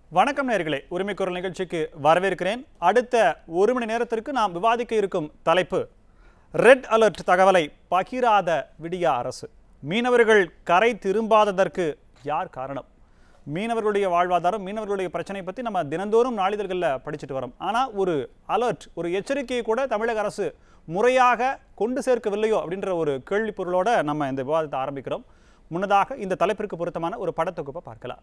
வணக்கம் நேர்களே உரிமை குரல் நிகழ்ச்சிக்கு வரவேற்கிறேன் அடுத்த ஒரு மணி நேரத்திற்கு நாம் விவாதிக்க இருக்கும் தலைப்பு ரெட் அலர்ட் தகவலை பகிராத விடியா அரசு மீனவர்கள் கரை திரும்பாததற்கு யார் காரணம் மீனவர்களுடைய வாழ்வாதாரம் மீனவர்களுடைய பிரச்சனை பற்றி நம்ம தினந்தோறும் நாளிதழ்களில் படிச்சுட்டு வரோம் ஆனால் ஒரு அலர்ட் ஒரு எச்சரிக்கையை கூட தமிழக அரசு முறையாக கொண்டு சேர்க்கவில்லையோ அப்படின்ற ஒரு கேள்வி பொருளோட நம்ம இந்த விவாதத்தை ஆரம்பிக்கிறோம் முன்னதாக இந்த தலைப்பிற்கு பொருத்தமான ஒரு படத்தொகுப்பை பார்க்கலாம்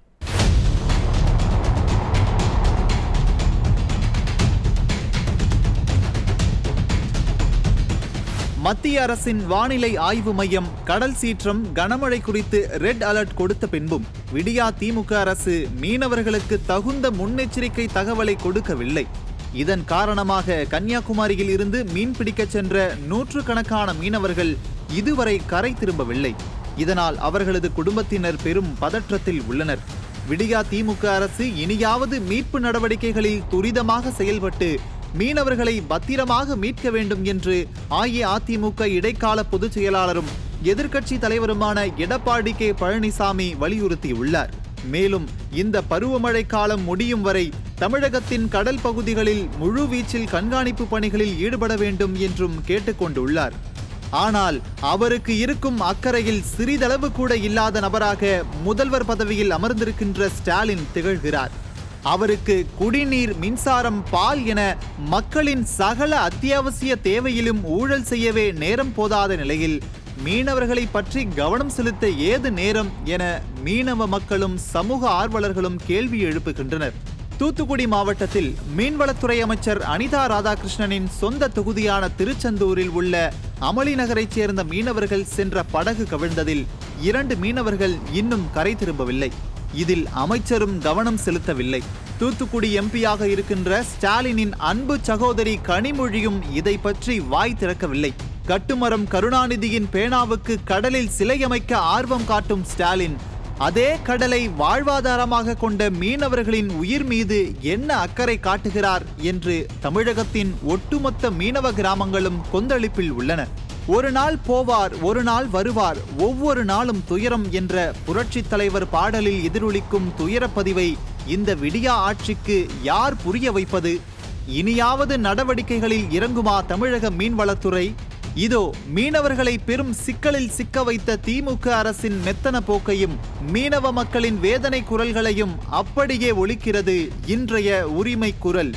மத்திய அரசின் வானிலை ஆய்வு மையம் கடல் சீற்றம் கனமழை குறித்து ரெட் அலர்ட் கொடுத்த பின்பும் விடியா திமுக அரசு மீனவர்களுக்கு தகுந்த முன்னெச்சரிக்கை தகவலை கொடுக்கவில்லை இதன் காரணமாக கன்னியாகுமரியில் இருந்து மீன் பிடிக்கச் சென்ற நூற்றுக்கணக்கான மீனவர்கள் இதுவரை கரை திரும்பவில்லை இதனால் அவர்களது குடும்பத்தினர் பெரும் பதற்றத்தில் உள்ளனர் விடியா திமுக அரசு இனியாவது மீட்பு நடவடிக்கைகளில் துரிதமாக செயல்பட்டு மீனவர்களை பத்திரமாக மீட்க வேண்டும் என்று அஇஅதிமுக இடைக்கால பொதுச் செயலாளரும் எதிர்க்கட்சி தலைவருமான எடப்பாடி கே பழனிசாமி வலியுறுத்தியுள்ளார் மேலும் இந்த பருவமழை காலம் முடியும் வரை தமிழகத்தின் கடல் பகுதிகளில் முழுவீச்சில் கண்காணிப்பு பணிகளில் ஈடுபட வேண்டும் என்றும் கேட்டுக்கொண்டுள்ளார் ஆனால் அவருக்கு இருக்கும் அக்கறையில் சிறிதளவு கூட இல்லாத நபராக முதல்வர் பதவியில் அமர்ந்திருக்கின்ற ஸ்டாலின் திகழ்கிறார் அவருக்கு குடிநீர் மின்சாரம் பால் என மக்களின் சகல அத்தியாவசிய தேவையிலும் ஊழல் செய்யவே நேரம் போதாத நிலையில் மீனவர்களை பற்றி கவனம் செலுத்த ஏது நேரம் என மீனவ மக்களும் சமூக ஆர்வலர்களும் கேள்வி எழுப்புகின்றனர் தூத்துக்குடி மாவட்டத்தில் மீன்வளத்துறை அமைச்சர் அனிதா ராதாகிருஷ்ணனின் சொந்த தொகுதியான திருச்செந்தூரில் உள்ள அமளி நகரைச் சேர்ந்த மீனவர்கள் சென்ற படகு கவிழ்ந்ததில் இரண்டு மீனவர்கள் இன்னும் கரை திரும்பவில்லை இதில் அமைச்சரும் கவனம் செலுத்தவில்லை தூத்துக்குடி எம்பியாக இருக்கின்ற ஸ்டாலினின் அன்பு சகோதரி கனிமொழியும் இதை பற்றி வாய் திறக்கவில்லை கட்டுமரம் கருணாநிதியின் பேனாவுக்கு கடலில் சிலை அமைக்க ஆர்வம் காட்டும் ஸ்டாலின் அதே கடலை வாழ்வாதாரமாக கொண்ட மீனவர்களின் உயிர் மீது என்ன அக்கறை காட்டுகிறார் என்று தமிழகத்தின் ஒட்டுமொத்த மீனவ கிராமங்களும் கொந்தளிப்பில் உள்ளன ஒரு நாள் போவார் ஒரு நாள் வருவார் ஒவ்வொரு நாளும் துயரம் என்ற புரட்சித் தலைவர் பாடலில் எதிரொலிக்கும் துயரப்பதிவை இந்த விடியா ஆட்சிக்கு யார் புரிய வைப்பது இனியாவது நடவடிக்கைகளில் இறங்குமா தமிழக மீன்வளத்துறை இதோ மீனவர்களை பெரும் சிக்கலில் சிக்க வைத்த திமுக அரசின் மெத்தன போக்கையும் மீனவ மக்களின் வேதனை குரல்களையும் அப்படியே ஒலிக்கிறது இன்றைய உரிமை குரல்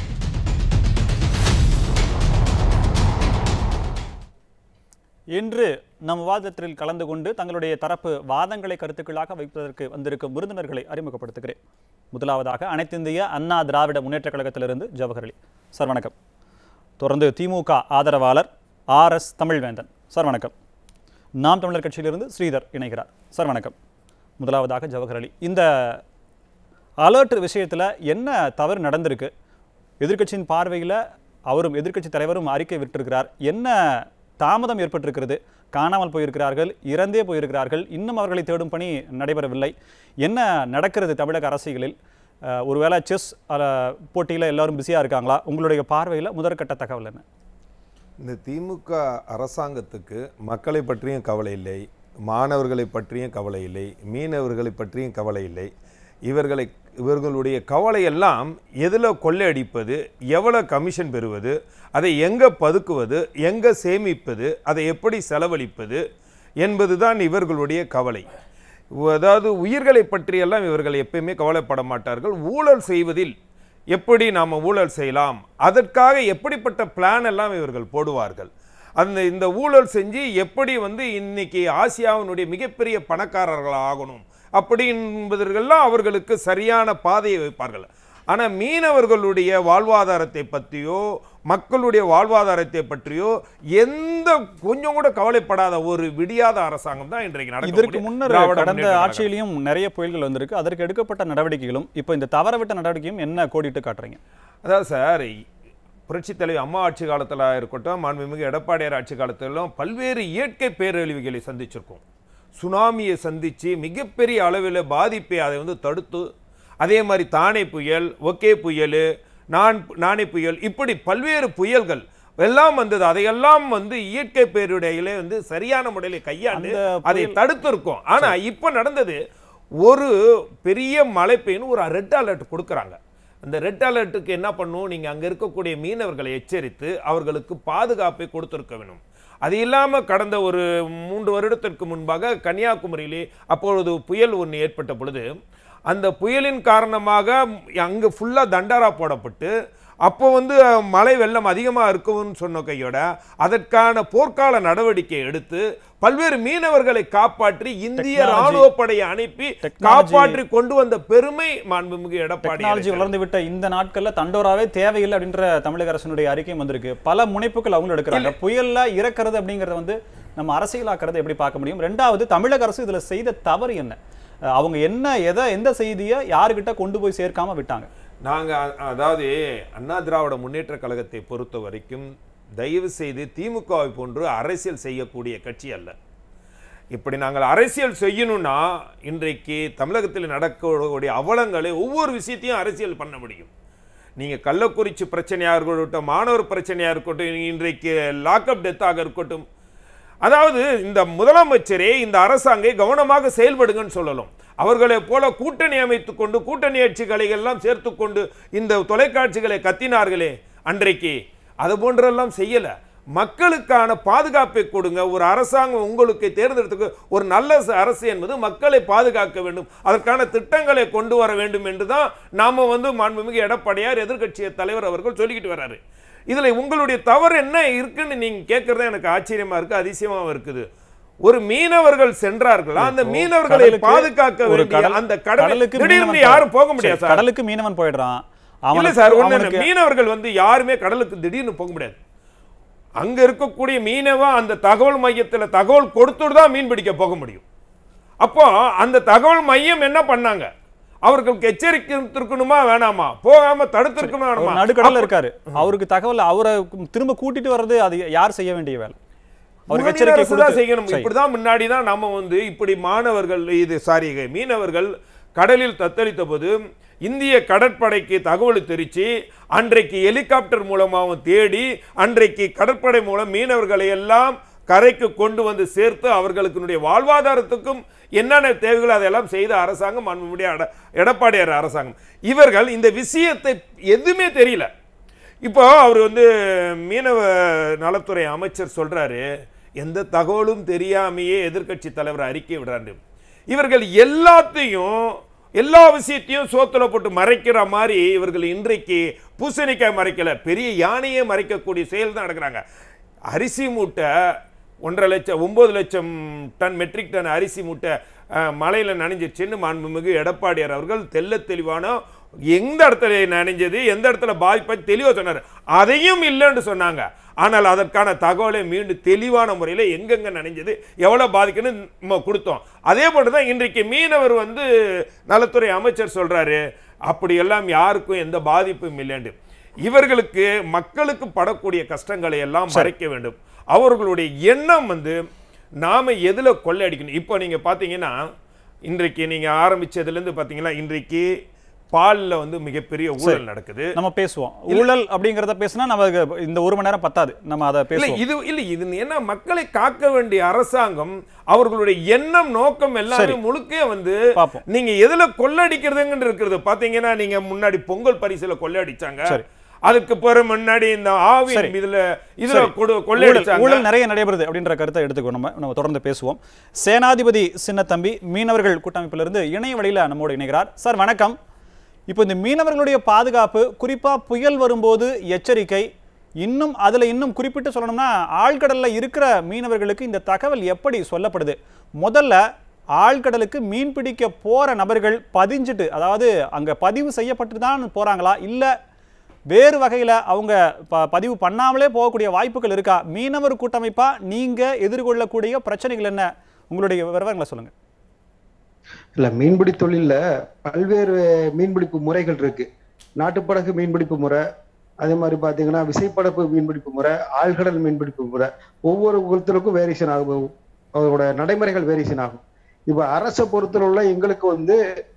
இன்று நம் விவாதத்தில் கலந்து கொண்டு தங்களுடைய தரப்பு வாதங்களை கருத்துக்களாக வைப்பதற்கு வந்திருக்கும் விருந்தினர்களை அறிமுகப்படுத்துகிறேன் முதலாவதாக அனைத்திந்திய அண்ணா திராவிட முன்னேற்றக் கழகத்திலிருந்து ஜவஹர் அலி சார் வணக்கம் தொடர்ந்து திமுக ஆதரவாளர் ஆர் எஸ் தமிழ்வேந்தன் சார் வணக்கம் நாம் தமிழர் கட்சியிலிருந்து ஸ்ரீதர் இணைகிறார் சார் வணக்கம் முதலாவதாக ஜவஹர் அலி இந்த அலர்ட் விஷயத்தில் என்ன தவறு நடந்திருக்கு எதிர்க்கட்சியின் பார்வையில் அவரும் எதிர்க்கட்சி தலைவரும் அறிக்கை விட்டிருக்கிறார் என்ன தாமதம் ஏற்பட்டிருக்கிறது காணாமல் போயிருக்கிறார்கள் இறந்தே போயிருக்கிறார்கள் இன்னும் அவர்களை தேடும் பணி நடைபெறவில்லை என்ன நடக்கிறது தமிழக அரசியலில் அஹ், ஒருவேளை செஸ் போட்டியில் எல்லாரும் பிஸியாக இருக்காங்களா உங்களுடைய பார்வையில் முதற்கட்ட தகவல் என்ன இந்த திமுக அரசாங்கத்துக்கு மக்களை பற்றியும் கவலை இல்லை மாணவர்களை பற்றியும் கவலை இல்லை மீனவர்களை பற்றியும் கவலை இல்லை இவர்களை இவர்களுடைய கவலை எல்லாம் எதில் கொள்ளையடிப்பது எவ்வளோ கமிஷன் பெறுவது அதை எங்கே பதுக்குவது எங்கே சேமிப்பது அதை எப்படி செலவழிப்பது என்பதுதான் இவர்களுடைய கவலை அதாவது உயிர்களை பற்றியெல்லாம் இவர்கள் எப்பயுமே கவலைப்பட மாட்டார்கள் ஊழல் செய்வதில் எப்படி நாம் ஊழல் செய்யலாம் அதற்காக எப்படிப்பட்ட பிளான் எல்லாம் இவர்கள் போடுவார்கள் அந்த இந்த ஊழல் செஞ்சு எப்படி வந்து இன்னைக்கு ஆசியாவினுடைய மிகப்பெரிய பணக்காரர்கள் ஆகணும் அப்படி என்பதற்கெல்லாம் அவர்களுக்கு சரியான பாதையை வைப்பார்கள் ஆனால் மீனவர்களுடைய வாழ்வாதாரத்தை பற்றியோ மக்களுடைய வாழ்வாதாரத்தை பற்றியோ எந்த கொஞ்சம் கூட கவலைப்படாத ஒரு விடியாத அரசாங்கம் தான் இன்றைக்கு இதற்கு நடக்கக்கூடிய முன்னர் திராவிட கடந்த முன்னேற்ற கழகம். ஆட்சியிலையும் நிறைய புயல்கள் வந்திருக்கு அதற்கு எடுக்கப்பட்ட நடவடிக்கைகளும் இப்போ இந்த தவறவிட்ட நடவடிக்கையும் என்ன கோடிட்டு காட்டுறீங்க அதாவது சார் புரட்சித் தலைவி அம்மா ஆட்சி காலத்தில் இருக்கட்டும் மாண்புமிகு எடப்பாடியார் ஆட்சி காலத்திலும் பல்வேறு இயற்கை பேரழிவுகளை சந்திச்சிருக்கோம் சுனாமியை சந்தித்து மிகப்பெரிய அளவில் பாதிப்பை அதை வந்து தடுத்து அதே மாதிரி தானே புயல் ஒகே புயல் நான் நானே புயல் இப்படி பல்வேறு புயல்கள் எல்லாம் வந்தது அதையெல்லாம் வந்து இயற்கை பேருடையிலே வந்து சரியான முறையில் கையாண்டு அந்த அதை புயல்- தடுத்திருக்கோம் ஆனா இப்ப நடந்தது ஒரு பெரிய மழை பெய்யும் ஒரு ரெட் அலர்ட் கொடுக்குறாங்க அந்த ரெட் அலர்ட்டுக்கு என்ன பண்ணும் நீங்கள் அங்கே இருக்கக்கூடிய மீனவர்களை எச்சரித்து அவர்களுக்கு பாதுகாப்பை கொடுத்திருக்க வேணும் அது இல்லாமல் கடந்த ஒரு மூன்று வருடத்திற்கு முன்பாக கன்னியாகுமரியிலே அப்பொழுது புயல் ஒன்று ஏற்பட்ட பொழுது அந்த புயலின் காரணமாக அங்கே ஃபுல்லாக தண்டாரா போடப்பட்டு அப்போ வந்து மழை வெள்ளம் அதிகமாக இருக்கும்னு சொன்ன கையோட அதற்கான போர்க்கால நடவடிக்கை எடுத்து பல்வேறு மீனவர்களை காப்பாற்றி இந்திய Technology- ராணுவ படையை அனுப்பி Technology- காப்பாற்றி கொண்டு வந்த பெருமை மாண்புமிகு எடப்பாடி டெக்னாலஜி இருக்கிறது. வளர்ந்து விட்ட இந்த நாட்கள்ல தண்டோராவே தேவையில்லை அப்படின்ற தமிழக அரசினுடைய அறிக்கையும் வந்திருக்கு பல முனைப்புகள் அவங்களும் எடுக்கிறாங்க புயல்ல இறக்குறது அப்படிங்கறத வந்து நம்ம அரசியலாக்குறதை எப்படி பார்க்க முடியும் ரெண்டாவது தமிழக அரசு இதுல செய்த தவறு என்ன அஹ் அவங்க என்ன எதை எந்த செய்தியை யாருக்கிட்ட கொண்டு போய் சேர்க்காம விட்டாங்க நாங்க அ- அதாவது அண்ணா திராவிட முன்னேற்ற கழகத்தை பொறுத்த வரைக்கும் தயவு செய்து திமுகவை போன்று அரசியல் செய்யக்கூடிய கட்சி அல்ல இப்படி நாங்கள் அரசியல் செய்யணும்னா இன்றைக்கு தமிழகத்தில் நடக்கக்கூடிய அவலங்களை ஒவ்வொரு விஷயத்தையும் அரசியல் பண்ண முடியும் நீங்க கள்ளக்குறிச்சி பிரச்சனையாக இருக்கட்டும் மாணவர் பிரச்சனையாக இருக்கட்டும் இன்றைக்கு லாக்அப் டெத்தாக இருக்கட்டும் அதாவது இந்த முதலமைச்சரே இந்த அரசாங்கை கவனமாக செயல்படுங்கன்னு சொல்லலாம் அவர்களைப் போல கூட்டணி அமைத்துக் கொண்டு கூட்டணி கட்சிகளை எல்லாம் சேர்த்து கொண்டு இந்த தொலைக்காட்சிகளை கத்தினார்களே அன்றைக்கு அது போன்றெல்லாம் செய்யல மக்களுக்கான பாதுகாப்பை கொடுங்க ஒரு அரசாங்கம் உங்களுக்கு தேர்ந்தெடுத்துக்கு ஒரு நல்ல ச- அரசு என்பது மக்களை பாதுகாக்க வேண்டும் அதற்கான திட்டங்களை கொண்டு வர வேண்டும் என்று தான் நாம வந்து மாண்புமிகு எடப்பாடியார் எதிர்க்கட்சி தலைவர் அவர்கள் சொல்லிக்கிட்டு வர்றாரு இதுல உங்களுடைய தவறு என்ன இருக்குன்னு நீங்க கேட்கறது எனக்கு ஆச்சரியமா இருக்கு அதிசயமாவும் இருக்குது ஒரு மீனவர்கள் சென்றார்களா அந்த இப்போ மீனவர்களை கடலுக்கு பாதுகாக்க ஒரு வேண்டிய கடல்- அந்த கடலை கடலுக்கு திடீர்னு மீனவன் யாரும் போக சரி, முடியாது சார் கடலுக்கு மீனவன் போயிடுறான் இல்ல அவனுக்கு- சார் ஒண்ணு அவனுக்கு மீனவர்கள் வந்து யாருமே கடலுக்கு திடீர்னு போக முடியாது அங்க இருக்கக்கூடிய மீனவன் அந்த தகவல் மையத்துல தகவல் கொடுத்துட்டு தான் மீன் பிடிக்க போக முடியும் அப்போ அந்த தகவல் மையம் என்ன பண்ணாங்க அவர்களுக்கு எச்சரிக்கை இருக்கணுமா வேணாமா போகாம தடுத்திருக்கணுமா ஒரு வேணாமா நடுக்கடல்ல இருக்காரு அவருக்கு தகவல் அவரை திரும்ப கூட்டிட்டு வர்றது அது யார் செய்ய வேண்டிய வேலை அவருக்கு மாநில எச்சரிக்கை அரசு தான் கொடுத்து- செய்யணும் சரி. இப்படிதான் முன்னாடி தான் நம்ம வந்து இப்படி மாணவர்கள் இது சாரி மீனவர்கள் கடலில் தத்தளித்த போது இந்திய கடற்படைக்கு தகவல் தெரிச்சு அன்றைக்கு ஹெலிகாப்டர் மூலமாகவும் தேடி அன்றைக்கு கடற்படை மூலம் மீனவர்களை எல்லாம் கரைக்கு கொண்டு வந்து சேர்த்து அவர்களுக்கு வாழ்வாதாரத்துக்கும் என்னென்ன தேவைகளோ அதெல்லாம் செய்த அரசாங்கம் மாண்புமிகு எட- எடப்பாடியார் அரசாங்கம் இவர்கள் இந்த விஷயத்தை எதுவுமே தெரியல இப்போ அவர் வந்து மீனவ நலத்துறை அமைச்சர் சொல்றாரு எந்த தகவலும் தெரியாமையே எதிர்க்கட்சி தலைவர் அறிக்கை விடுறாரு இவர்கள் எல்லாத்தையும் எல்லா விஷயத்தையும் சோத்துல போட்டு மறைக்கிற மாதிரி இவர்கள் இன்றைக்கு பூசணிக்காய் மறைக்கல பெரிய யானையே மறைக்கக்கூடிய செயல் தான் நடக்கிறாங்க அரிசி மூட்டை ஒன்றரை லட்சம் ஒன்பது லட்சம் டன் மெட்ரிக் டன் அரிசி மூட்டை அஹ், மழையில நனைஞ்சிருச்சுன்னு மாண்புமிகு எடப்பாடியார் அவர்கள் தெள்ள தெளிவான எந்த இடத்துல நனைஞ்சது எந்த இடத்துல பாதிப்பை தெளிவாக சொன்னார் அதையும் இல்லைன்னு சொன்னாங்க ஆனால் அதற்கான தகவலை மீண்டும் தெளிவான முறையில் எங்கெங்க நனைஞ்சது எவ்வளோ பாதிக்குன்னு நம்ம கொடுத்தோம் அதே போன்று தான் இன்றைக்கு மீனவர் வந்து நலத்துறை அமைச்சர் சொல்றாரு அப்படியெல்லாம் யாருக்கும் எந்த பாதிப்பும் இல்லைன்னு இவர்களுக்கு மக்களுக்கு படக்கூடிய கஷ்டங்களை எல்லாம் மறைக்க வேண்டும் அவர்களுடைய எண்ணம் வந்து நாம எதுல கொள்ளையடிக்கணும் இப்போ நீங்க பாத்தீங்கன்னா இன்றைக்கு நீங்க ஆரம்பிச்சதுல இருந்து பாத்தீங்கன்னா இன்றைக்கு பால்ல வந்து மிகப்பெரிய ஊழல் நடக்குது நம்ம பேசுவோம் ஊழல் அப்படிங்கறத பேசினா நமக்கு இந்த ஒரு மணி நேரம் பத்தாது நம்ம அதை இல்ல பேசுவோம் இது இல்ல இது என்ன மக்களை காக்க வேண்டிய அரசாங்கம் அவர்களுடைய எண்ணம் நோக்கம் எல்லாமே சரி. முழுக்க வந்து பார்ப்போம். நீங்க எதுல கொள்ளடிக்கிறதுங்கன்னு இருக்கிறது பாத்தீங்கன்னா நீங்க முன்னாடி பொங்கல் பரிசுல கொள்ளையடிச்சாங்க சரி. அதுக்கு பிறகு முன்னாடி இந்த ஆவின் சரி. இதுல இதுல சரி. கொடு- ஊழல் கொள்ளையடிச்சாங்க ஊழல் நிறைய நடைபெறுது அப்படின்ற கருத்தை எடுத்துக்கோ நம்ம நம்ம தொடர்ந்து பேசுவோம் சேனாதிபதி சின்னத்தம்பி மீனவர்கள் கூட்டமைப்பிலிருந்து இணைய வழியில நம்மோடு இணைகிறார் சார் வணக்கம் இப்போ இந்த மீனவர்களுடைய பாதுகாப்பு குறிப்பா புயல் வரும்போது எச்சரிக்கை இன்னும் அதுல இன்னும் குறிப்பிட்டு சொல்லணும்னா ஆழ்கடல்ல இருக்கிற மீனவர்களுக்கு இந்த தகவல் எப்படி சொல்லப்படுது முதல்ல ஆழ்கடலுக்கு மீன் பிடிக்க போற நபர்கள் பதிஞ்சிட்டு அதாவது அங்க பதிவு செய்யப்பட்டு தான் போறாங்களா இல்ல வேறு வகையில் அவங்க ப பதிவு பண்ணாமலே போகக்கூடிய வாய்ப்புகள் இருக்கா மீனவர் கூட்டமைப்பா நீங்க எதிர்கொள்ளக்கூடிய பிரச்சனைகள் என்ன உங்களுடைய விவரங்களை சொல்லுங்க இல்ல மீன்பிடி தொழில்ல பல்வேறு மீன்பிடிப்பு முறைகள் இருக்கு நாட்டுப்படகு மீன்பிடிப்பு முறை அதே மாதிரி பாத்தீங்கன்னா விசைப்படப்பு மீன்பிடிப்பு முறை ஆழ்கடல் மீன்பிடிப்பு முறை ஒவ்வொரு ஒருத்தருக்கும் வேரியேஷன் ஆகும் அவரோட நடைமுறைகள் வேரியேஷன் ஆகும் இப்ப அரசை பொறுத்தளவுல எங்களுக்கு வந்து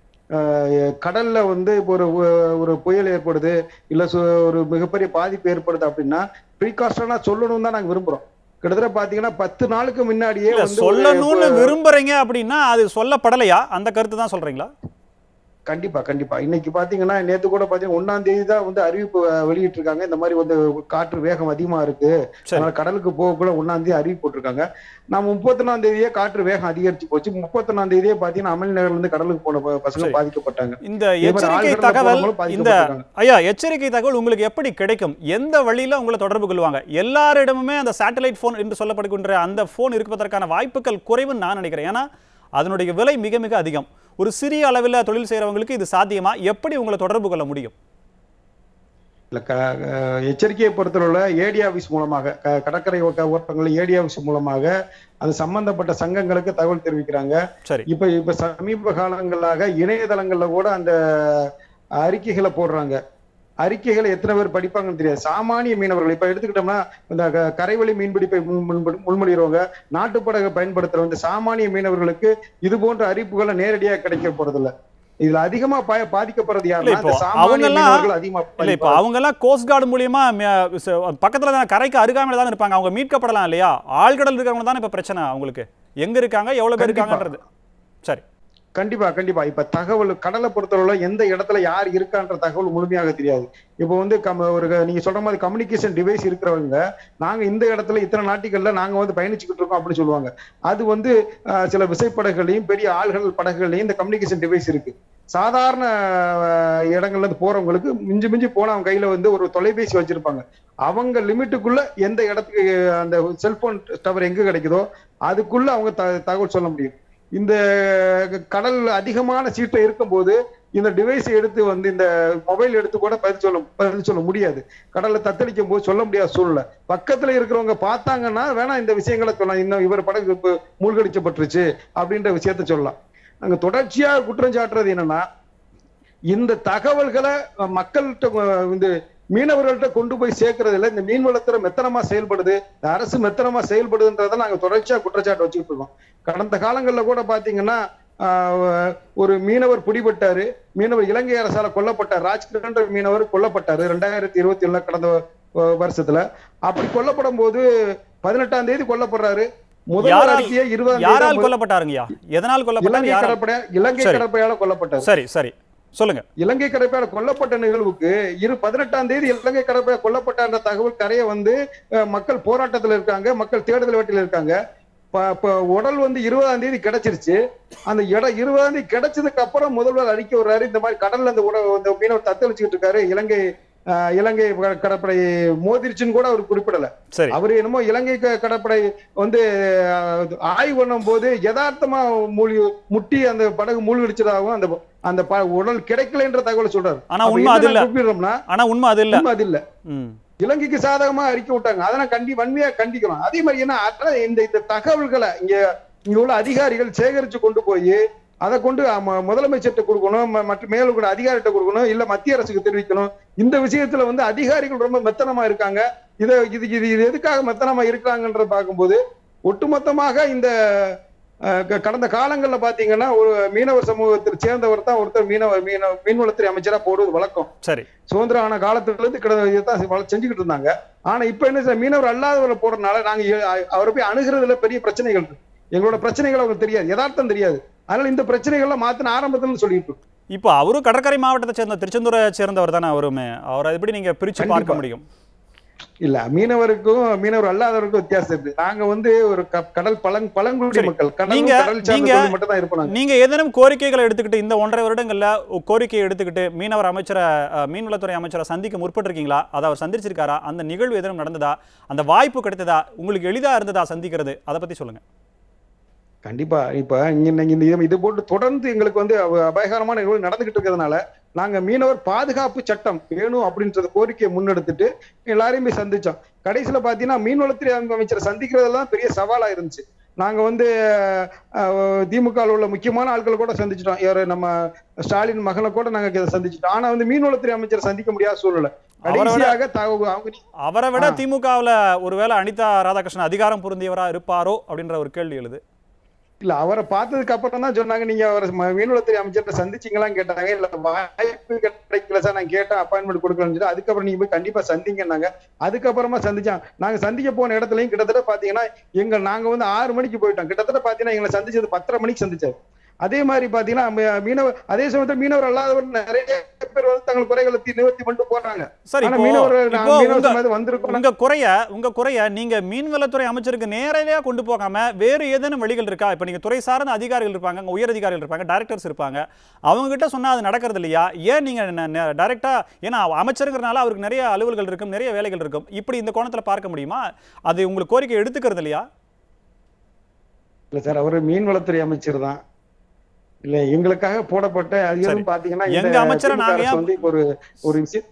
ஆஹ், கடல்ல வந்து இப்போ ஒரு ஒரு புயல் ஏற்படுது இல்ல சு- ஒரு மிகப்பெரிய பாதிப்பு ஏற்படுது அப்படின்னா ப்ரீகாஷனா சொல்லணும் தான் நாங்க விரும்புறோம் கிட்டத்தட்ட பாத்தீங்கன்னா பத்து நாளுக்கு முன்னாடியே இல்ல வந்து ஒரு- சொல்லணும்னு விரும்புறீங்க அப்படின்னா அது சொல்லப்படலையா அந்த கருத்து தான் சொல்றீங்களா கண்டிப்பா கண்டிப்பா இன்னைக்கு பாத்தீங்கன்னா நேத்து கூட பாத்தீங்கன்னா ஒன்னாம் தேதி தான் வந்து அறிவிப்பு அஹ், வெளியிட்டிருக்காங்க இந்த மாதிரி வந்து காற்று வேகம் அதிகமா இருக்கு சரி அதனால கடலுக்கு போக கூட ஒன்னாம் தேதி அறிவிப்பு போட்டிருக்காங்க நம்ம முப்பத்தொன்னாம் தேதியே காற்று வேகம் அதிகரிச்சு போச்சு முப்பத்தொன்னாம் தேதியே பாத்தீங்கன்னா அமல்நகர்ல இருந்து கடலுக்கு போன ப- பசங்க சரி. பாதிக்கப்பட்டாங்க இந்த இதே மாதிரி எச்சரிக்கை ஆழ்கடல்ல தகவல் போறவங்களும் இந்த பாதிக்கப்பட்டிருக்காங்க. ஐயா எச்சரிக்கை தகவல் உங்களுக்கு எப்படி கிடைக்கும் எந்த வழியில உங்களை தொடர்பு கொள்வாங்க எல்லாரிடமுமே அந்த சேட்டலைட் ஃபோன் என்று சொல்லப்படுகின்ற அந்த ஃபோன் இருப்பதற்கான வாய்ப்புகள் குறைவுன்னு நான் நினைக்கிறேன் ஏன்னா அதனுடைய விலை மிக மிக அதிகம் ஒரு சிறிய அளவில் தொழில் செய்றவங்களுக்கு இது சாத்தியமா எப்படி உங்களை தொடர்பு கொள்ள முடியும் இல்ல க- அஹ் எச்சரிக்கையை பொறுத்தவரை ஏடி ஆபீஸ் மூலமாக க- கடற்கரை ஓட்ட ஓட்டங்கள் ஏடி ஆபீஸ் மூலமாக அது சம்பந்தப்பட்ட சங்கங்களுக்கு தகவல் தெரிவிக்கிறாங்க சரி இப்ப இப்ப சமீப காலங்களாக இணையதளங்கள்ல கூட அந்த அறிக்கைகளை போடுறாங்க அறிக்கைகளை எத்தனை பேர் படிப்பாங்கன்னு தெரியாது சாமானிய மீனவர்கள் இப்ப எடுத்துக்கிட்டோம்னா இந்த க- கரைவழி மீன்பிடிப்பை முன்- முன்- முன்மொழிகிறவங்க நாட்டுப்படகை பயன்படுத்துற வந்து சாமானிய மீனவர்களுக்கு இது போன்ற அறிவிப்புகளை நேரடியாக கிடைக்க போறதில்ல இதுல அதிகமா பா- பாதிக்கப்படுறது இல்ல, யாருன்னா இப்போ இந்த சாமானிய அவங்கெல்லாம் மீனவர்கள் அதிகமா இல்ல இப்போ அவங்க எல்லாம் கோஸ்ட் கார்டு மூலியமா ம- ச- பக்கத்துல தான் கரைக்கு அருகாமையில தான் இருப்பாங்க அவங்க மீட்கப்படலாம் இல்லையா ஆழ்கடல் இருக்கிறவங்க தானே இப்ப பிரச்சனை அவங்களுக்கு எங்க இருக்காங்க எவ்வளவு பேர் கண்டிப்பா. இருக்காங்கன்றது சரி கண்டிப்பா கண்டிப்பா இப்ப தகவல் கடலை பொறுத்தவரை எந்த இடத்துல யார் இருக்கான்ற தகவல் முழுமையாக தெரியாது இப்போ வந்து கம் ஒரு நீங்க சொல்ற மாதிரி கம்யூனிகேஷன் டிவைஸ் இருக்கிறவங்க நாங்க இந்த இடத்துல இத்தனை நாட்டிகள்ல நாங்க வந்து பயணிச்சுக்கிட்டு இருக்கோம் அப்படின்னு சொல்லுவாங்க அது வந்து அஹ், சில விசைப்படகுகளையும் பெரிய ஆள்கள் படகுகளையும் இந்த கம்யூனிகேஷன் டிவைஸ் இருக்கு சாதாரண அஹ், இடங்கள்ல இருந்து போறவங்களுக்கு மிஞ்சி மிஞ்சி போன அவங்க கையில வந்து ஒரு தொலைபேசி வச்சிருப்பாங்க அவங்க லிமிட்டுக்குள்ள எந்த இடத்துக்கு அந்த செல்போன் டவர் எங்க கிடைக்குதோ அதுக்குள்ள அவங்க த- தகவல் சொல்ல முடியும் இந்த கடல் அதிகமான சீற்றம் இருக்கும்போது இந்த டிவைஸ் எடுத்து வந்து இந்த மொபைல் எடுத்து கூட பதில் சொல்ல பதில் சொல்ல முடியாது கடல்ல தத்தளிக்கும் போது சொல்ல முடியாத சூழ்நிலை பக்கத்துல இருக்கிறவங்க பார்த்தாங்கன்னா வேணா இந்த விஷயங்களை சொல்லலாம் இன்னும் இவர் படகு இப்ப மூழ்கடிச்சப்பட்டுருச்சு அப்படின்ற விஷயத்த சொல்லலாம் நாங்க தொடர்ச்சியா குற்றம் சாட்டுறது என்னன்னா இந்த தகவல்களை அஹ், மக்கள்கிட்ட அஹ், வந்து மீனவர்கள்ட்ட கொண்டு போய் சேர்க்கறதுல இந்த மீன் வளத்துறை மெத்தனமா செயல்படுது இந்த அரசு மெத்தனமா செயல்படுதுன்றதை நாங்க தொடர்ச்சியா குற்றச்சாட்டு வச்சுக்கிட்டு இருக்கோம் கடந்த காலங்கள்ல கூட பாத்தீங்கன்னா ஆஹ், ஒரு மீனவர் பிடிபட்டாரு மீனவர் இலங்கை அரசால கொல்லப்பட்டார் ராஜ்கிரன்ற மீனவர் கொல்லப்பட்டாரு ரெண்டாயிரத்தி இருபத்தி ஏழுல கடந்த அஹ், வருஷத்துல அப்படி கொல்லப்படும் போது பதினெட்டாம் தேதி கொல்லப்படுறாரு முதல் யாரால்- அறிக்கையை இருபதாம் யாரால் தேதி கொல்லப்பட்டாருங்கய்யா எதனால் கொல்லப்பட்டார் இலங்கை யாரால் கடற்படை இலங்கை சரி. கடற்படையால கொல்லப்பட்டார் சரி சரி சொல்லுங்க இலங்கை கடற்படையால கொல்லப்பட்ட நிகழ்வுக்கு இரு பதினெட்டாம் தேதி இலங்கை கடற்படை கொல்லப்பட்ட தகவல் கரையை வந்து அஹ், மக்கள் போராட்டத்துல இருக்காங்க மக்கள் தேடுதல் வேட்டையில இருக்காங்க ப- ப- உடல் வந்து இருபதாம் தேதி கிடைச்சிருச்சு அந்த இடம் இருபதாம் தேதி கிடைச்சதுக்கு அப்புறம் முதல்வர் அறிக்கை விடுறாரு இந்த மாதிரி கடல்ல அந்த உட- இந்த மீனவர் தத்தளிச்சுக்கிட்டு இருக்காரு இலங்கை அஹ், இலங்கை க- கடற்படை மோதிருச்சுன்னு கூட அவர் குறிப்பிடல சரி அவர் என்னமோ இலங்கை க- கடற்படை வந்து அஹ், ஆய்வு பண்ணும் போது யதார்த்தமா மூழ்கி முட்டி அந்த படகு மூழ்கடிச்சதாகவும் அந்த அந்த ப- உடல் கிடைக்கலன்ற தகவலை சொல்றாரு ஆனா அப்ப உண்மை என்ன அது இல்ல குறிப்பிடுறோம்னா ஆனா உண்மை அது இல்ல உண்மை அது இல்ல ம் இலங்கைக்கு சாதகமா அறிக்கை விட்டாங்க அதை நான் கண்டி வன்மையா கண்டிக்கிறோம் அதே மாதிரி என்ன அத- இந்த இந்த தகவல்களை இங்க இங்க உள்ள அதிகாரிகள் சேகரிச்சு கொண்டு போய் அதை கொண்டு ம- முதலமைச்சர்கிட்ட கொடுக்கணும் ம- மற்ற மேலுள்ள அதிகாரிகிட்ட கொடுக்கணும் இல்ல மத்திய அரசுக்கு தெரிவிக்கணும் இந்த விஷயத்துல வந்து அதிகாரிகள் ரொம்ப மெத்தனமா இருக்காங்க இத இது இது இது எதுக்காக மெத்தனமா இருக்காங்கன்றத பார்க்கும்போது ஒட்டுமொத்தமாக இந்த அஹ், க- கடந்த காலங்கள்ல பாத்தீங்கன்னா ஒரு மீனவர் சமூகத்தில் சேர்ந்தவர் தான் ஒருத்தர் மீனவர் மீன மீன்வளத்துறை அமைச்சரா போடுவது வழக்கம் சரி சுதந்திரம் ஆன காலத்துல இருந்து கிட இதைத்தான் வள- செஞ்சுக்கிட்டு இருந்தாங்க ஆனா இப்ப என்ன செய்ய- மீனவர் அல்லாதவரை போடுறதுனால நாங்க எ- அ- அவரை போய் அணுகிறதுல பெரிய பிரச்சனைகள் இருக்கு எங்களோட பிரச்சனைகள் அவங்களுக்கு தெரியாது யதார்த்தம் தெரியாது அதனால இந்த பிரச்சனைகள்ல மாத்தின ஆரம்பத்துல சொல்லிட்டு இருக்கோம். இப்போ அவரும் கடற்கரை மாவட்டத்தை சேர்ந்த திருச்செந்தூரை சேர்ந்தவர் தானே அவருமே அவரை எப்படி நீங்க பிரிச்சு பார்க்க கண்டிப்பா. முடியும் இல்ல மீனவருக்கும் மீனவர் அல்லாதவருக்கும் வித்தியாசம் இருக்கு நாங்க வந்து ஒரு க- கடல் பழங் பழங்குடி சரி. மக்கள் கடல் நீங்க- கடல் சார்ந்த நீங்க- தொழில் மட்டும் தான் இருப்போம் நாங்க. நீங்க ஏதேனும் கோரிக்கைகளை எடுத்துக்கிட்டு இந்த ஒன்றரை வருடங்கள்ல ஒ- கோரிக்கையை எடுத்துக்கிட்டு மீனவர் அமைச்சரை அஹ், மீன்வளத்துறை அமைச்சரை சந்திக்க முற்பட்டிருக்கீங்களா அதை அவர் சந்திச்சிருக்காரா அந்த நிகழ்வு எதுவும் நடந்ததா அந்த வாய்ப்பு கிடைத்ததா உங்களுக்கு எளிதா இருந்ததா சந்திக்கிறது அதை பத்தி சொல்லுங்க கண்டிப்பா இப்ப இங்க நீங்க இந்த இது- இது போட்டு தொடர்ந்து எங்களுக்கு வந்து அவ- அபாயகரமான நிகழ்வு நடந்துகிட்டு இருக்கிறதுனால நாங்க மீனவர் பாதுகாப்பு சட்டம் வேணும் அப்படின்றத கோரிக்கையை முன்னெடுத்துட்டு எல்லாரையும் போய் சந்திச்சோம் கடைசியில பாத்தீங்கன்னா மீன்வளத்துறை அமைச்சரை சந்திக்கிறதெல்லாம் பெரிய சவாலா இருந்துச்சு நாங்க வந்து அஹ், திமுக ல உள்ள முக்கியமான ஆட்களை கூட சந்திச்சிட்டோம் யாரு நம்ம ஸ்டாலின் மகனை கூட நாங்க இதை சந்திச்சிட்டோம் ஆனா வந்து மீன்வளத்துறை அமைச்சரை சந்திக்க முடியாத சூழ்நிலை அவரை விட- கடைசியாக தகவ- அவங்க அவரை விட ஆ. திமுகவுல ஒருவேளை அனிதா ராதாகிருஷ்ணன் அதிகாரம் பொருந்தியவரா இருப்பாரோ அப்படின்ற ஒரு கேள்வி எழுது இல்ல அவரை பார்த்ததுக்கு அப்புறம் தான் சொன்னாங்க நீங்க அவரை ம- மீன்வளத்துறை அமைச்சர்கிட்ட சந்திச்சீங்களான்னு கேட்டாங்க இல்ல வாய்ப்பு கிடைக்கல சார் நான் நான் கேட்டேன் அப்பாயின்மெண்ட் கொடுக்கலன்னு சொல்லி அதுக்கப்புறம் நீங்க போய் கண்டிப்பா சந்திங்கன்னாங்க அதுக்கப்புறமா சந்திச்சான் நாங்க சந்திக்க போன இடத்துலயும் கிட்டத்தட்ட பாத்தீங்கன்னா எங்க நாங்க வந்து ஆறு மணிக்கு போயிட்டோம் கிட்டத்தட்ட பாத்தீங்கன்னா எங்களை சந்திச்சது பத்தரை மணிக்கு சந்திச்சாரு அதே மாதிரி பாத்தீங்கன்னா மீ- மீனவ அதே சமயத்துல மீனவர் அல்லாதவர் நிறைய பேர் வந்து தங்கள் குறைகளை தீ- நிவர்த்தி பண்ணிட்டு போறாங்க சரி ஆனா இப்போ மீனவர் இப்போ மீனவர் உங்க- சமயத்துல வந்திருக்கோம் உங்க குறைய உங்க குறைய நீங்க மீன்வளத்துறை அமைச்சருக்கு நேரடியா கொண்டு போகாம வேறு ஏதேனும் வழிகள் இருக்கா இப்ப நீங்க துறை சார்ந்த அதிகாரிகள் இருப்பாங்க அங்க உயர் அதிகாரிகள் இருப்பாங்க டைரக்டர்ஸ் இருப்பாங்க அவங்க கிட்ட சொன்னா அது நடக்கிறது இல்லையா ஏன் நீங்க டைரக்டா ஏன்னா அமைச்சருங்கிறனால அவருக்கு நிறைய அலுவல்கள் இருக்கும் நிறைய வேலைகள் இருக்கும் இப்படி இந்த கோணத்துல பார்க்க முடியுமா அது உங்களுக்கு கோரிக்கை எடுத்துக்கிறது இல்லையா இல்ல சார் அவரு மீன்வளத்துறை அமைச்சர் தான் இல்ல எங்களுக்காக போடப்பட்ட அது சரி. எதுவும் பாத்தீங்கன்னா இந்த எங்க அமைச்சரை திமுக நாங்க அரசு ஏன் வந்து இப்ப ஒரு ஒரு விஷயம்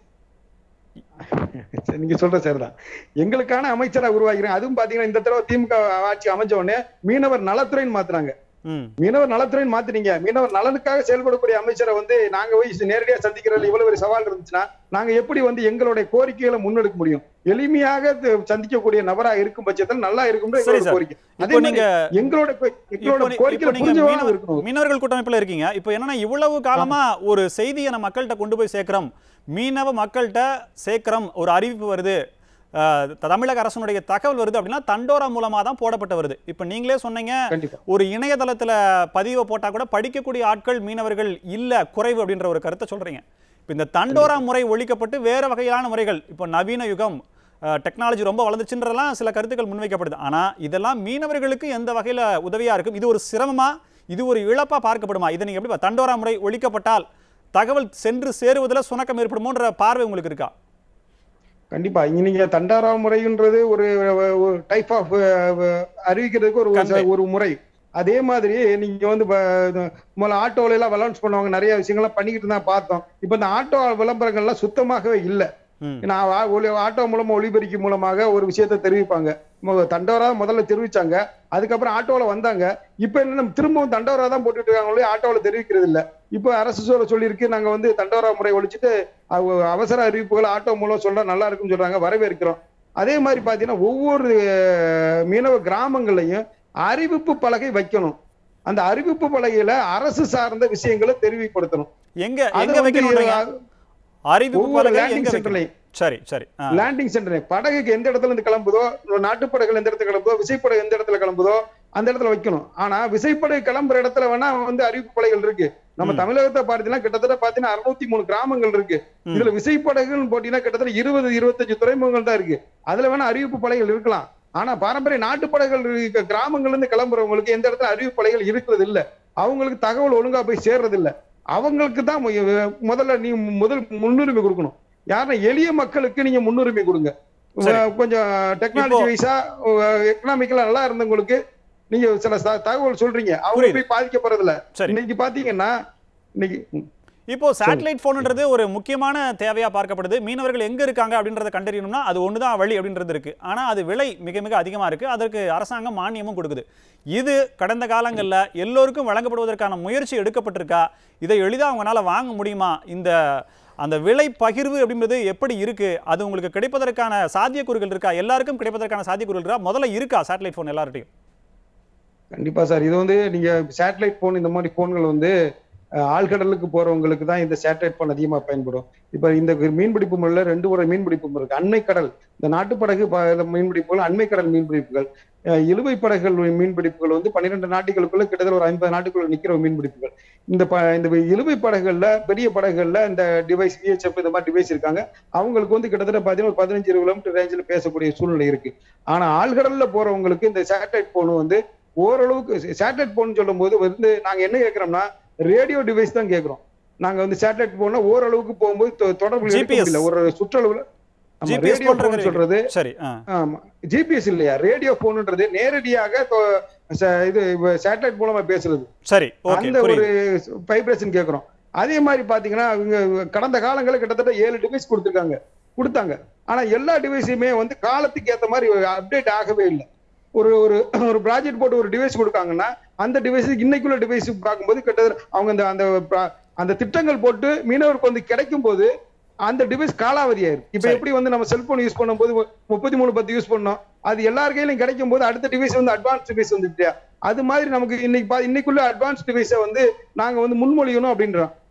சரி, நீங்க சொல்ற சார் தான் எங்களுக்கான அமைச்சரா உருவாகிறேன் அதுவும் பாத்தீங்கன்னா இந்த தடவை திமுக ஆட்சி அமைஞ்ச உடனே மீனவர் நலத்துறைன்னு மாத்துறாங்க ம் மீனவர் நலத்துறைன்னு மாத்தினீங்க மீனவர் நலனுக்காக செயல்படக்கூடிய அமைச்சரை வந்து நாங்க போய் நேரடியா சந்திக்கிறதுல இவ்வளவு ஒரு சவால் இருந்துச்சுன்னா நாங்க எப்படி வந்து எங்களுடைய கோரிக்கைகளை முன்னெடுக்க முடியும் எளிமையாக து- சந்திக்கக்கூடிய நபரா இருக்கும் பட்சத்தில் நல்லா இருக்கும் சரி எங்களோட சார். கோரிக்கை அதே இப்போ மாதிரி நீங்க எங்களோட கோ- எங்களோட இப்போ நீ- இப்போ கோரிக்கையில நீங்க புரிஞ்சவா மீனவர் இருக்கணும் மீனவர்கள் கூட்டமைப்புல இருக்கீங்க இப்போ என்னன்னா இவ்வளவு காலமா ஒரு செய்தியை நம்ம மக்கள்கிட்ட கொண்டு போய் சேர்க்கிறோம் மீனவ மக்கள்கிட்ட சேர்க்கிறோம் ஒரு அறிவிப்பு வருது அஹ், தமிழக அரசனுடைய தகவல் வருது அப்படின்னா தண்டோரா மூலமா தான் போடப்பட்டு வருது இப்போ நீங்களே சொன்னீங்க கண்டிப்பா ஒரு இணையதளத்துல பதிவை போட்டா கூட படிக்கக்கூடிய ஆட்கள் மீனவர்கள் இல்ல குறைவு அப்படின்ற ஒரு கருத்தை சொல்றீங்க இப்போ இந்த தண்டோரா முறை ஒழிக்கப்பட்டு வேற வகையான முறைகள் இப்போ நவீன யுகம் டெக்னாலஜி ரொம்ப வளர்ந்துச்சுன்றதெல்லாம் சில கருத்துக்கள் முன்வைக்கப்படுது ஆனா இதெல்லாம் மீனவர்களுக்கு எந்த வகையில உதவியா இருக்கும் இது ஒரு சிரமமா இது ஒரு இழப்பா பார்க்கப்படுமா இதை நீங்க எப்படி பா- தண்டோரா முறை ஒழிக்கப்பட்டால் தகவல் சென்று சேருவதில் சுணக்கம் ஏற்படுமோன்ற பார்வை உங்களுக்கு இருக்கா கண்டிப்பா இங்க நீங்க தண்டாரா முறைன்றது ஒரு டைப் ஆஃப் அறிவிக்கிறதுக்கு ஒரு Convey. ஒரு முறை அதே மாதிரி நீங்க வந்து இப்ப, இது, முதல்ல ஆட்டோல எல்லாம் அலௌன்ஸ் பண்ணுவாங்க நிறைய விஷயங்கள்லாம் பண்ணிக்கிட்டு தான் பார்த்தோம் இப்ப இந்த ஆட்டோ விளம்பரங்கள்லாம் சுத்தமாகவே இல்லை ம் நான் வா- ஒலி- ஆட்டோ மூலமா ஒளிபெருக்கி மூலமாக ஒரு விஷயத்தை தெரிவிப்பாங்க மு- தண்டோரா முதல்ல தெரிவிச்சாங்க அதுக்கப்புறம் ஆட்டோல வந்தாங்க இப்ப என்ன திரும்பவும் தண்டோரா தான் போட்டுட்டு இருக்காங்க ஒழிய ஆட்டோல தெரிவிக்கிறது இல்ல இப்ப அரசு சொல்ல சொல்லியிருக்கு நாங்க வந்து தண்டோரா முறை ஒழிச்சிட்டு அவ- அவசர அறிவிப்புகள் ஆட்டோ மூலம் சொல்றா நல்லா இருக்குன்னு சொல்றாங்க வரவேற்கிறோம் அதே மாதிரி பாத்தீங்கன்னா ஒவ்வொரு அஹ், மீனவ கிராமங்கள்லயும் அறிவிப்பு பலகை வைக்கணும் அந்த அறிவிப்பு பலகையில அரசு சார்ந்த விஷயங்களை தெரிவிப்படுத்தணும் எங்க அதை எங்க வந்து வைக்கணும்ன்றீங்க அறிவிப்பு ஒவ்வொரு பலகை லேண்டிங் எங்க வைக்கணும்? சென்டர்லையும் சரி சரி ஆ. லேண்டிங் சென்டர் படகுக்கு எந்த இடத்துல இருந்து கிளம்புதோ நாட்டுப்படகுகள் எந்த இடத்துல கிளம்புதோ விசைப்படகு எந்த இடத்துல கிளம்புதோ அந்த இடத்துல வைக்கணும் ஆனா விசைப்படகு கிளம்புற இடத்துல வேணா வந்து அறிவிப்பு பலைகள் இருக்கு நம்ம ம். தமிழகத்தை பார்த்தீங்கன்னா கிட்டத்தட்ட பாத்தீங்கன்னா அறுநூத்தி மூணு கிராமங்கள் இருக்கு ம். இதுல விசைப்படகுன்னு போட்டீங்கன்னா கிட்டத்தட்ட இருபது இருபத்தஞ்சு துறைமுகங்கள் தான் இருக்கு அதுல வேணா அறிவிப்பு பலைகள் இருக்கலாம் ஆனா பாரம்பரிய நாட்டுப்படகுகள் இருக்க கிராமங்கள்ல இருந்து கிளம்புறவங்களுக்கு எந்த இடத்துல அறிவிப்பு பலைகள் இருக்கிறது இல்ல அவங்களுக்கு தகவல் ஒழுங்கா போய் சேர்றது இல்ல அவங்களுக்கு தான் மு- முதல்ல நீ முதல் முன்னுரிமை கொடுக்கணும் யாருன்னா எளிய மக்களுக்கு நீங்க முன்னுரிமை கொடுங்க சரி. உங்க- கொஞ்சம் டெக்னாலஜி இப்போ- வைஸா எக்கனாமிக்கலா நல்லா இருந்தவங்களுக்கு நீங்க சில ச- தகவல் சொல்றீங்க அவங்க புரியுது. போய் பாதிக்கப்படுறது இல்ல சரி இன்னைக்கு பாத்தீங்கன்னா இன்னைக்கு இப்போ சேட்டலைட் போன்ன்றது ஒரு முக்கியமான தேவையா பார்க்கப்படுது மீனவர்கள் எங்க இருக்காங்க அப்படின்றத கண்டறியணும்னா அது ஒண்ணுதான் வழி அப்படின்றது இருக்கு ஆனா அது விலை மிக மிக அதிகமா இருக்கு அதற்கு அரசாங்கம் மானியமும் கொடுக்குது இது கடந்த காலங்கள்ல எல்லோருக்கும் வழங்கப்படுவதற்கான முயற்சி எடுக்கப்பட்டிருக்கா இதை எளிதா அவங்களால வாங்க முடியுமா இந்த அந்த விலை பகிர்வு அப்படின்றது எப்படி இருக்கு அது உங்களுக்கு கிடைப்பதற்கான சாத்தியக்கூறுகள் இருக்கா எல்லாருக்கும் கிடைப்பதற்கான சாத்தியக்கூறுகள் இருக்கா முதல்ல இருக்கா சேட்டலைட் போன் எல்லார்ட்டையும் கண்டிப்பா சார் இது வந்து நீங்க சேட்டலைட் போன் இந்த மாதிரி போன்கள் வந்து அஹ், ஆழ்கடலுக்கு போறவங்களுக்கு தான் இந்த சேட்டலைட் போன் அதிகமா பயன்படும் இப்ப இந்த மீன்பிடிப்பு முறையில ரெண்டு முறை மீன்பிடிப்பு முறை இருக்கு அண்மை கடல் இந்த நாட்டுப்படகு ப- இந்த மீன்பிடிப்புகள் அண்மை கடல் மீன்பிடிப்புகள் அஹ், இழுவை படகுகள் மீன்பிடிப்புகள் வந்து பன்னிரெண்டு நாட்டுகளுக்குள்ள கிட்டத்தட்ட ஒரு ஐம்பது நாட்டுக்குள்ள நிக்கிற மீன்பிடிப்புகள் இந்த ப இந்த இழுவை படகுகள்ல பெரிய படகுகள்ல இந்த டிவைஸ் விஹெச்எஃப் இந்த மாதிரி டிவைஸ் இருக்காங்க அவங்களுக்கு வந்து கிட்டத்தட்ட பாத்தீங்கன்னா ஒரு பதினஞ்சு இருபது கிலோமீட்டர் ரேஞ்சில் பேசக்கூடிய சூழ்நிலை இருக்கு ஆனா ஆழ்கடல்ல போறவங்களுக்கு இந்த சேட்டலைட் போன் வந்து ஓரளவுக்கு சேட்டலைட் போன் சொல்லும் போது வந்து நாங்க என்ன கேட்கிறோம்னா ரேடியோ டிவைஸ் தான் கேட்கிறோம் நாங்க வந்து சேட்டலைட் போனா ஓரளவுக்கு போகும்போது தொ- தொடர்பு எடுக்க GPS. முடியல ஒரு சுற்றளவுல ஜிபிஎஸ் ரேடியோ போன்ற போன் கருவி. சொல்றது சரி ஆ ஆமா ஜிபிஎஸ் இல்லையா ரேடியோ போன்ன்றது நேரடியாக தொ- ச- இது சேட்டலைட் மூலமா பேசுறது சரி ஓகே அந்த ஒரு புரியுது வைப்ரேஷன் கேட்கிறோம் அதே மாதிரி பாத்தீங்கன்னா அவங்க கடந்த காலங்களில் கிட்டத்தட்ட ஏழு டிவைஸ் கொடுத்துருக்காங்க கொடுத்தாங்க ஆனா எல்லா டிவைஸுமே வந்து காலத்துக்கு ஏத்த மாதிரி அப்டேட் ஆகவே இல்லை ஒரு ஒரு ஒரு ப்ராஜெக்ட் போட்டு ஒரு டிவைஸ் கொடுக்காங்கன்னா அந்த டிவைஸ் இன்னைக்குள்ள டிவைஸ் பார்க்கும்போது கிட்டத்தட்ட அவங்க அந்த அந்த pro- அந்த திட்டங்கள் போட்டு மீனவருக்கு வந்து கிடைக்கும் போது அந்த டிவைஸ் காலாவதி ஆயிரும் இப்ப சரி. எப்படி வந்து நம்ம செல்போன் யூஸ் பண்ணும்போது முப்பத்தி மூணு பத்து யூஸ் பண்ணோம் அது எல்லார் கையிலும் கிடைக்கும் போது அடுத்த டிவைஸ் வந்து அட்வான்ஸ் டிவைஸ் வந்துட்டு அது மாதிரி நமக்கு இன்னைக்கு பா- இன்னைக்குள்ள அட்வான்ஸ் டிவைஸை வந்து நாங்க வந்து முன்மொழியணும் அப்படின்றோம்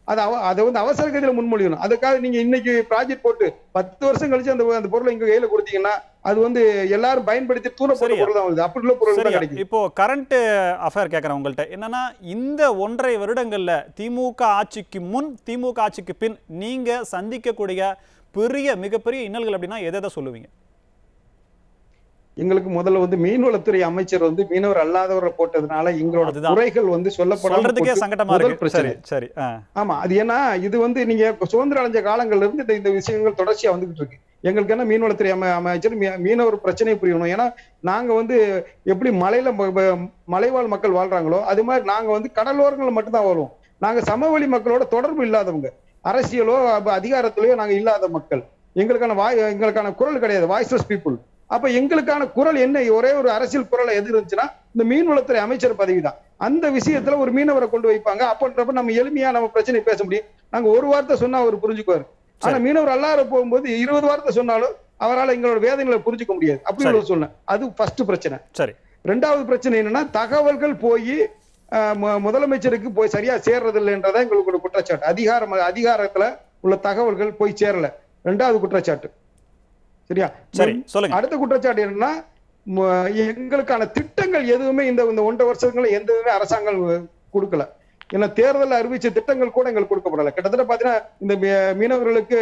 அதை அவ அதை வந்து அவசர கதியில முன்மொழியணும் அதுக்காக நீங்க இன்னைக்கு ப்ராஜெக்ட் போட்டு பத்து வருஷம் கழிச்சு அந்த அந்த பொருளை இங்க கையில கொடுத்தீங்கன்னா அது வந்து எல்லாரும் பயன்படுத்தி தூரப்பட்ட சரியா. பொருள் தான் வருது அப்படி உள்ள பொருள் தான் சரியா கிடைக்கும் இப்போ கரண்ட் அஃபேர் கேட்குறேன் உங்கள்கிட்ட என்னன்னா இந்த ஒன்றரை வருடங்கள்ல திமுக ஆட்சிக்கு முன் திமுக ஆட்சிக்கு பின் நீங்க சந்திக்கக்கூடிய பெரிய மிகப்பெரிய இன்னல்கள் அப்படின்னா எதை எதை சொல்லுவீங்க எங்களுக்கு முதல்ல வந்து மீன்வளத்துறை அமைச்சர் வந்து மீனவர் அல்லாதவரை போட்டதுனால எங்களோட அதுதான். குறைகள் வந்து சொல்லப்படாம சொல்றதுக்கே போட்டு சங்கடமா முதல் இருக்கு பிரச்சனை சரி சரி ஆ ஆமா அது ஏன்னா இது வந்து நீங்க சுதந்திரம் அடைஞ்ச காலங்கள்ல இருந்து இந்த- இந்த விஷயங்கள் தொடர்ச்சியா வந்துகிட்டு இருக்கு எங்களுக்கு என்ன மீன்வளத்துறை அமை அமைச்சர் மீ- மீனவர் பிரச்சனை புரியணும் ஏன்னா நாங்க வந்து எப்படி மலையில ம- ம- மலைவாழ் மக்கள் வாழ்றாங்களோ அது மாதிரி நாங்க வந்து கடலோரங்கள் மட்டும்தான் வாழ்வோம் நாங்க சமவெளி மக்களோட தொடர்பு இல்லாதவங்க அரசியலோ அப்ப அதிகாரத்திலயோ நாங்க இல்லாத மக்கள் எங்களுக்கான வாய் எங்களுக்கான குரல் கிடையாது வாய்ஸ்லெஸ் பீப்புள் அப்ப எங்களுக்கான குரல் என்ன ஒரே ஒரு அரசியல் குரல் எது இருந்துச்சுன்னா இந்த மீன்வளத்துறை அமைச்சர் பதவி தான் அந்த விஷயத்துல ஒரு மீனவரை கொண்டு வைப்பாங்க அப்பன்றப்ப நம்ம எளிமையா நம்ம பிரச்சனை பேச முடியும் நாங்க ஒரு வார்த்தை சொன்னா அவர் புரிஞ்சுக்குவாரு ஆனா மீனவர் அல்லாத போகும்போது இருபது வார்த்தை சொன்னாலும் அவரால் எங்களோட வேதனைகளை புரிஞ்சுக்க முடியாது அப்படி சரி. ஒரு சொன்னேன் அது ஃபர்ஸ்ட் பிரச்சனை சரி ரெண்டாவது பிரச்சனை என்னன்னா தகவல்கள் போய் முதலமைச்சருக்கு போய் சரியா சேர்றது இல்லைன்றதான் எங்களுக்கு குற்றச்சாட்டு அதிகாரம் அதிகாரத்துல உள்ள தகவல்கள் போய் சேரல ரெண்டாவது குற்றச்சாட்டு சரியா சரி சொல்லுங்க அடுத்த குற்றச்சாட்டு என்னன்னா ம- எங்களுக்கான திட்டங்கள் எதுவுமே இந்த இந்த ஒன்றரை வருஷத்துல எந்த இதுவுமே அரசாங்கம் கொடுக்கல ஏன்னா தேர்தல் அறிவிச்ச திட்டங்கள் கூட எங்களுக்கு கொடுக்கப்படல கிட்டத்தட்ட பாத்தீங்கன்னா இந்த மீ- மீனவர்களுக்கு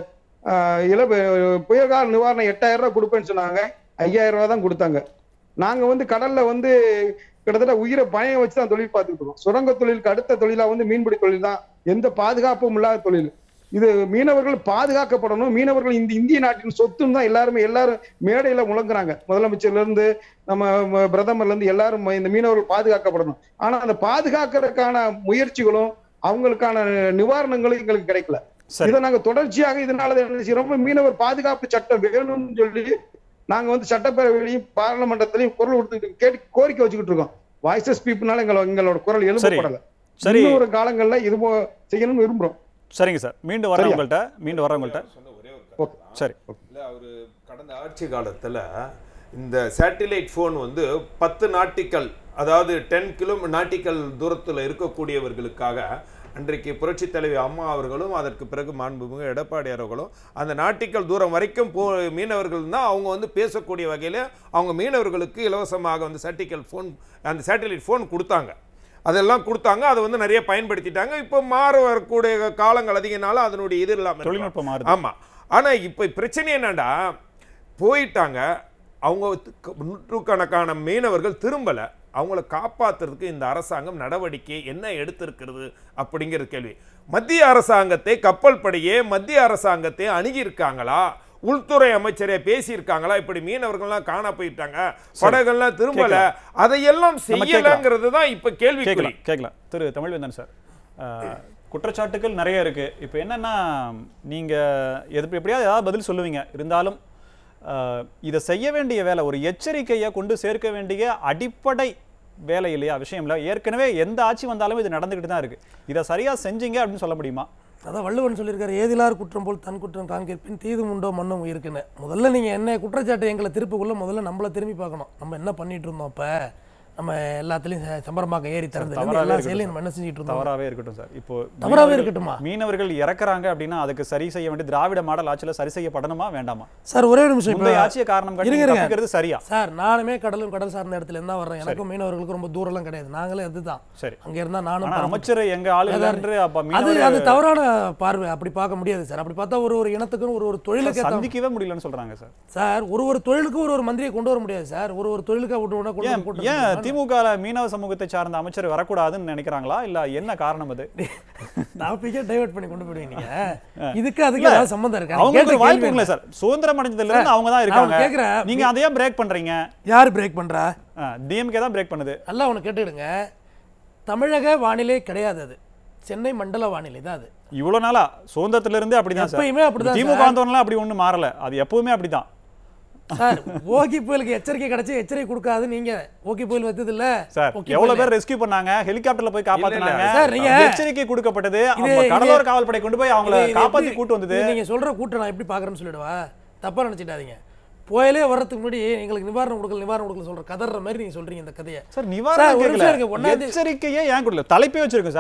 ஆஹ், இல புயல் கால நிவாரணம் எட்டாயிரம் ரூபாய் கொடுப்பேன்னு சொன்னாங்க ஐயாயிரம் ரூபாய் தான் கொடுத்தாங்க நாங்க வந்து கடல்ல வந்து கிட்டத்தட்ட உயிரை பணைய வச்சு தான் தொழில் பார்த்துட்டு இருக்கோம் சுரங்க தொழிலுக்கு அடுத்த தொழிலா வந்து மீன்பிடி தொழில் தான் எந்த பாதுகாப்பும் இல்லாத தொழில் இது மீனவர்கள் பாதுகாக்கப்படணும் மீனவர்கள் இந்த இந்திய நாட்டின் சொத்துன்னு தான் எல்லாருமே எல்லாரும் மேடையில முழங்குறாங்க முதலமைச்சர்ல இருந்து நம்ம ம- பிரதமர்ல இருந்து எல்லாரும் இந்த மீனவர்கள் பாதுகாக்கப்படணும் ஆனா அந்த பாதுகாக்கிறதுக்கான முயற்சிகளும் அவங்களுக்கான நிவாரணங்களும் எங்களுக்கு கிடைக்கல சரி இதை நாங்க தொடர்ச்சியாக இதனால என்ன செய்யறோம் மீனவர் பாதுகாப்பு சட்டம் வேணும்னு சொல்லி நாங்க வந்து சட்டப்பேரவையிலையும் பாராளுமன்றத்திலையும் குரல் கொடுத்துட்டு கேட்டு கோரிக்கை வச்சுக்கிட்டு இருக்கோம் வாய்ஸஸ் பீப்புள்னால எங்களோட எங்களோட குரல் எழுப்பப்படல சரி இன்னும் ஒரு காலங்கள்ல இது போ- செய்யணும்னு விரும்புறோம் சரிங்க சார் மீண்டும் வரேன் சரியா? உங்கள்கிட்ட மீண்டும் வரேன் உங்கள்கிட்ட சொன்ன ஒரே ஒரு ஓகே. கருத்து தான். சரி இல்ல அவரு கடந்த ஆட்சி காலத்துல இந்த சேட்டிலைட் ஃபோன் வந்து பத்து நாட்டிக்கல் அதாவது டென் கிலோ நாட்டிக்கல் தூரத்துல இருக்கக்கூடியவர்களுக்காக அன்றைக்கு புரட்சி தலைவி அம்மா அவர்களும் அதற்கு பிறகு மாண்புமிகு எடப்பாடி அவர்களும் அந்த நாட்டிக்கல் தூரம் வரைக்கும் போ மீனவர்கள் தான் அவங்க வந்து பேசக்கூடிய வகையில் அவங்க மீனவர்களுக்கு இலவசமாக வந்து சேட்டிக்கல் ஃபோன் அந்த சேட்டிலைட் ஃபோன் கொடுத்தாங்க அதெல்லாம் கொடுத்தாங்க அதை வந்து நிறைய பயன்படுத்திட்டாங்க இப்போ மாற வரக்கூடிய காலங்கள் அதிகனால அதனுடைய இது இல்லாமல் இருக்கலாம். தொழில்நுட்பம் மாறுது ஆமா ஆனா இப்போ பிரச்சனை என்னடா போயிட்டாங்க அவங்க து- நூற்றுக்கணக்கான மீனவர்கள் திரும்பல அவங்கள காப்பாத்துறதுக்கு இந்த அரசாங்கம் நடவடிக்கை என்ன எடுத்திருக்கிறது அப்படிங்கிற கேள்வி மத்திய அரசாங்கத்தை கப்பல் படையே மத்திய அரசாங்கத்தை அணுகியிருக்காங்களா உள்துறை அமைச்சரே பேசியிருக்காங்களா இப்படி மீனவர்கள்லாம் காண போயிட்டாங்க படகெல்லாம் திரும்பல அதையெல்லாம் நம்ம கேட்கலாம். செய்யலங்கிறது தான் இப்ப கேள்விக்குறி கேட்கலாம் கேட்கலாம் திரு தமிழ்வேந்தன் சார் அஹ், குற்றச்சாட்டுகள் நிறைய இருக்கு இப்போ என்னன்னா நீங்க எது எப்படியாவது ஏதாவது பதில் சொல்லுவீங்க இருந்தாலும் அஹ், இதை செய்ய வேண்டிய வேலை ஒரு எச்சரிக்கையை கொண்டு சேர்க்க வேண்டிய அடிப்படை வேலை இல்லையா விஷயம் இல்லை ஏற்கனவே எந்த ஆட்சி வந்தாலும் இது நடந்துக்கிட்டு தான் இருக்கு இதை சரியா செஞ்சீங்க அப்படின்னு சொல்ல முடியுமா அதான் வள்ளுவன் சொல்லியிருக்காரு ஏதிலார் குற்றம் போல் தன் குற்றம் காண்கிற்பின் தீது உண்டோ மண்ணும் இருக்குன்னு முதல்ல நீங்கள் என்ன குற்றச்சாட்டு எங்களை திருப்புக்குள்ள முதல்ல நம்மளை திரும்பி பார்க்கணும் நம்ம என்ன பண்ணிட்டு இருந்தோம் அப்போ நம்ம எல்லாத்துலேயும் சம்பரமாக்க ஏறி திறந்து தவறாவே எல்லா இருக்கட்டும் செயலையும் நம்ம என்ன செஞ்சுட்டு இருந்தோம் தவறாவே இருக்கட்டும் சார் இப்போ தவறாவே மீனவர்கள்- இருக்கட்டுமா? மீனவர்கள் இறக்குறாங்க அப்படின்னா அதுக்கு சரி செய்ய வேண்டிய திராவிட மாடல் ஆட்சியில சரி செய்யப்படணுமா வேண்டாமா சார் ஒரே ஒரு நிமிஷம் முந்தைய இப்போ ஆட்சியை காரணம் காட்டி இருங்க, இருங்க. தப்பிக்கிறது சரியா சார் நானுமே கடலும் கடல் சார்ந்த இடத்துல இருந்தா வர்றேன் எனக்கும் மீனவர்களுக்கும் ரொம்ப தூரம்லாம் கிடையாது நாங்களே அதுதான் சரி அங்க இருந்தா நானும் ஆனா பறந்து- அமைச்சர் எங்க ஆளு இல்லைன்று அப்ப அது மீனவர் அது தவறான பார்வை அப்படி பார்க்க முடியாது சார் அப்படி பார்த்தா ஒரு ஒரு இனத்துக்கும் ஒரு ஒரு தொழிலுக்கு ஏத்த- சந்திக்கவே முடியலன்னு சொல்றாங்க சார் சார் ஒரு ஒரு தொழிலுக்கும் ஒரு ஒரு மந்திரியை கொண்டு வர முடியாது சார் ஒரு ஒரு தொழிலுக்கு விட்டு விட கொண்டு ஏன் வந்து கூட்டம் ஏன் போடுறாங்க. திமுக ல மீனவ சமூகத்தை சார்ந்த அமைச்சர் வரக்கூடாதுன்னு நினைக்கிறாங்களா இல்ல என்ன காரணம் அது டாபிக்கே டைவர்ட் பண்ணி கொண்டு போயிடுவீங்க இதுக்கு அதுக்கு இல்ல, ஏதாவது சம்மந்தம் இருக்கா அவங்களுக்கு கேட்ட வாய்ப்பு கேள்வி இல்லை என்ன? சார் சுதந்திரம் அடைஞ்சதுல இருந்து அவங்க தான் நான் இருக்காங்க கேக்குறேன். நீங்க அதையே பிரேக் பண்றீங்க யார் பிரேக் பண்றா டிஎம்கே தான் பிரேக் பண்ணுது நல்லா ஒன்று கேட்டுடுங்க தமிழக வானிலை கிடையாது அது சென்னை மண்டல வானிலை தான் அது இவ்வளவு நாளா சுதந்திரத்துல இருந்தே அப்படிதான் சார் எப்பயுமே அப்படிதான் திமுக வந்தவங்களாம் அப்படி ஒண்ணும் மாறல அது எப்பவுமே அப்படிதான் சார் ஓகி புயலுக்கு எச்சரிக்கை கிடைச்சு எச்சரிக்கை கொடுக்காது நீங்க ஓகி புயல் வந்தது இல்ல சார் ஓகி எவ்வளவு புயல். பேர் ரெஸ்கியூ பண்ணாங்க ஹெலிகாப்டர்ல போய் காப்பாத்துனாங்க சார், நீங்க- எச்சரிக்கை கொடுக்கப்பட்டது இது- அவங்க இது- கடலோர காவல்படை கொண்டு போய் அவங்கள இது- இது காப்பாத்தி எப்படி- கூட்டு வந்தது இது நீங்க சொல்ற கூட்டம் நான் எப்படி பாக்குறேன்னு சொல்லிடுவா தப்பா நினைச்சிட்டாதீங்க புயலே வர்றதுக்கு முன்னாடி எங்களுக்கு நிவாரணம் கொடுக்கல நிவாரணம் கொடுக்கல சொல்ற கதற மாதிரி நீங்க சொல்றீங்க இந்த கதையை சார் சார், நிவாரணம் ஒரு கேட்கல நிமிஷம் இருங்க, ஒண்ணாம் தேதி- எச்சரிக்கையே ஏன் கொடுக்கல தலைப்பே வச்சிருக்கு சார்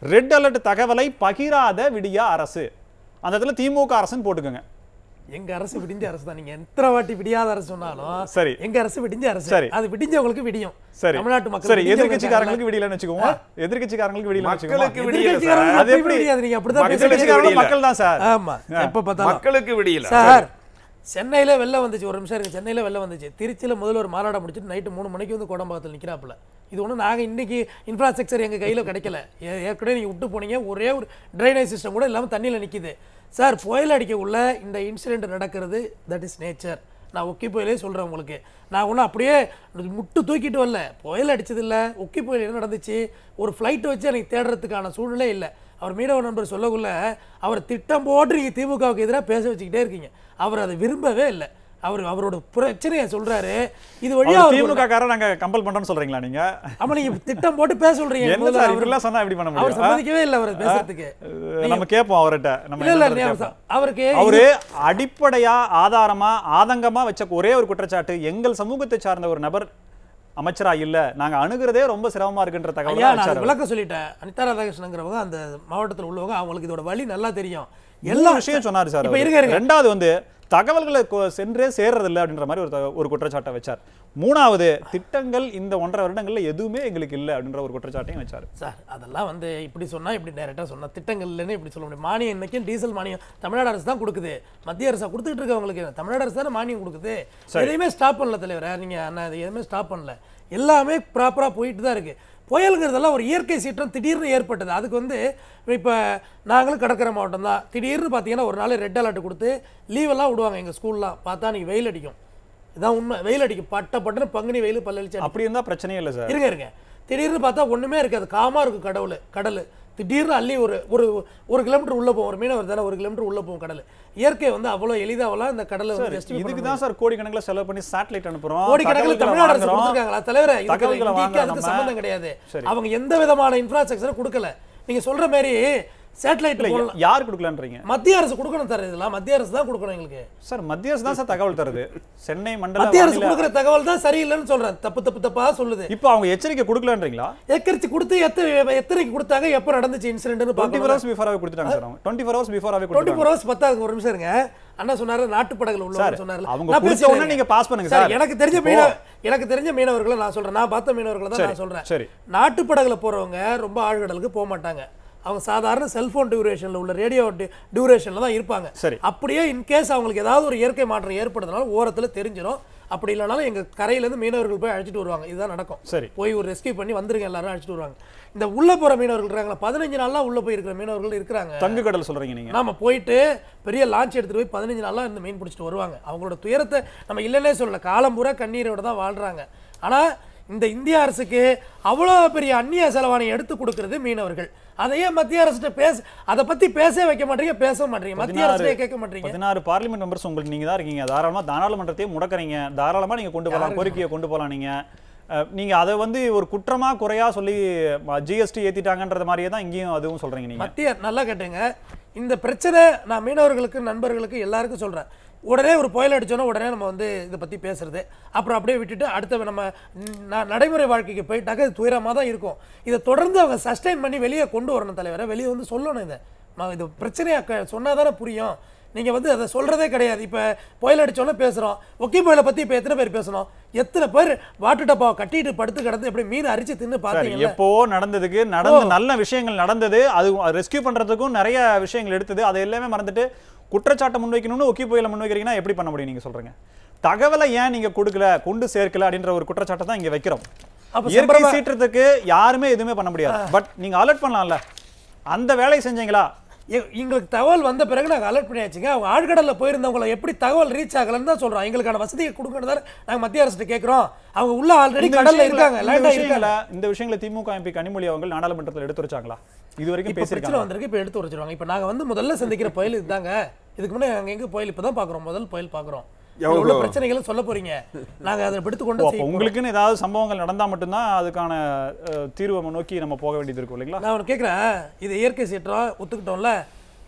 ரெட் அலர்ட் தகவலை பகிராத விடியா அரசு அந்த இடத்துல திமுக அரசுன்னு போட்டுக்கோங்க எங்க அரசு விடிஞ்ச அரசு தான் நீங்க எத்தனை வாட்டி விடியாத அரசு சொன்னாலும் சரி. எங்க அரசு விடிஞ்ச அரசு சரி. அது விடிஞ்சவங்களுக்கு விடியும் சரி தமிழ்நாட்டு மக்கள் சரி விடிஞ்சவங்க எதிர்க்கட்சிக்காரங்களுக்கு விடியலன்னு வச்சுக்கோங்க எதிர்க்கட்சிக்காரங்களுக்கு விடியலன்னு வச்சுக்கோங்க மக்களுக்கு விடியல எதிர்க்கட்சிக்காரங்களுக்கு சார் அது எப்பயுமே எப்படி? விடியாது நீங்க அப்படிதான் மக்களுக்கு பேசுறீங்க எதிர்க்கட்சிக்காரங்களும் விடியல. மக்கள் தான் சார் ஆமா எப்ப பார்த்தாலும் மக்களுக்கு விடியல சார் சென்னையில வெள்ளம் வந்துச்சு ஒரு நிமிஷம் இருக்கு சென்னையில வெள்ளம் வந்துச்சு திருச்சியில முதல்ல ஒரு மாநாடம் முடிச்சுட்டு நைட்டு மூணு மணிக்கு வந்து கோடம்பாக்கத்தில் நிக்கிறாப்புல இது ஒண்ணு நாங்க இன்னைக்கு இன்ஃப்ராஸ்ட்ரக்சர் எங்க கையில கிடைக்கல ஏ- ஏற்கனவே நீங்க விட்டு போனீங்க ஒரே ஒரு ட்ரைனேஜ் சிஸ்டம் கூட இல்லாம தண்ணியில நிக்குது சார் புயல் அடிக்க உள்ள இந்த இன்சிடென்ட் நடக்கிறது தட் இஸ் நேச்சர் நான் ஒக்கி புயலே சொல்றேன் உங்களுக்கு நான் ஒன்றும் அப்படியே முட்டு தூக்கிட்டு வரல புயல் அடிச்சது இல்ல ஒக்கி புயல் என்ன நடந்துச்சு ஒரு ஃப்ளைட் வச்சு எனக்கு தேடுறதுக்கான சூழ்நிலை இல்லை அவர் மீனவ நண்பர் சொல்லக்குள்ள அவர் திட்டம் போட்டு நீங்க திமுகவுக்கு எதிராக பேச வச்சுக்கிட்டே இருக்கீங்க அவர் அதை விரும்பவே இல்லை அவர் அவரோட பிரச்சனையை சொல்றாரு இது வழியா அவர் அவருக்கு ஒரு- திமுக காரர் நாங்க கம்பல் பண்றோம்னு சொல்றீங்களா நீங்க ஆமா நீங்க திட்டம் போட்டு பேச சொல்றீங்க என்ன முதல்ல சார் அவர் இப்படிலாம் சொன்னா எப்படி பண்ண அவர் முடியும் சம்மதிக்கவே இல்லை அவர் பேசுறதுக்கு அஹ் நம்ம கேட்போம் அவர்கிட்ட நம்ம இல்ல இல்ல என்ன நீ கேட்போம். அவருக்கு அவரு அடிப்படையா ஆதாரமா ஆதங்கமா வச்ச ஒரே ஒரு குற்றச்சாட்டு எங்கள் சமூகத்தை சார்ந்த ஒரு நபர் அமைச்சரா இல்ல நாங்க அணுகிறதே ரொம்ப சிரமமா இருக்குன்ற தகவல் ஐயா தான் நான் வச்சாரு அதுக்கு அவர். விளக்கம் சொல்லிட்டேன் அனிதா ராதாகிருஷ்ணங்கிறவங்க அந்த மாவட்டத்தில் உள்ளவங்க அவங்களுக்கு இதோட வழி நல்லா தெரியும் எல்லா விஷயம் சொன்னாரு சார் இப்ப அவரு. இருங்க இருங்க ரெண்டாவது வந்து தகவல்களை கொ- சென்றே சேர்றதில்ல அப்படின்ற மாதிரி ஒரு த- ஒரு குற்றச்சாட்டை வச்சார் மூணாவது திட்டங்கள் இந்த ஒன்றரை வருடங்கள்ல எதுவுமே எங்களுக்கு இல்ல அப்படின்ற ஒரு குற்றச்சாட்டையும் வச்சாரு சார் அதெல்லாம் வந்து இப்படி சொன்னா இப்படி டைரக்டா சொன்னா திட்டங்கள் இல்லைன்னு இப்படி சொல்ல முடியும் மானியம் இன்னைக்கும் டீசல் மானியம் தமிழ்நாடு அரசு தான் கொடுக்குது மத்திய அரசா கொடுத்துட்டு இருக்கு அவங்களுக்கு தமிழ்நாடு அரசு தானே மானியம் கொடுக்குது எதையுமே ஸ்டாப் பண்ணல தலைவரே நீங்க அண்ணா இது எதுவுமே ஸ்டாப் பண்ணல எல்லாமே ப்ராப்பரா போயிட்டு தான் இருக்கு புயலுங்கிறதெல்லாம் ஒரு இயற்கை சீற்றம் திடீர்னு ஏற்பட்டது அதுக்கு வந்து இப்போ நாங்களும் கடற்கரை மாவட்டம் தான் திடீர்னு பார்த்தீங்கன்னா ஒரு நாள் ரெட் அலர்ட் கொடுத்து லீவெல்லாம் விடுவாங்க எங்கள் ஸ்கூல்லாம் பார்த்தா நீங்க வெயில் அடிக்கும் இதான் உண்மை வெயில் அடிக்கும் பட்ட பட்டுன்னு பங்குனி வெயில் பல்லளிச்சு அப்படி இருந்தா பிரச்சனையே இல்ல சார் இருங்க இருங்க திடீர்னு பார்த்தா ஒண்ணுமே இருக்காது காமா இருக்கும் கடவுள் கடல் திடீர்னு அள்ளி ஒரு ஒரு ஒரு கிலோமீட்டர் உள்ள போகும் ஒரு மீனவர் தானே ஒரு கிலோமீட்டர் உள்ள போகும் கடல் இயற்கை வந்து அவ்வளவு எளிதாவெல்லாம் இந்த கடலை வந்து justify பண்ண இதுக்கு தான் சார் கோடிக்கணக்கில் செலவு பண்ணி சேட்டலைட் அனுப்புறோம் கோடிக்கணக்கில் தகவல்களை தமிழ்நாடு அரசு வாங்குறோம். கொடுத்துருக்காங்களா தலைவரே இதுக்கு தகவல்களை இந்திக்கு வாங்குறோம் அதுக்கு நம்ம. சம்மந்தம் கிடையாது சரி. அவங்க எந்த விதமான இன்ஃப்ராஸ்ட்ரக்சரும் கொடுக்கல நீங்க சொல்ற மாதிரி சேட்டலைட் இல்ல போடலாம் யார் கொடுக்கலன்றீங்க மத்திய அரசு கொடுக்கணும் சார் இதெல்லாம் மத்திய அரசு தான் கொடுக்கணும் எங்களுக்கு சார் மத்திய அரசு தான் சார் தகவல் தருது சென்னை மண்டல மத்திய அரசு வானிலை- கொடுக்குற தகவல் தான் சரியில்லைன்னு சொல்றேன் தப்பு தப்பு தப்பா சொல்லுது இப்போ அவங்க எச்சரிக்கை கொடுக்கலன்றீங்களா எக்கரிச்சு கொடுத்து எத்தனை எத்தனைக்கு கொடுத்தாங்க எப்போ நடந்துச்சு இன்சிடென்ட்னு டுவெண்ட்டி பார்க்கணும் ஃபோர் ஹவர்ஸ் பிஃபோராகவே கொடுத்துட்டாங்க சார் அவங்க டுவெண்ட்டி ஃபோர் ஹவர்ஸ் பிஃபோராகவே டுவெண்ட்டி கொடுத்துட்டாங்க ஃபோர் ஹவர்ஸ் பத்தாது ஒரு நிமிஷம் இருங்க அண்ணா சொன்னாரு நாட்டுப்படகுல சார், உள்ளவங்க சொன்னாரு அவங்க நான் கொடுத்த பேசுறேன் உடனே இருங்க. நீங்க pass பண்ணுங்க சார் சார். எனக்கு தெரிஞ்ச இப்போ- மீன எனக்கு தெரிஞ்ச மீனவர்களை நான் சொல்றேன் நான் பார்த்த மீனவர்களை தான் சரி, நான் சொல்றேன் சரி. நாட்டுப்படகுல போறவங்க ரொம்ப ஆழ்கடலுக்கு போக மாட்டாங்க அவங்க சாதாரண செல்போன் டியூரேஷன்ல உள்ள ரேடியோ டியூரேஷன்ல தான் இருப்பாங்க சரி. அப்படியே இன்கேஸ் அவங்களுக்கு ஏதாவது ஒரு இயற்கை மாற்றம் ஏற்படுறதுனால ஓரத்துல தெரிஞ்சிடும் அப்படி இல்லைனாலும் எங்க கரையில இருந்து மீனவர்கள் போய் அழைச்சிட்டு வருவாங்க இதுதான் நடக்கும் சரி. போய் ஒரு ரெஸ்கியூ பண்ணி வந்துருங்க எல்லாரும் அழைச்சிட்டு வருவாங்க இந்த உள்ள போற மீனவர்கள் இருக்காங்களா பதினஞ்சு நாள்லாம் உள்ள போய் இருக்கிற மீனவர்கள் இருக்கிறாங்க தங்கு கடல் சொல்றீங்க நீங்க நாம போயிட்டு பெரிய லான்ச் எடுத்துட்டு போய் பதினஞ்சு நாளா இருந்து மீன் பிடிச்சிட்டு வருவாங்க அவங்களோட துயரத்தை நம்ம இல்லைன்னே சொல்லல காலம் பூரா கண்ணீரோட தான் வாழ்றாங்க ஆனா இந்த இந்திய அரசுக்கு அவ்வளோ பெரிய அந்நிய செலவாணி எடுத்து கொடுக்கிறது மீனவர்கள் அதையே மத்திய அரசுகிட்ட பேச அதை பத்தி பேசவே வைக்க மாட்டீங்க பேச மாட்டீங்க மத்திய அரசே கேட்க மாட்டீங்க பதினாறு பார்லிமெண்ட் மெம்பர்ஸ் உங்களுக்கு நீங்க தான் இருக்கீங்க தாராளமா நாடாளுமன்றத்தையே முடக்கறீங்க தாராளமா நீங்க கொண்டு போகலாம் கோரிக்கையை கொண்டு போகலாம் நீங்க அஹ், நீங்க அதை வந்து ஒரு குற்றமா குறையா சொல்லி ஜிஎஸ்டி ஏத்திட்டாங்கன்றது மாதிரியே தான் இங்கேயும் அதுவும் சொல்றீங்க நீங்க மத்திய நல்லா கேட்டுங்க இந்த பிரச்சனை நான் மீனவர்களுக்கு நண்பர்களுக்கு எல்லாருக்கும் சொல்றேன் உடனே ஒரு புயல் அடிச்சோன்னா உடனே நம்ம வந்து இதை பத்தி பேசுறது அப்புறம் அப்படியே விட்டுட்டு அடுத்த நம்ம ந- நடைமுறை வாழ்க்கைக்கு போயிட்டாக்க இது துயரமாக தான் இருக்கும் இதை தொடர்ந்து அவங்க சஸ்டைன் பண்ணி வெளியே கொண்டு வரணும் தலைவரை வெளியே வந்து சொல்லணும் இதை ம- இது பிரச்சனையா க- சொன்னாதானே புரியும் நீங்க வந்து அதை சொல்றதே கிடையாது இப்ப புயல் அடிச்சோன்னே பேசுறோம் ஒக்கி புயலை பத்தி இப்ப எத்தனை பேர் பேசணும் எத்தனை பேர் வாட்டு டப்பாவை கட்டிட்டு படுத்து கிடந்து எப்படி மீன் அரிச்சு தின்னு சார் பாத்தீங்கல்ல எப்போவோ நடந்ததுக்கு நடந்து நல்ல விஷயங்கள் நடந்தது அது ரெஸ்கியூ பண்றதுக்கும் நிறைய விஷயங்கள் எடுத்தது அதை எல்லாமே மறந்துட்டு குற்றச்சாட்டை முன்வைக்கணும்னு ஒக்கி புயலை முன்வைக்கிறீங்கன்னா எப்படி பண்ண முடியும் நீங்க சொல்றீங்க தகவலை ஏன் நீங்க கொடுக்கல கொண்டு சேர்க்கல அப்படின்ற ஒரு குற்றச்சாட்டை தான் இங்க வைக்கிறோம் அப்ப இயற்கை செம்பரமா- சீற்றத்துக்கு யாருமே எதுவுமே பண்ண முடியாது பட் நீங்க அலர்ட் பண்ணலாம்ல அந்த வேலையை செஞ்சீங்களா எ- எங்களுக்கு தகவல் வந்த பிறகு நாங்கள் அலர்ட் பண்ணியாச்சுங்க அவங்க ஆழ்கடலில் போயிருந்தவங்கள எப்படி தகவல் ரீச் ஆகலன்னு தான் சொல்றோம் எங்களுக்கான வசதியை கொடுக்கணும் தான் நாங்கள் மத்திய அரசு கேட்குறோம் அவங்க உள்ள ஆல்ரெடி இந்த கடல்ல விஷயங்களை- இருக்காங்க இந்த லேண்டா விஷயங்களை இருக்காங்க இந்த விஷயங்களை திமுக எம்பி கனிமொழி அவங்க நாடாளுமன்றத்தில் எடுத்து வச்சாங்களா இது வரைக்கும் இப்போ பிரச்சனை பேசியிருக்காங்க வந்திருக்கு இப்போ எடுத்து வச்சிருவாங்க இப்போ நாங்கள் வந்து முதல்ல சந்திக்கிற புயல் இதுதாங்க இதுக்கு முன்னாடி நாங்கள் எங்க புயல் இப்போ தான் பார்க்குறோம் முதல் புயல் பார்க்குறோம் உள்ள பிரச்சனைகளும் சொல்ல போறீங்க நாங்கள் அதை எடுத்து கொண்டு ஓ, செய்ய அப்போ போறோம். உங்களுக்குன்னு ஏதாவது சம்பவங்கள் நடந்தா மட்டும்தான் அதுக்கான அஹ், தீர்வை நம்ம நோக்கி நம்ம போக வேண்டியது இருக்கும் இல்லைங்களா நான் ஒன்று கேட்குறேன் இது இயற்கை சீற்றம் ஒத்துக்கிட்டோம்ல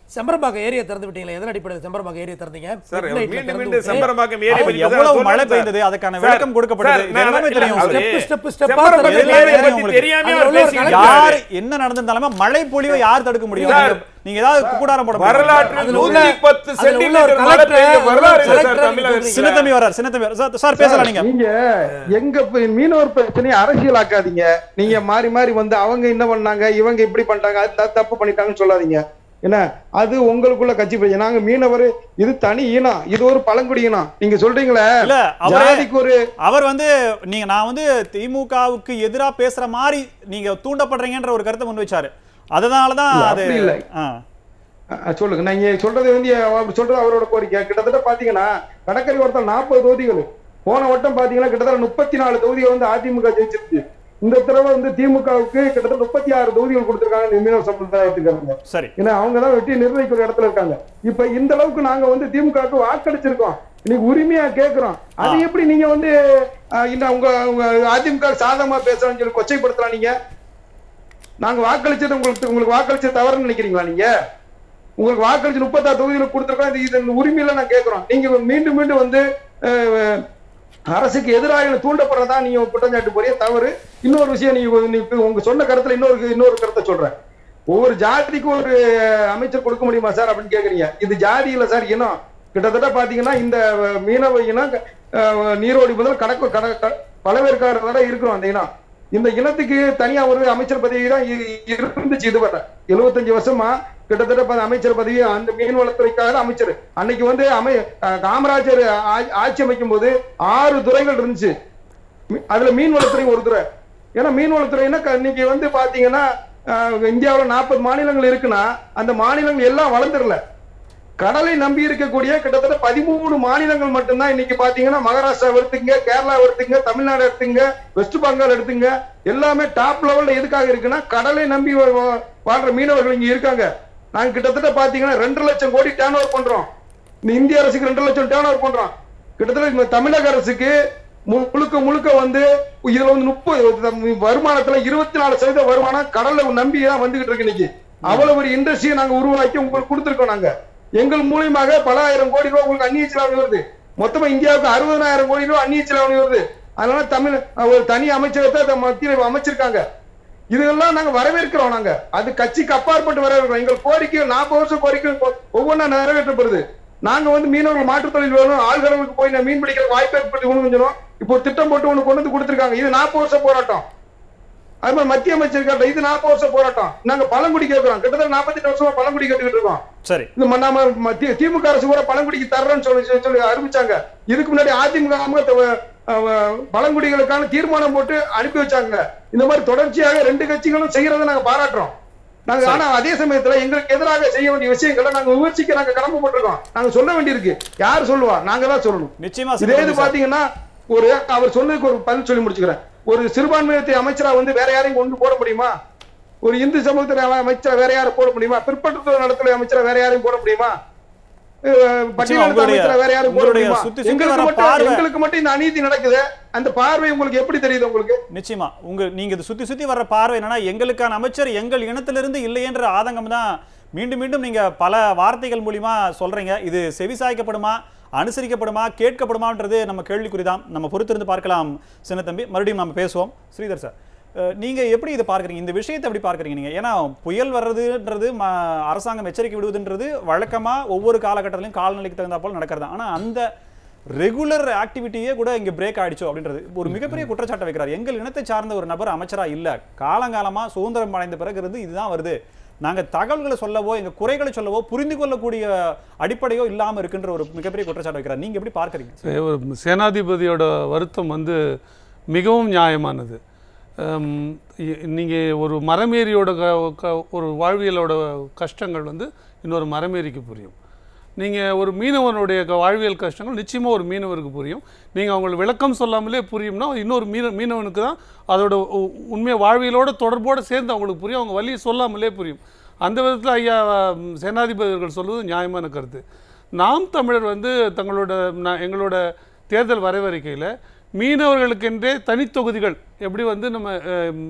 செம்பரம்பாக்கம் ஏரியா திறந்து விட்டீங்களா எதன் அடிப்படையில் செம்பரம்பாக்கம் ஏரியா திறந்தீங்க சார் Midnight ல மீண்டும் திறந்து மீண்டும் விட்டு- செம்பரம்பாக்கம் ஏரி அவர் பற்றி தான் எவ்வளவு சொல்றேன் மழை சார். பெய்ந்தது அதுக்கான சார், விளக்கம் கொடுக்கப்பட்டது சார், இது நான் எல்லாமே இல்ல, தெரியும் அவரு உங்களுக்கு. Step, step, step ஆ செம்பரம்பாக்கம் தெரியும். ஏரியை தெரியும் பற்றி உங்களுக்கு. தெரியாம அதுல அவர் உள்ள ஒரு பேசிட்டு கணக்கு இருக்காரு. யார் என்ன நடந்திருந்தாலும் மழை பொழிவை யார் தடுக்க முடியும் சார், நீங்க- நீங்க ஏதாவது கூடாரம் போட முடியுமா? வரலாற்றில் அதுல உள்ள- நூத்தி பத்து அதுல உள்ள ஒரு சென்டிமீட்டர் மழை கலெக்டர், பெய்த வரலாறு இல்லை சார் கலெக்டர் தமிழக நீங்க சின்னத்தம்பி வர்றார் சின்னத்தம்பி வர்றார். சார், சார் பேசலாம் நீங்க நீங்க எங்க இப்ப மீனவர் பிரச்சனையை அரசியலாக்காதீங்க நீங்க மாறி மாறி வந்து அவங்க என்ன பண்ணாங்க இவங்க இப்படி பண்ணிட்டாங்க அது த- தப்பு பண்ணிட்டாங்கன்னு சொல்லாதீங்க என்ன அது உங்களுக்குள்ள கட்சி பிரச்சனை நாங்க மீனவர் இது தனி இனம் இது ஒரு பழங்குடி இனம் நீங்க சொல்றீங்களே இல்ல அவரே ஜாதிக்கு ஒரு அவர் வந்து நீங்க நான் வந்து திமுகவுக்கு எதிரா பேசுற மாதிரி நீங்க தூண்டப்படுறீங்கன்ற ஒரு கருத்தை முன் வச்சாரு அதனாலதான் இல்ல, அது அப்படி இல்ல. ஆ. அஹ், சொல்லுங்க நீங்க சொல்றது வந்து அவர் சொல்றது அவரோட கோரிக்கை கிட்டத்தட்ட பாத்தீங்கன்னா கடற்கரை ஓரத்தில் நாற்பது தொகுதிகள் போன வட்டம் பாத்தீங்கன்னா கிட்டத்தட்ட முப்பத்தி நாலு தொகுதிகள் வந்து அதிமுக ஜெயிச்சிருச்சு இந்த தடவை வந்து திமுகவுக்கு கிட்டத்தட்ட முப்பத்தி ஆறு தொகுதிகள் கொடுத்திருக்காங்க இந்த மீனவ சமுதாயத்துக்கு சரி ஏன்னா அவங்க தான் வெற்றி நிர்ணயிக்கிற இடத்துல இருக்காங்க இப்ப இந்த அளவுக்கு நாங்க வந்து திமுகவுக்கு வாக்களிச்சிருக்கோம் இன்னைக்கு உரிமையா கேக்குறோம் அது எப்படி நீங்க வந்து அஹ், இந்த உங்க உங்க அதிமுக சாதகமா பேசுறான்னு சொல்லி கொச்சைப்படுத்தலாம் நீங்க நாங்க வாக்களிச்சது உங்களுக்கு உங்களுக்கு வாக்களிச்சது தவறுன்னு நினைக்கிறீங்களா நீங்க உங்களுக்கு வாக்களிச்சு முப்பத்தாறு தொகுதியில் கொடுத்துருக்கோம் இது இது உரிமையில நான் கேட்கிறோம் நீங்க மீண்டும் மீண்டும் வந்து அஹ், அரசுக்கு எதிராக தூண்டப்படுறதா நீங்க குற்றஞ்சாட்டு போறீங்க தவறு இன்னொரு விஷயம் நீங்க நீங்க உங்க சொன்ன கருத்துல இன்னொரு இன்னொரு கருத்தை சொல்றேன் ஒவ்வொரு ஜாதிக்கும் ஒரு அமைச்சர் கொடுக்க முடியுமா சார் அப்படின்னு கேக்குறீங்க இது ஜாதி இல்ல சார் இனம் கிட்டத்தட்ட பாத்தீங்கன்னா இந்த மீனவ இனம் அஹ், நீரோடி முதல் கடற்க கட க- பலவேற்காரர் வரை இருக்கிறோம் அந்த இனம் இந்த இனத்துக்கு தனியா ஒரு அமைச்சர் பதவி தான் இ- இருந்துச்சு இதுவரை எழுபத்தஞ்சு வருஷமா கிட்டத்தட்ட ப- அமைச்சர் பதவி அந்த மீன்வளத்துறைக்காக தான் அமைச்சர் அன்னைக்கு வந்து அமை அஹ், காமராஜர் ஆ- ஆட்சி அமைக்கும் போது ஆறு துறைகள் இருந்துச்சு மீ- அதுல மீன்வளத்துறை ஒரு துறை ஏன்னா மீன்வளத்துறைன்னா க- இன்னைக்கு வந்து பாத்தீங்கன்னா அஹ், இந்தியாவுல நாற்பது மாநிலங்கள் இருக்குன்னா அந்த மாநிலங்கள் எல்லாம் வளர்ந்துடல கடலை நம்பி இருக்கக்கூடிய கிட்டத்தட்ட பதிமூணு மாநிலங்கள் மட்டும்தான் இன்னைக்கு பாத்தீங்கன்னா மகாராஷ்டிரா எடுத்துங்க கேரளா எடுத்துங்க தமிழ்நாடு எடுத்துங்க வெஸ்ட் பெங்கால் எடுத்துங்க எல்லாமே டாப் லெவல்ல எதுக்காக இருக்குன்னா கடலை நம்பி வா- வா- வாழ்ற மீனவர்கள் இங்க இருக்காங்க நாங்க கிட்டத்தட்ட பாத்தீங்கன்னா ரெண்டு லட்சம் கோடி டேர்ன் ஓவர் பண்றோம் இந்த இந்திய அரசுக்கு ரெண்டு லட்சம் டேர்ன் ஓவர் பண்றோம் கிட்டத்தட்ட இந்த தமிழக அரசுக்கு மு- முழுக்க முழுக்க வந்து இதுல வந்து முப்பது வருமானத்துல இருபத்தி நாலு சதவீத வருமானம் கடல்ல நம்பி தான் வந்துகிட்டு இருக்கு இன்னைக்கு அவ்வளவு ஒரு இண்டஸ்ட்ரியை நாங்க உருவாக்கி உங்களுக்கு கொடுத்துருக்கோம் நாங்க எங்கள் மூலியமாக பல ஆயிரம் கோடி ரூபாய் உங்களுக்கு அந்நிய செலாவணி வருது மொத்தமா இந்தியாவுக்கு அறுபதாயிரம் கோடி ரூபாய் அந்நிய செலாவணி வருது அதனால தமிழ் அஹ், ஒரு தனி அமைச்சகத்தை அதை மத்தியில் அமைச்சிருக்காங்க இதெல்லாம் நாங்க வரவேற்கிறோம் நாங்க அது கட்சிக்கு அப்பாற்பட்டு வரவேற்கிறோம் எங்கள் கோரிக்கை நாற்பது வருஷம் கோரிக்கை ஒவ்வொன்றா நிறைவேற்றப்படுது நாங்க வந்து மீனவர்கள் மாற்றுத் தொழில் வேணும் ஆழ்கடலுக்கு போய் நான் மீன் பிடிக்கிற வாய்ப்பு ஏற்படுத்தி கொண்டு கொஞ்சம் இப்போ ஒரு திட்டம் போட்டு ஒண்ணு கொண்டு வந்து கொடுத்துருக்காங்க இது நாற்பது வருஷம் போராட்டம் அது மாதிரி மத்திய அமைச்சர் கேட்ட இது நாற்பது வருஷம் போராட்டம் நாங்க பழங்குடி கேட்கிறோம் கிட்டத்தட்ட நாற்பத்தி வருஷமா பழங்குடி கேட்டுக்கிட்டு இருக்கோம் சரி இது ம- நம்ம தி- திமுக அரசு கூட பழங்குடிக்கு தர்றேன்னு சொல்லி சொல்லி- சொல்லி அறிவிச்சாங்க இதுக்கு முன்னாடி அதிமுக அவங்க த- அஹ் பழங்குடிகளுக்கான தீர்மானம் போட்டு அனுப்பி வச்சாங்க இந்த மாதிரி தொடர்ச்சியாக ரெண்டு கட்சிகளும் செய்யறதை நாங்க பாராட்டுறோம் நாங்க ஆனா அதே சமயத்துல எங்களுக்கு எதிராக செய்ய வேண்டிய விஷயங்களை நாங்க விமர்சிக்க நாங்க கடமைப்பட்டிருக்கோம் நாங்க சொல்ல வேண்டியிருக்கு யார் சொல்லுவா நாங்க தான் சொல்லணும் நிச்சயமா இதே சின்னத்தம்பி இது சார். பாத்தீங்கன்னா ஒரு அவர் சொன்னதுக்கு ஒரு பதில் சொல்லி முடிச்சுக்கிறேன் ஒரு சிறுபான்மையத்தை அமைச்சரா வந்து வேற யாரையும் கொண்டு போட முடியுமா ஒரு இந்து சமூகத்தின அமைச்சரா வேற யாரும் போட முடியுமா பிற்படுத்துற நலத்துறை அமைச்சரா வேற யாரையும் போட முடியுமா அஹ் பட்டியலினத்த உங்களுடைய- அமைச்சரா வேற யாரும் போட உங்களுடைய முடியுமா சுத்தி சுத்தி எங்களுக்கு வர மட்டும் பார்வை- எங்களுக்கு மட்டும் இந்த அநீதி நடக்குது அந்த பார்வை உங்களுக்கு எப்படி தெரியுது உங்களுக்கு நிச்சயமா உங்க நீங்க இது சுத்தி சுத்தி வர்ற பார்வை என்னன்னா எங்களுக்கான அமைச்சர் எங்கள் இனத்திலிருந்து இல்லையென்ற ஆதங்கம் தான் மீண்டும் மீண்டும் நீங்க பல வார்த்தைகள் மூலியமா சொல்றீங்க இது செவிசாய்க்கப்படுமா அனுசரிக்கப்படுமா கேட்கப்படுமான்றது நம்ம கேள்விக்குறிதான் நம்ம பொறுத்திருந்து பார்க்கலாம் சின்னத்தம்பி மறுபடியும் நம்ம பேசுவோம் ஸ்ரீதர் சார் அஹ், நீங்க எப்படி இதை பார்க்கறீங்க இந்த விஷயத்தை எப்படி பார்க்கறீங்க நீங்க ஏன்னா புயல் வர்றதுன்றது ம- அரசாங்கம் எச்சரிக்கை விடுவதுன்றது வழக்கமா ஒவ்வொரு காலகட்டத்திலையும் காலநிலைக்கு தகுந்தா போல நடக்கிறது ஆனா அந்த ரெகுலர் ஆக்டிவிட்டியே கூட இங்க பிரேக் ஆயிடுச்சோ அப்படின்றது ஒரு மிகப்பெரிய குற்றச்சாட்டை வைக்கிறார் எங்கள் இனத்தை சார்ந்த ஒரு நபர் அமைச்சரா இல்ல காலங்காலமா சுதந்திரம் அடைந்த பிறகு இருந்து இதுதான் வருது நாங்க தகவல்களை சொல்லவோ எங்க குறைகளை சொல்லவோ புரிந்து கொள்ளக்கூடிய அடிப்படையோ இல்லாம இருக்கின்ற ஒரு மிகப்பெரிய குற்றச்சாட்டு வைக்கிறார் நீங்க எப்படி பார்க்கறீங்க ஒரு சேனாதிபதியோட வருத்தம் வந்து மிகவும் நியாயமானது நீங்கள் ஒரு மரமேரியோட க- க- ஒரு வாழ்வியலோட கஷ்டங்கள் வந்து இன்னொரு மரமேரிக்கு புரியும் நீங்கள் ஒரு மீனவனுடைய க- வாழ்வியல் கஷ்டங்கள் நிச்சயமாக ஒரு மீனவருக்கு புரியும் நீங்கள் அவங்களுக்கு விளக்கம் சொல்லாமலே புரியும்னா இன்னொரு மீன மீனவனுக்கு தான் அதோட உ- உண்மை வாழ்வியலோட தொடர்போடு சேர்ந்து அவங்களுக்கு புரியும் அவங்க வழியை சொல்லாமலே புரியும் அந்த விதத்தில் ஐயா ம், சேனாதிபதிகள் சொல்வது நியாயமான கருத்து நாம் தமிழர் வந்து தங்களோட ந- எங்களோட தேர்தல் வரைவறிக்கையில் மீனவர்களுக்கென்றே தனித்தொகுதிகள் எப்படி வந்து நம்ம அஹ்,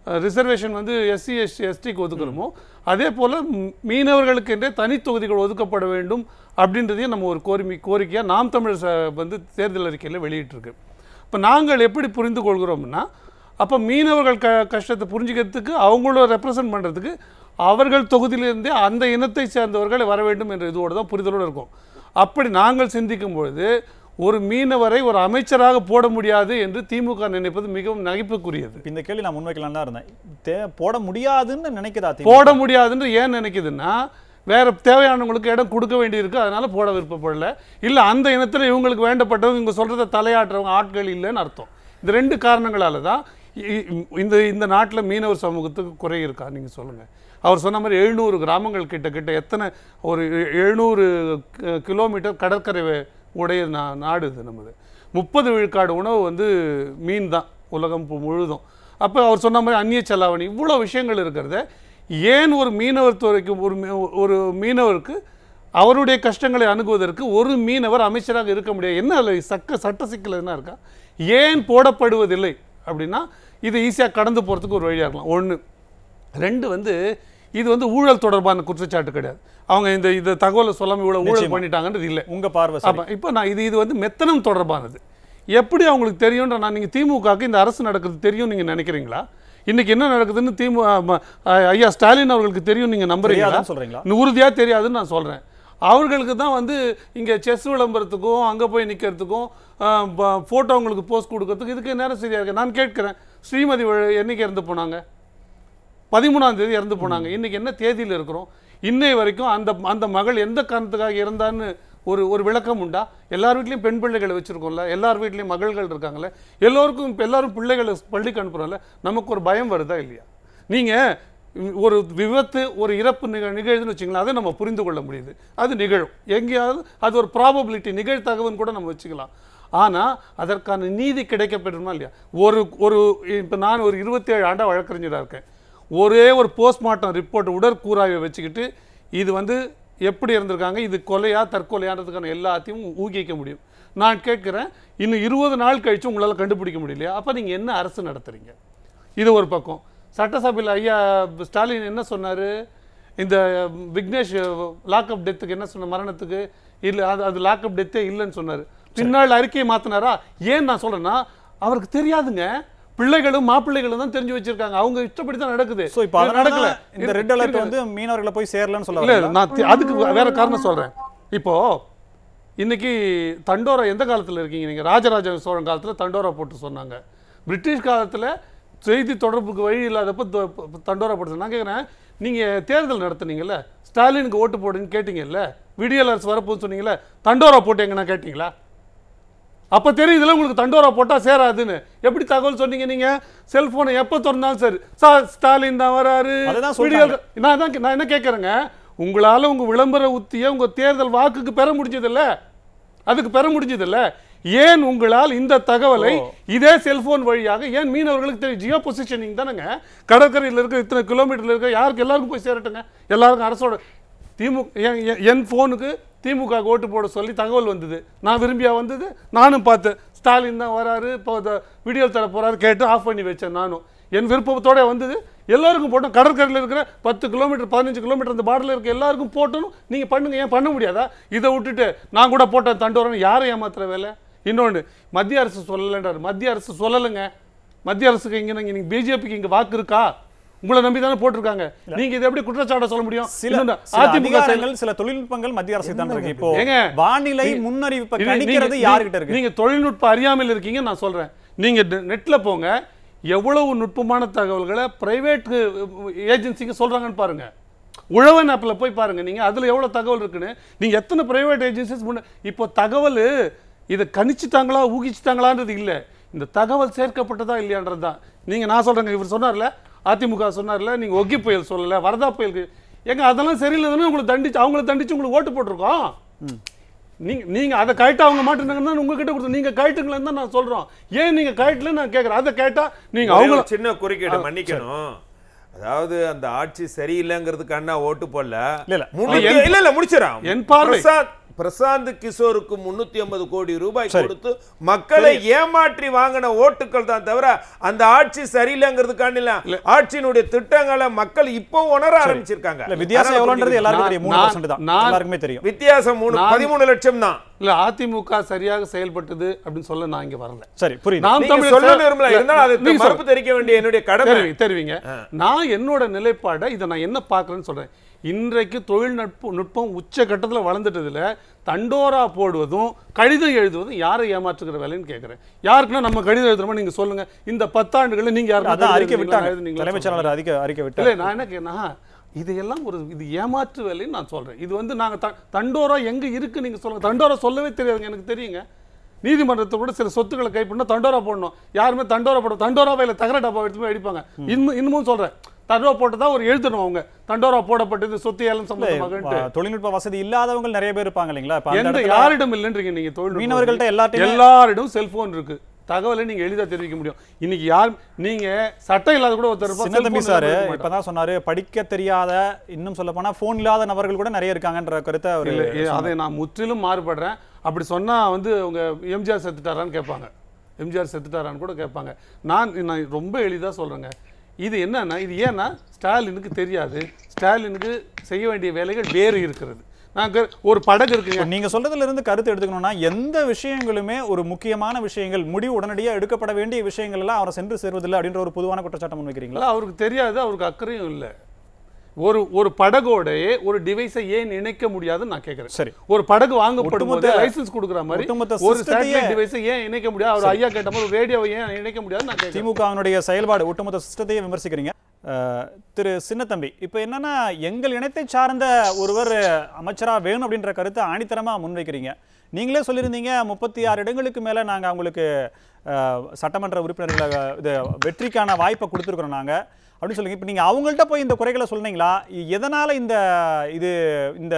ரிசர்வேஷன் வந்து எஸ்சி எஸ்டி எஸ்டிக்கு ஒதுக்குறோமோ அதே போல் மீனவர்களுக்கென்றே தனி தொகுதிகள் ஒதுக்கப்பட வேண்டும் அப்படின்றதையும் நம்ம ஒரு கோரிக்கை கோரிக்கையாக நாம் தமிழர் ச வந்து தேர்தல் அறிக்கையில் வெளியிட்டிருக்கு இப்போ நாங்கள் எப்படி புரிந்து கொள்கிறோம்னா அப்போ மீனவர்கள் க கஷ்டத்தை புரிஞ்சுக்கிறதுக்கு அவங்கள ரெப்ரசன்ட் பண்ணுறதுக்கு அவர்கள் தொகுதியிலிருந்தே அந்த இனத்தை சேர்ந்தவர்கள் வர வேண்டும் என்ற இதோடு தான் புரிதலோடு இருக்கும் அப்படி நாங்கள் சிந்திக்கும் பொழுது ஒரு மீனவரை ஒரு அமைச்சராக போட முடியாது என்று திமுக நினைப்பது மிகவும் நகைப்புக்குரியது இப்ப இந்த கேள்வி நான் முன்வைக்கலாம் தான் இருந்தேன் தே போட முடியாதுன்னு நினைக்குதா திமுக? போட முடியாதுன்னு ஏன் நினைக்குதுன்னா வேற தேவையானவங்களுக்கு இடம் கொடுக்க வேண்டியிருக்கு அதனால போட விருப்பப்படல இல்ல அந்த இனத்துல இவங்களுக்கு வேண்டப்பட்டவங்க இவங்க சொல்றதை தலையாட்டுறவங்க ஆட்கள் இல்லைன்னு அர்த்தம் இந்த ரெண்டு காரணங்களால தான் இ- இ- இந்த இந்த நாட்டுல மீனவர் சமூகத்துக்கு குறை இருக்கா நீங்க சொல்லுங்க அவர் சொன்ன மாதிரி எழுநூறு கிராமங்கள் கிட்ட கிட்ட எத்தனை ஒரு எ- எழுநூறு கி- கிலோமீட்டர் கடற்கரை வே- உடைய நா நாடு இது நமது முப்பது விழுக்காடு உணவு வந்து மீன் தான் உலகம் பு- முழுதும் அப்போ அவர் சொன்ன மாதிரி அந்நிய செலாவணி இவ்வளோ விஷயங்கள் இருக்கிறத ஏன் ஒரு மீனவர் துறைக்கு ஒரு மீ- ஒரு மீனவருக்கு அவருடைய கஷ்டங்களை அணுகுவதற்கு ஒரு மீனவர் அமைச்சராக இருக்க முடியாது என்ன அதில் சக்க சட்ட சிக்கல் என்ன இருக்கா ஏன் போடப்படுவதில்லை அப்படின்னா இது ஈஸியாக கடந்து போகிறதுக்கு ஒரு வழியாக இருக்கலாம் ஒன்று ரெண்டு வந்து இது வந்து ஊழல் தொடர்பான குற்றச்சாட்டு கிடையாது அவங்க இந்த இந்த தகவலை சொல்லாமல் இவ்வளோ ஊழல் நிச்சயமா. பண்ணிட்டாங்கன்றது இல்லை உங்க பார்வை சரி. அப்போ இப்போ நான் இது இது வந்து மெத்தனம் தொடர்பானது எப்படி அவங்களுக்கு தெரியும்ன்ற நான் நீங்கள் திமுகவுக்கு இந்த அரசு நடக்குது தெரியும் நீங்கள் நினைக்கிறீங்களா இன்னைக்கு என்ன நடக்குதுன்னு திமு ம- ஐயா ஸ்டாலின் அவர்களுக்கு தெரியும் நீங்கள் நம்புறீங்களா தெரியாதுன்னு சொல்றீங்களா உறுதியாக தெரியாதுன்னு நான் சொல்கிறேன் அவர்களுக்கு தான் வந்து இங்கே செஸ் விளம்பரத்துக்கும் அங்கே போய் நிற்கிறதுக்கும் ஃபோட்டோ அவங்களுக்கு போஸ்ட் கொடுக்கறதுக்கு இதுக்கு நேரம் சரியா இருக்கு நான் கேட்கிறேன் ஸ்ரீமதி வ- என்னைக்கு இறந்து போனாங்க பதிமூணாம் தேதி இறந்து போனாங்க இன்னைக்கு என்ன தேதியில் இருக்கிறோம் இன்னை வரைக்கும் அந்த அந்த மகள் எந்த காரணத்துக்காக இறந்தான்னு ஒரு ஒரு விளக்கம் உண்டா எல்லார் வீட்லேயும் பெண் பிள்ளைகளை வச்சுருக்கோம்ல எல்லார் வீட்லேயும் மகள்கள் இருக்காங்கல்ல எல்லோருக்கும் இப்ப எல்லாரும் பிள்ளைகளை பள்ளிக்கு அனுப்புகிறோம்ல நமக்கு ஒரு பயம் வருதா இல்லையா நீங்கள் ஒரு விபத்து ஒரு இறப்பு நிக நிகழ்துன்னு வச்சுங்களேன் அதை நம்ம புரிந்து கொள்ள முடியுது அது நிகழும் எங்கேயாவது அது ஒரு ப்ராபபிலிட்டி நிகழ்தகவுன்னு கூட நம்ம வச்சுக்கலாம் ஆனால் அதற்கான நீதி கிடைக்கப்பெறுமா இல்லையா ஒரு ஒரு இப்போ நான் ஒரு இருபத்தேழு ஆண்டா வழக்கறிஞராக இருக்கேன் ஒரே ஒரு போஸ்ட்மார்ட்டம் ரிப்போர்ட் உடற்கூறாய்வை வச்சுக்கிட்டு இது வந்து எப்படி இருந்திருக்காங்க இது கொலையா தற்கொலையான்றதுக்கான எல்லாத்தையும் ஊகிக்க முடியும் நான் கேட்குறேன் இன்னும் இருபது நாள் கழிச்சு உங்களால் கண்டுபிடிக்க முடியலையா அப்போ நீங்கள் என்ன அரசு நடத்துறீங்க இது ஒரு பக்கம் சட்டசபையில் ஐயா ஸ்டாலின் என்ன சொன்னார் இந்த விக்னேஷ் லாக்அப் டெத்துக்கு என்ன சொன்ன மரணத்துக்கு இல்லை அது அது லாக்அப் டெத்தே இல்லைன்னு சொன்னார் பின்னால் அறிக்கையை மாற்றினாரா ஏன் நான் சொல்கிறேன்னா அவருக்கு தெரியாதுங்க பிள்ளைகளும் மாப்பிள்ளைகளும் தான் தெரிஞ்சு வச்சிருக்காங்க அவங்க இஷ்டப்படி தான் நடக்குது சோ இப்போ இது அதனால நடக்கல இந்த ரெட் அலர்ட் வந்து மீனவர்களை போய் சேரலன்னு சொல்ல இல்ல வரீங்களா? நான் தி- அதுக்கு வே- வேற காரணம் சொல்றேன் இப்போ இன்னைக்கு தண்டோரா எந்த காலத்துல இருக்கீங்க நீங்க ராஜராஜ சோழன் காலத்துல தண்டோரா போட்டு சொன்னாங்க பிரிட்டிஷ் காலத்துல செய்தி தொடர்புக்கு வழி இல்லாதப்ப த- ப- தண்டோரா போட்டு நான் கேட்குறேன் நீங்க தேர்தல் நடத்துனீங்கல்ல ஸ்டாலினுக்கு ஓட்டு போடுன்னு கேட்டீங்கல்ல விடியல் அரசு வரப்போன்னு சொன்னீங்கல்ல தண்டோரா போட்டு எங்கன்னா கேட்டீங்களா அப்ப தெரியுதுல உங்களுக்கு தண்டோரா போட்டா சேராதுன்னு எப்படி தகவல் சொன்னீங்க நீங்க செல்போனை எப்ப திறந்தாலும் சரி சார் ஸ்டாலின் தான் வராரு அதுதான் விடியல் சொல்றாங்க. நான் தான் நான் என்ன கேட்குறேங்க உங்களால உங்க விளம்பர உத்தியை உங்க தேர்தல் வாக்குக்கு பெற முடிஞ்சதில்ல அதுக்கு பெற முடிஞ்சதில்ல ஏன் உங்களால் இந்த தகவலை ஓ. இதே செல்போன் வழியாக ஏன் மீனவர்களுக்கு தெரியும் ஜியோ பொசிஷனிங் தானேங்க கடற்கரையில் இருக்க இத்தனை கிலோமீட்டர்ல இருக்க யாருக்கு எல்லாருக்கும் போய் சேரட்டுங்க எல்லாருக்கும் அரசோட திமுக என் என்- என் ஃபோனுக்கு திமுக ஓட்டு போட சொல்லி தகவல் வந்தது நான் விரும்பியா வந்தது நானும் பார்த்தேன் ஸ்டாலின் தான் வராரு இப்போ வீடியோ தர போறாரு கேட்டு ஆஃப் பண்ணி வச்சேன் நானும் என் விருப்பத்தோட வந்தது எல்லாருக்கும் போட்டோம் கடற்கரையில் இருக்கிற பத்து கிலோமீட்டர் பதினஞ்சு கிலோமீட்டர் அந்த பார்டரில் இருக்க எல்லாருக்கும் போட்டணும் நீங்கள் பண்ணுங்க ஏன் பண்ண முடியாதா இதை விட்டுட்டு நான் கூட போட்டேன் தண்டோரன் யாரை ஏமாத்துற வேலை இன்னொன்று மத்திய அரசு சொல்லலைன்றார் மத்திய அரசு சொல்லலைங்க மத்திய அரசுக்கு இங்கே நீங்கள் பிஜேபிக்கு இங்கே வாக்கு இருக்கா உங்களை நம்பி தானே போட்டிருக்காங்க நீங்க இதை எப்படி குற்றச்சாட்டை சொல்ல முடியும் சில இன்னொன்னு, சில அதிமுக செயல்- அதிகாரங்கள் சில தொழில்நுட்பங்கள் மத்திய அரசுக்கு தான் இருக்கு இப்போ ஏங்க, வானிலை நீ- முன்னறிவிப்பை இது கணிக்கிறது நீங்க- யார்கிட்ட இருக்கு நீங்க தொழில்நுட்ப அறியாமல் இருக்கீங்க நான் சொல்றேன் நீங்க நெ- நெட்ல போங்க எவ்வளவு நுட்பமான தகவல்களை பிரைவேட் ஏஜென்சிக்கு சொல்றாங்கன்னு பாருங்க உழவன் ஆப்பில் போய் பாருங்க நீங்க அதுல எவ்வளவு தகவல் இருக்குன்னு நீங்க எத்தனை பிரைவேட் ஏஜென்சிஸ் முன்ன இப்போ தகவல் இதை கணிச்சிட்டாங்களா ஊகிச்சிட்டாங்களான்றது இல்ல இந்த தகவல் சேர்க்கப்பட்டதா இல்லையான்றது தான் நீங்க நான் சொல்றேங்க இவர் சொன்னார்ல அதிமுக சொன்னார்ல நீங்க ஒக்கி புயல் சொல்லல வரதா புயலுக்கு ஏங்க அதெல்லாம் சரியில்லைன்னு உங்களுக்கு தண்டிச்சு அவங்கள தண்டிச்சு உங்களுக்கு ஓட்டு போட்டிருக்கோம் நீங்க நீங்க அதை கழட்ட அவங்க மாட்டேங்கிறாங்கன்னா உங்ககிட்ட கொடுத்து நீங்க கழட்டுங்களேன்னு தான் நான் சொல்றோம் ஏன் நீங்க கழட்டல நான் கேட்கறேன் அதை கேட்டா நீங்க ஒரே அவங்க ஒரு சின்ன குறுக்கீடு மன்னிக்கணும் அதாவது அந்த ஆட்சி சரியில்லைங்கிறதுக்கு அண்ணா ஓட்டு போடல இல்ல, இல்ல. முன்னுக்கு- என்- இல்ல இல்ல முடிச்சிடறான் என் பார்வை. பிரசாத் பிரசாந்த் கிஷோருக்கு முன்னூத்தி ஐம்பது கோடி ரூபாய் சரி. கொடுத்து மக்களை ஏமாற்றி வாங்கின ஓட்டுக்கள் தான் தவிர அந்த ஆட்சி சரியில்லைங்கிறதுக்காண்டி இல்ல ஆட்சியினுடைய திட்டங்களை மக்கள் இப்போ உணர ஆரம்பிச்சிருக்காங்க இல்ல வித்தியாசம் அதனால எவ்வளவுன்றது எல்லாருக்கும் தெரியும் மூணு நான்- பர்சன்ட் தான் நான்- எல்லாருக்குமே தெரியும் வித்தியாசம் மூணு நான்- பதிமூணு லட்சம் தான் இல்ல அதிமுக சரியாக செயல்பட்டது அப்படின்னு சொல்ல நான் இங்க வரல சரி புரியுது நாம் நீங்க தமிழர் சொல்ல செயல்- விரும்பல இல்ல, இருந்தாலும் அதை நீங்க மறுப்பு சொல்லுங்க. தெரிவிக்க வேண்டிய என்னுடைய கடமை தெரிவி தெரிவிங்க நான் என்னோட நிலைப்பாடை இதை நான் என்ன பார்க்கறேன்னு சொல்றேன் இன்றைக்கு தொழில்நுட்ப நுட்பம் உச்ச கட்டத்துல வளர்ந்துட்டதுல தண்டோரா போடுவதும் கடிதம் எழுதுவதும் யாரை ஏமாற்றுகிற வேலைன்னு கேட்கிறேன் யாருக்குன்னா நம்ம கடிதம் எழுதுறோமா நீங்க சொல்லுங்க இந்த பத்தாண்டுகள்ல நீங்க யாருக்கும் அதான் கடிதம் அறிக்கை எழுதுனீங்களா, விட்டாங்க எழுதுனீங்களா தலைமைச் சொல்லுங்க. செயலாளர் அறிக்கை அறிக்கை இல்லை விட்டார் நான் என்ன கேட்கனா இதையெல்லாம் ஒரு இது ஏமாற்று வேலைன்னு நான் சொல்றேன் இது வந்து நாங்க த- தண்டோரா எங்க இருக்கு நீங்க சொல்லுங்க தண்டோரா சொல்லவே தெரியாதுங்க எனக்கு தெரியுங்க நீதிமன்றத்தை கூட சில சொத்துக்களை கைப்பற்றினா தண்டோரா போடணும் யாருமே தண்டோரா போட தண்டோரா வயல தகர டப்பா எடுத்து போய் அடிப்பாங்க இன்னும் இன்னமும் சொல்றேன் தண்டோரா போட்டதா ஒரு எழுதணும் அவங்க தண்டோரா போடப்பட்டது சொத்து ஏலம் சம்பந்தமாக ஆ, தொழில்நுட்ப வசதி இல்லாதவங்க நிறைய பேர் இருப்பாங்க இல்லைங்களா இப்ப அந்த எந்த இடத்துல யாரிடம் இல்லைன்றீங்க நீங்க தொழில் மீனவர்கள்ட்ட எல்லார்ட்டையுமே- எல்லாரிடம் செல்போன் இருக்கு தகவலை நீங்க எளிதா தெரிவிக்க முடியும் இன்னைக்கு யார் நீங்க சட்டம் இல்லாத கூட ஒருத்தர் இருப்பார், சின்ன தம்பி cellphone சார் இல்லாம இருக்க மாட்டார். இப்பதான் சொன்னாரு படிக்க தெரியாத இன்னும் சொல்ல போனா போன் இல்லாத நபர்கள் கூட நிறைய இருக்காங்கன்ற கருத்தை அவர் இல்ல ஏ, அதை நான் முற்றிலும் மாறுபடுறேன் அப்படி சொன்னா வந்து உங்க எம்ஜிஆர் செத்துட்டாரான்னு கேட்பாங்க எம்ஜிஆர் செத்துட்டாரான்னு கூட கேட்பாங்க நான் நான் ரொம்ப எளிதா சொல்றேங்க இது என்னன்னா இது ஏன்னா ஸ்டாலினுக்கு தெரியாது ஸ்டாலினுக்கு செய்ய வேண்டிய வேலைகள் வேறு இருக்கிறது நாங்க ஒரு படகு இருக்குங்க இப்ப நீங்க சொல்றதுல இருந்து கருத்து எடுத்துக்கணும்னா எந்த விஷயங்களுமே ஒரு முக்கியமான விஷயங்கள் முடிவு உடனடியா எடுக்கப்பட வேண்டிய விஷயங்கள் எல்லாம் அவரை சென்று சேர்வதில்லை அப்படின்ற ஒரு பொதுவான குற்றச்சாட்டம் முன்வைக்கிறீங்களா இல்ல, அவருக்கு தெரியாது அவருக்கு அக்கறையும் இல்லை ஒரு ஒரு படகோடையே ஒரு டிவைஸை ஏன் இணைக்க முடியாதுன்னு நான் கேட்கிறேன் சரி ஒரு படகு வாங்கப்படும் போது ஒட்டுமொத்த- லைசன்ஸ் கொடுக்குற மாதிரி ஒட்டுமொத்த ஒரு system-த்தையே- சேட்டலைட் டிவைஸை ஏன் இணைக்க முடியாது அவர் ஐயா கேட்ட மாதிரி ரேடியோவை ஏன் இணைக்க முடியாது நான் கேட்கிறேன் திமுகவினுடைய செயல்பாடு ஒட்டுமொத்த சிஸ்டத்தையே விமர்சிக்கிறீங்க அஹ், திரு சின்னத்தம்பி இப்போ என்னன்னா எங்கள் இனத்தை சார்ந்த ஒருவர் அமைச்சரா வேணும் அப்படின்ற கருத்தை ஆணித்தரமா முன்வைக்கிறீங்க நீங்களே சொல்லியிருந்தீங்க முப்பத்தி ஆறு இடங்களுக்கு மேல நாங்க அவங்களுக்கு அஹ், சட்டமன்ற உறுப்பினர்களை இது வெற்றிக்கான வாய்ப்பை கொடுத்துருக்குறோம் நாங்க அப்படின்னு சொல்லுங்க இப்போ நீங்க அவங்கள்ட்ட போய் இந்த குறைகளை சொன்னீங்களா இ- எதனால இந்த இது இந்த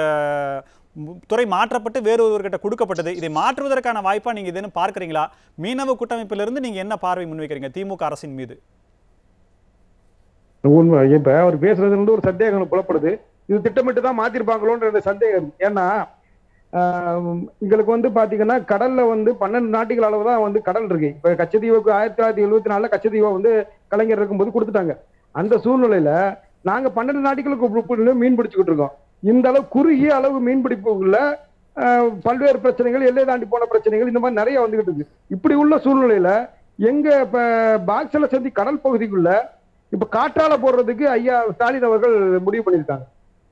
மு- துறை மாற்றப்பட்டு வேறு ஒருவர்கிட்ட கொடுக்கப்பட்டது இதை மாற்றுவதற்கான வாய்ப்பா நீங்க இதுன்னு பார்க்கறீங்களா மீனவ கூட்டமைப்பிலிருந்து நீங்க என்ன பார்வை முன்வைக்கிறீங்க திமுக அரசின் மீது உண்மை இப்ப அவர் பேசுறதுல இருந்து ஒரு சந்தேகம் எனக்கு புலப்படுது இது திட்டமிட்டு தான் மாத்திருப்பாங்களோன்ற இந்த சந்தேகம் இருக்கு. ஏன்னா ஆஹ், எங்களுக்கு வந்து பாத்தீங்கன்னா கடல்ல வந்து பன்னெண்டு நாட்டுகள் அளவு தான் வந்து கடல் இருக்கு இப்ப கச்சத்தீவுக்கு ஆயிரத்தி தொள்ளாயிரத்தி எழுபத்தி நாலுல கச்சத்தீவை வந்து கலைஞர் இருக்கும்போது கொடுத்துட்டாங்க அந்த சூழ்நிலையில நாங்க பன்னெண்டு நாட்டுகளுக்கு உட்பட்டு மீன் பிடிச்சுக்கிட்டு இருக்கோம் இந்த அளவு குறுகிய அளவு மீன் பிடிப்புக்குள்ள ஆஹ், பல்வேறு பிரச்சனைகள் எல்லை தாண்டி போன பிரச்சனைகள் இந்த மாதிரி நிறைய வந்துகிட்டு இருக்கு இப்படி உள்ள சூழ்நிலையில எங்க இப்ப பாக்ஸல சந்தி கடல் பகுதிக்குள்ள இப்ப காற்றால போடுறதுக்கு ஐயா ஸ்டாலின் அவர்கள் முடிவு பண்ணியிருக்காங்க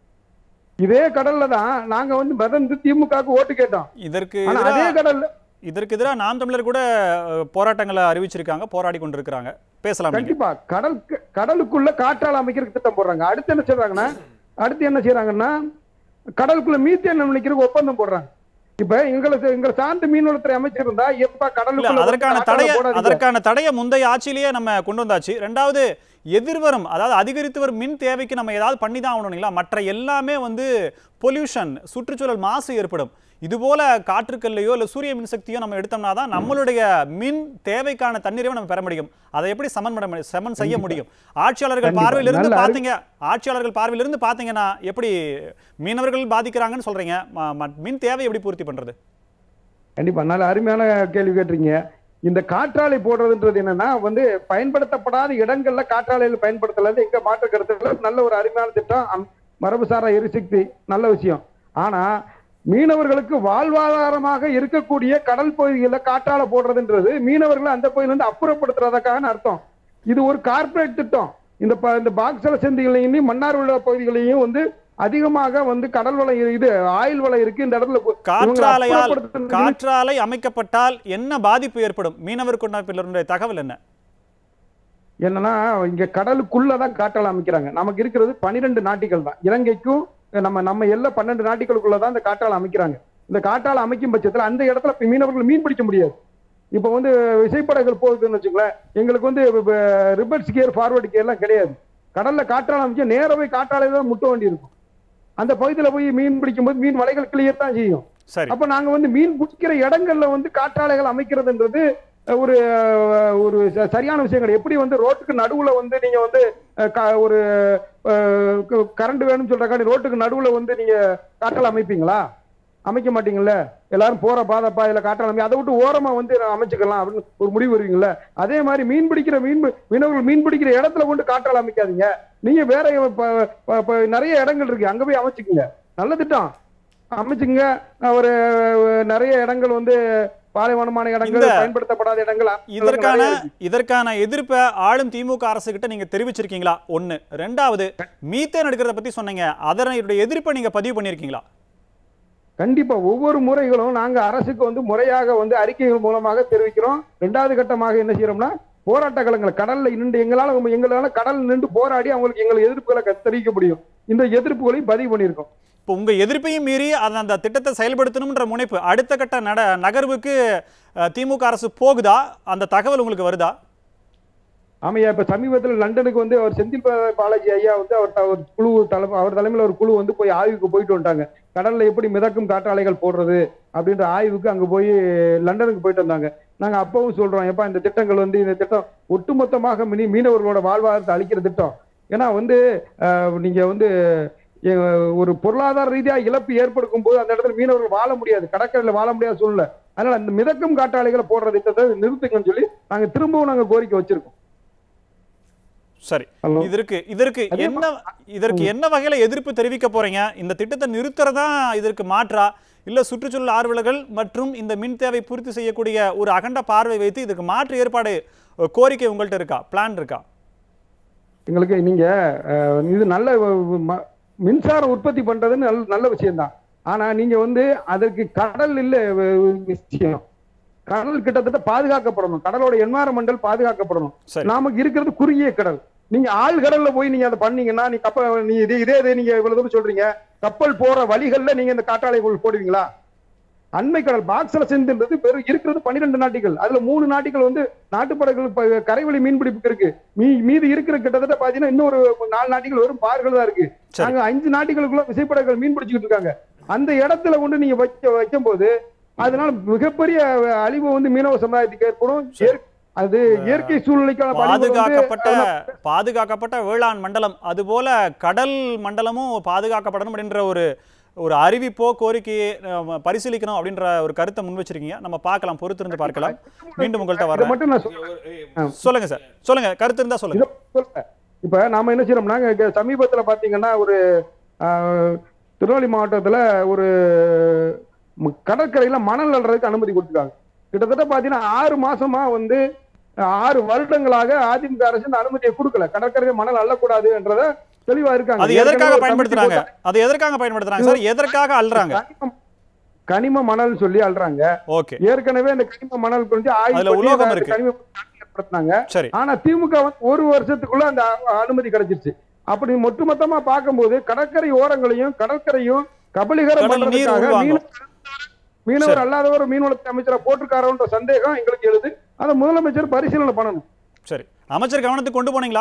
இதே கடல்ல தான் நாங்க வந்து மிதந்து திமுகவுக்கு ஓட்டு கேட்டோம் இதற்கு ஆனா எதிரா- அதே கடல்ல இதற்கு எதிராக நாம் தமிழர் கூட அஹ், போராட்டங்களை அறிவிச்சிருக்காங்க போராடி கொண்டிருக்கிறாங்க பேசலாம் நீங்க. கண்டிப்பா கடல் கடலுக்குள்ள காற்றால அமைக்கிறதுக்கு திட்டம் போடுறாங்க அடுத்து என்ன செய்றாங்கன்னா அடுத்து என்ன செய்றாங்கன்னா கடலுக்குள்ள மீத்தேன் அமைக்கிறதுக்கு ஒப்பந்தம் போடுறாங்க இப்ப எங்களை எங்களை சார்ந்த மீன்வளத்துறை அமைச்சர் இருந்தா எப்ப இல்ல கடலுக்குள்ள அதற்கான காற்றால தடைய போடாதீங்க. அதற்கான தடைய முந்தைய ஆட்சியிலேயே நம்ம கொண்டு வந்தாச்சு ரெண்டாவது எதிர்வரும் அதாவது அதிகரித்து வரும் மின் தேவைக்கு நம்ம ஏதாவது பண்ணி தான் ஆகணுங்களா மற்ற எல்லாமே வந்து பொல்யூஷன் சுற்றுச்சூழல் மாசு ஏற்படும் இதுபோல காற்றுக்கல்லையோ இல்ல சூரிய மின்சக்தியோ நம்ம எடுத்தோம்னா தான் நம்மளுடைய மின் தேவைக்கான தண்ணீரை நம்ம பெற முடியும் அதை எப்படி சமன் பண்ண முடியும் சமன் செய்ய முடியும் ஆட்சியாளர்கள் கண்டிப்பா. பார்வையிலிருந்து நல்ல அறி- பாத்தீங்க ஆட்சியாளர்கள் பார்வையிலிருந்து பாத்தீங்கன்னா எப்படி மீனவர்கள் பாதிக்கிறாங்கன்னு சொல்றீங்க ம- ம- மின் தேவை எப்படி பூர்த்தி பண்றது கண்டிப்பா நல்ல அருமையான கேள்வி கேட்டிருக்கீங்க இந்த காற்றாலை போடுறதுன்றது என்னன்னா வந்து பயன்படுத்தப்படாத இடங்கள்ல காற்றாலையில் பயன்படுத்தல எங்க மாற்று கருத்துல நல்ல ஒரு அருமையான திட்டம் அம்- மரபுசாரா எரிசக்தி நல்ல விஷயம் ஆனா மீனவர்களுக்கு வாழ்வாதாரமாக இருக்கக்கூடிய கடல் பகுதிகளில் காற்றாலை போடுறதுன்றது மீனவர்களை அந்த பகுதியில இருந்து அப்புறப்படுத்துறதுக்கான அர்த்தம் இது ஒரு கார்ப்பரேட் திட்டம் இந்த ப- இந்த பாக்ஸல செந்திகளையும் மன்னார் உள்ள பகுதிகளையும் வந்து அதிகமாக வந்து கடல் வளம் இரு- இது ஆயில் வளம் இருக்கு இந்த இடத்துல கு- இவங்களை காற்றாலையால் அப்புறப்படுத்துறதுக்கு காற்றாலை அமைக்கப்பட்டால் என்ன பாதிப்பு ஏற்படும் மீனவர் கூட்டமைப்பினருடைய தகவல் என்ன என்னன்னா இங்க கடலுக்குள்ளதான் காற்றாலை அமைக்கிறாங்க நமக்கு இருக்கிறது பனிரெண்டு நாட்டிகள் தான் இலங்கைக்கும் நம்ம நம்ம எல்லை பன்னெண்டு நாட்டிகளுக்குள்ளதான் இந்த காற்றாலை அமைக்கிறாங்க இந்த காற்றாலை அமைக்கும் பட்சத்துல அந்த இடத்துல இப்ப மீனவர்கள் மீன் பிடிக்க முடியாது இப்ப வந்து விசைப்படகுகள் போகுதுன்னு வச்சுக்கோங்களேன் எங்களுக்கு வந்து ரிபர்ஸ் கியர் ஃபார்வர்டு கியர் எல்லாம் கிடையாது கடல்ல காற்றாலை அமைச்சா நேரா போய் காற்றாலை தான் முட்ட வேண்டி இருக்கும் அந்த பகுதியில போய் மீன் பிடிக்கும் போது மீன் வலைகள் கிளியர் தான் செய்யும் சரி அப்ப நாங்க வந்து மீன் பிடிக்கிற இடங்கள்ல வந்து காற்றாலைகள் அமைக்கிறதுன்றது அஹ், ஒரு அஹ், ஒரு ச- சரியான விஷயம் கிடையாது எப்படி வந்து ரோட்டுக்கு நடுவுல வந்து நீங்க வந்து அஹ், க- ஒரு கரண்ட் வேணும்னு சொல்றக்காண்டி ரோட்டுக்கு நடுவுல வந்து நீங்க காற்றாலை அமைப்பீங்களா அமைக்க மாட்டீங்கல்ல எல்லாரும் போற பாதப்பா இதுல காட்டாளமே அதை விட்டு ஓரமா வந்து அமைச்சுக்கலாம் அப்படின்னு ஒரு முடிவு வருவீங்கல்ல அதே மாதிரி மீன் பிடிக்கிற மீன் பி- மீனவர்கள் மீன் பிடிக்கிற இடத்துல கொண்டு காற்றால அமைக்காதீங்க நீங்க வேற ப- ப- ப- நிறைய இடங்கள் இருக்கு அங்க போய் அமைச்சுக்குங்க நல்ல திட்டம் அமைச்சுங்க ஒரு நிறைய இடங்கள் வந்து பாலைவனமான இடங்கள் இந்த- பயன்படுத்தப்படாத இடங்கள் இதற்கான நிறைய இருக்கு. இதற்கான எதிர்ப்பை ஆளும் திமுக அரசு கிட்ட நீங்க தெரிவிச்சிருக்கீங்களா ஒண்ணு ரெண்டாவது மீத்தேன் எடுக்கிறத பத்தி சொன்னீங்க அதனுடைய எதிர்ப்பை நீங்க பதிவு பண்ணிருக்கீங்களா கண்டிப்பா ஒவ்வொரு முறைகளும் நாங்க அரசுக்கு வந்து முறையாக வந்து அறிக்கைகள் மூலமாக தெரிவிக்கிறோம் ரெண்டாவது கட்டமாக என்ன செய்யறோம்னா போராட்ட களங்கள் கடல்ல நின்று எங்களால எங்களால கடல் நின்று போராடி அவங்களுக்கு எங்கள் எதிர்ப்புகளை க- தெரிவிக்க முடியும் இந்த எதிர்ப்புகளையும் பதிவு பண்ணியிருக்கோம் இப்போ உங்க எதிர்ப்பையும் மீறி அந்த அந்த திட்டத்தை செயல்படுத்தணும்ன்ற முனைப்பு அடுத்த கட்ட நட நகர்வுக்கு அஹ், திமுக அரசு போகுதா அந்த தகவல் உங்களுக்கு வருதா ஆமையா இப்ப சமீபத்தில் லண்டனுக்கு வந்து அவர் செந்தில் பா- பாலாஜி ஐயா வந்து அவர் த- ஒரு குழு தலை அவர் தலைமையில ஒரு குழு வந்து போய் ஆய்வுக்கு போயிட்டு வந்துட்டாங்க கடல்ல எப்படி மிதக்கும் காற்றாலைகள் போடுறது அப்படின்ற ஆய்வுக்கு அங்க போய் லண்டனுக்கு போயிட்டு வந்தாங்க நாங்க அப்பவும் சொல்றோம் எப்பா இந்த திட்டங்கள் வந்து இந்த திட்டம் ஒட்டுமொத்தமாக மீ மீனவர்களோட வாழ்வாதாரத்தை அளிக்கிற திட்டம் ஏன்னா வந்து அஹ், நீங்க வந்து அஹ், ஒரு பொருளாதார ரீதியா இழப்பு ஏற்படுக்கும் போது அந்த இடத்துல மீனவர்கள் வாழ முடியாது கடற்கரையில வாழ முடியாத சூழ்நிலை அதனால அந்த மிதக்கும் காற்றாலைகளை போடுற திட்டத்தை நிறுத்துங்கன்னு சொல்லி நாங்க திரும்பவும் நாங்க கோரிக்கை வச்சிருக்கோம் சரி ஹலோ இதற்கு இதற்கு அதே என்ன இதற்கு என்ன வகையில எதிர்ப்பு தெரிவிக்க போறீங்க இந்த திட்டத்தை நிறுத்துறதா இதற்கு மாற்றா இல்ல சுற்றுச்சூழல் ஆர்வலர்கள் மற்றும் இந்த மின் தேவை பூர்த்தி செய்யக்கூடிய ஒரு அகண்ட பார்வை வைத்து இதுக்கு மாற்று ஏற்பாடு அஹ், கோரிக்கை உங்கள்ட்ட இருக்கா பிளான் இருக்கா எங்களுக்கு நீங்க அஹ், இது நல்ல வ- ம- மின்சாரம் உற்பத்தி பண்றது நல்ல நல்ல விஷயம்தான் ஆனா நீங்க வந்து அதற்கு கடல் இல்ல வ- விஷயம் கடல் கிட்டத்தட்ட பாதுகாக்கப்படணும் கடலோட என்வாரன்மெண்டல் பாதுகாக்கப்படணும் சரி நமக்கு இருக்கிறது குறுகிய கடல் நீங்க ஆள் கடல்ல போய் நீங்க அதை பண்ணீங்கன்னா நீ கப்பல் நீ இதே இதே இதே நீங்க இவ்வளவு தூரம் சொல்றீங்க கப்பல் போற வழிகள்ல நீங்க இந்த காற்றாலைகள் போடுவீங்களா அண்மை கடல் பாக்ஸ்ல சென்றுன்றது பெரும் இருக்கிறது பன்னிரெண்டு நாட்டிகள் அதுல மூணு நாட்டிகள் வந்து நாட்டுப்படகுகள் ப- கரைவழி மீன்பிடிப்புக்கு இருக்கு மீ மீதி இருக்கிற கிட்டத்தட்ட பாத்தீங்கன்னா இன்னொரு நாலு நாட்டிகள் வெறும் பார்கள் தான் இருக்கு சரி. நாங்க அஞ்சு நாட்டிகளுக்குள்ள விசைப்படகுகள் மீன் பிடிச்சிட்டு இருக்காங்க அந்த இடத்துல கொண்டு நீங்க வைக்க வைக்கும் போது அதனால மிகப்பெரிய அழிவு வந்து மீனவ சமுதாயத்துக்கு ஏற்படும் இயற்- அது இயற்கை சூழ்நிலைக்கான அழிவு வந்து பாதுகாக்கப்பட்ட பாதுகாக்கப்பட்ட வேளாண் மண்டலம் அதுபோல கடல் மண்டலமும் பாதுகாக்கப்படணும் அப்படின்ற ஒரு ஒரு அறிவிப்போ கோரிக்கையை அஹ், பரிசீலிக்கணும் அப்படின்ற ஒரு கருத்தை முன் வச்சிருக்கீங்க நம்ம பார்க்கலாம் பொறுத்திருந்து பார்க்கலாம் மீண்டும் உங்கள்கிட்ட இதை வரேன் மட்டும் நான் சொல்றேன் சொல்லுங்க சார் சொல்லுங்க கருத்து இருந்தா சொல்லுங்க இதை சொல்ல இப்ப நாம என்ன செய்யறோம்னா இங்க சமீபத்துல பாத்தீங்கன்னா ஒரு ஆஹ், திருநெல்வேலி மாவட்டத்துல ஒரு ம- கடற்கரையில மணல் அள்ளுறதுக்கு அனுமதி கொடுத்துருக்காங்க கிட்டத்தட்ட பாத்தீங்கன்னா ஆறு மாசமா வந்து ஆஹ், ஆறு வருடங்களாக அதிமுக அரசு இந்த அனுமதியை கொடுக்கல கடற்கரையில மணல் அள்ளக்கூடாதுன்றத தெளிவா இருக்காங்க அது எதற்காக ஏற்கனவே ஒரு பயன்படுத்துறாங்க கமிட்டி அது எதற்காக பயன்படுத்துறாங்க சார் எதற்காக அல்றாங்க போட்டு கனிம- கனிம மணல் சொல்லி அள்ளுறாங்க ஓகே ஏற்கனவே இந்த கனிம மணல் குறித்து ஆய்வு அதுல பண்ணி உலோகம் அந்த இருக்கு. கனிம மணல் ஏற்படுத்தினாங்க சரி ஆனா திமுக வந்து ஒரு வருஷத்துக்குள்ள அந்த அ- அனுமதி கிடைச்சிருச்சு அப்படி ஒட்டுமொத்தமா பார்க்கும்போது கடற்கரை ஓரங்களையும் கடற்கரையும் கபலீகரம் கடல் நீர் பண்றதுக்காக உள்வாங்கும். மீனவர் மீனவர் சரி. அல்லாதவர் மீன்வளத்துறை அமைச்சரை போட்டிருக்காரோன்ற சந்தேகம் எங்களுக்கு எழுது அதை முதலமைச்சர் பரிசீலனை பண்ணணும் சரி அமைச்சர் கவனத்துக்கு கொண்டு போனீங்களா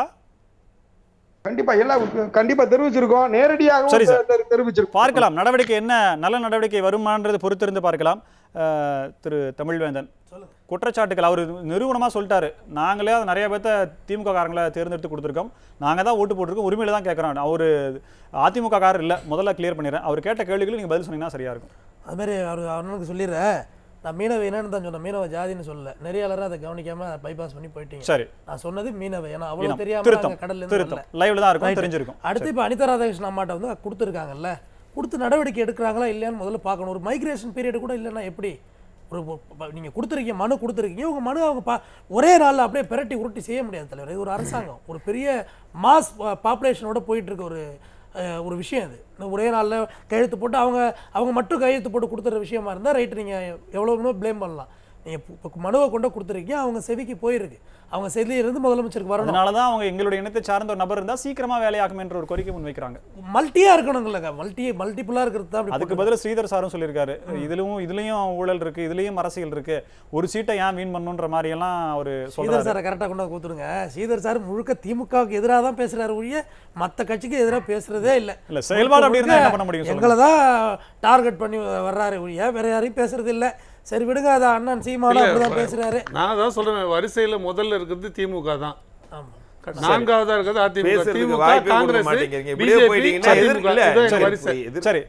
கண்டிப்பா எல்லாம் கண்டிப்பா தெரிவிச்சிருக்கோம் நேரடியாகவும் சரி சார். தெ- தெ- தெரிவிச்சிருக்கோம் பார்க்கலாம் நடவடிக்கை என்ன நல்ல நடவடிக்கை வருமானது பொறுத்திருந்து பார்க்கலாம் அஹ், திரு தமிழ்வேந்தன் குற்றச்சாட்டுகள் அவர் நிறுவனமா சொல்லிட்டாரு நாங்களே அது நிறைய பேர்த்த திமுக காரங்களை தேர்ந்தெடுத்து கொடுத்துருக்கோம் நாங்க தான் ஓட்டு போட்டிருக்கோம் உரிமையில தான் கேட்குறோம் அவர் அதிமுக காரர் இல்ல முதல்ல கிளியர் பண்ணிடுறேன் அவர் கேட்ட கேள்விகளுக்கு நீங்க பதில் சொன்னீங்கன்னா சரியா இருக்கும் அது மாதிரி அவர் அண்ணனுக்கு சொல்லிடுறேன் நான் மீனவ என்னன்னு தான் சொன்னேன் மீனவ ஜாதின்னு சொல்லல நெறியாளராக அதை கவனிக்காம அதை பைபாஸ் பண்ணி போயிட்டீங்க சரி நான் சொன்னது மீனவ ஏன்னா அவ்வளவு இனம். தெரியாம திருத்தம் நாங்க கடல்ல இருந்து வரல. திருத்தம் லைவ்ல தான் இருக்கும் Right. தெரிஞ்சிருக்கும் அடுத்து இப்போ அனிதா ராதாகிருஷ்ணன் அம்மாட்ட வந்து கொடுத்துருக்காங்கல்ல கொடுத்து நடவடிக்கை எடுக்கிறாங்களா இல்லையான்னு முதல்ல பார்க்கணும் ஒரு மைக்ரேஷன் பீரியட் கூட இல்லைன்னா எப்படி ஒரு ஒரு- நீங்க கொடுத்துருக்கீங்க மனு கொடுத்துருக்கீங்க உங்க மனு அவங்க பா ஒரே நாள்ல அப்படியே பிரட்டி உருட்டி செய்ய முடியாது தலைவர் இது ஒரு அரசாங்கம் ஒரு பெரிய மாஸ் பாப்புலேஷனோட போயிட்டு இருக்க ஒரு அஹ், ஒரு விஷயம் இது இந்த ஒரே நாளில் கையெழுத்து போட்டு அவங்க அவங்க மட்டும் கையெழுத்து போட்டு கொடுத்துற விஷயமா இருந்தால் ரைட்டு நீங்கள் எவ்வளோ வேணுமோ ப்ளேம் பண்ணலாம் நீங்கள் இப்போ மனுவை கொண்டு கொடுத்துருக்கீங்க அவங்க செவிக்கு போயிருக்கு அவங்க செவிலிருந்து முதலமைச்சருக்கு வரணும் அதனால தான் அவங்க எங்களுடைய இனத்தை சார்ந்த ஒரு நபர் இருந்தா சீக்கிரமா வேலையாகும் என்ற ஒரு கோரிக்கை முன்வைக்கிறாங்க மல்ட்டியா இருக்கணுங்களங்க மல்டி மல்டிபிளா இருக்கிறது தான் அப்படி அதுக்கு பதிலா ஸ்ரீதர் சாரும் சொல்லியிருக்காரு இதுலயும் இதுலயும் ஊழல் இருக்கு இதுலயும் அரசியல் இருக்கு ஒரு சீட்டை ஏன் வீண் பண்ணுன்ற மாதிரி எல்லாம் ஒரு ஸ்ரீதர் சொல்றாரு சாரை கரெக்டாக கொண்டு வந்து கொடுத்துருங்க ஸ்ரீதர் சார் முழுக்க திமுகவுக்கு எதிராக தான் பேசுறாரு ஒழிய மற்ற கட்சிக்கு எதிராக பேசுறதே இல்லை இல்ல செயல்பாடு அப்படி இருந்தா என்ன பண்ண முடியும் சொல்லுங்க எங்களை தான் டார்கெட் பண்ணி வர்றாரு ஒழிய வேற யாரையும் பேசுறது இல்ல சரி விடுங்க அதை அண்ணன் சீமானும் அப்படிதான் பேசுறாரு நான் தான் சொல்றேன் வரிசையில முதல்ல இருக்கிறது திமுக தான் ஆமா நான்காவதா இருக்கிறது அதிமுக பேசுறதுக்கு திமுக வாய்ப்பே கொடுக்க காங்கிரஸ் மாட்டேங்கிறீங்க இப்படியே பிஜேபி போயிட்டீங்கன்னா எதிர் இல்ல அதிமுக சரி, வரிசை எதிர் சரி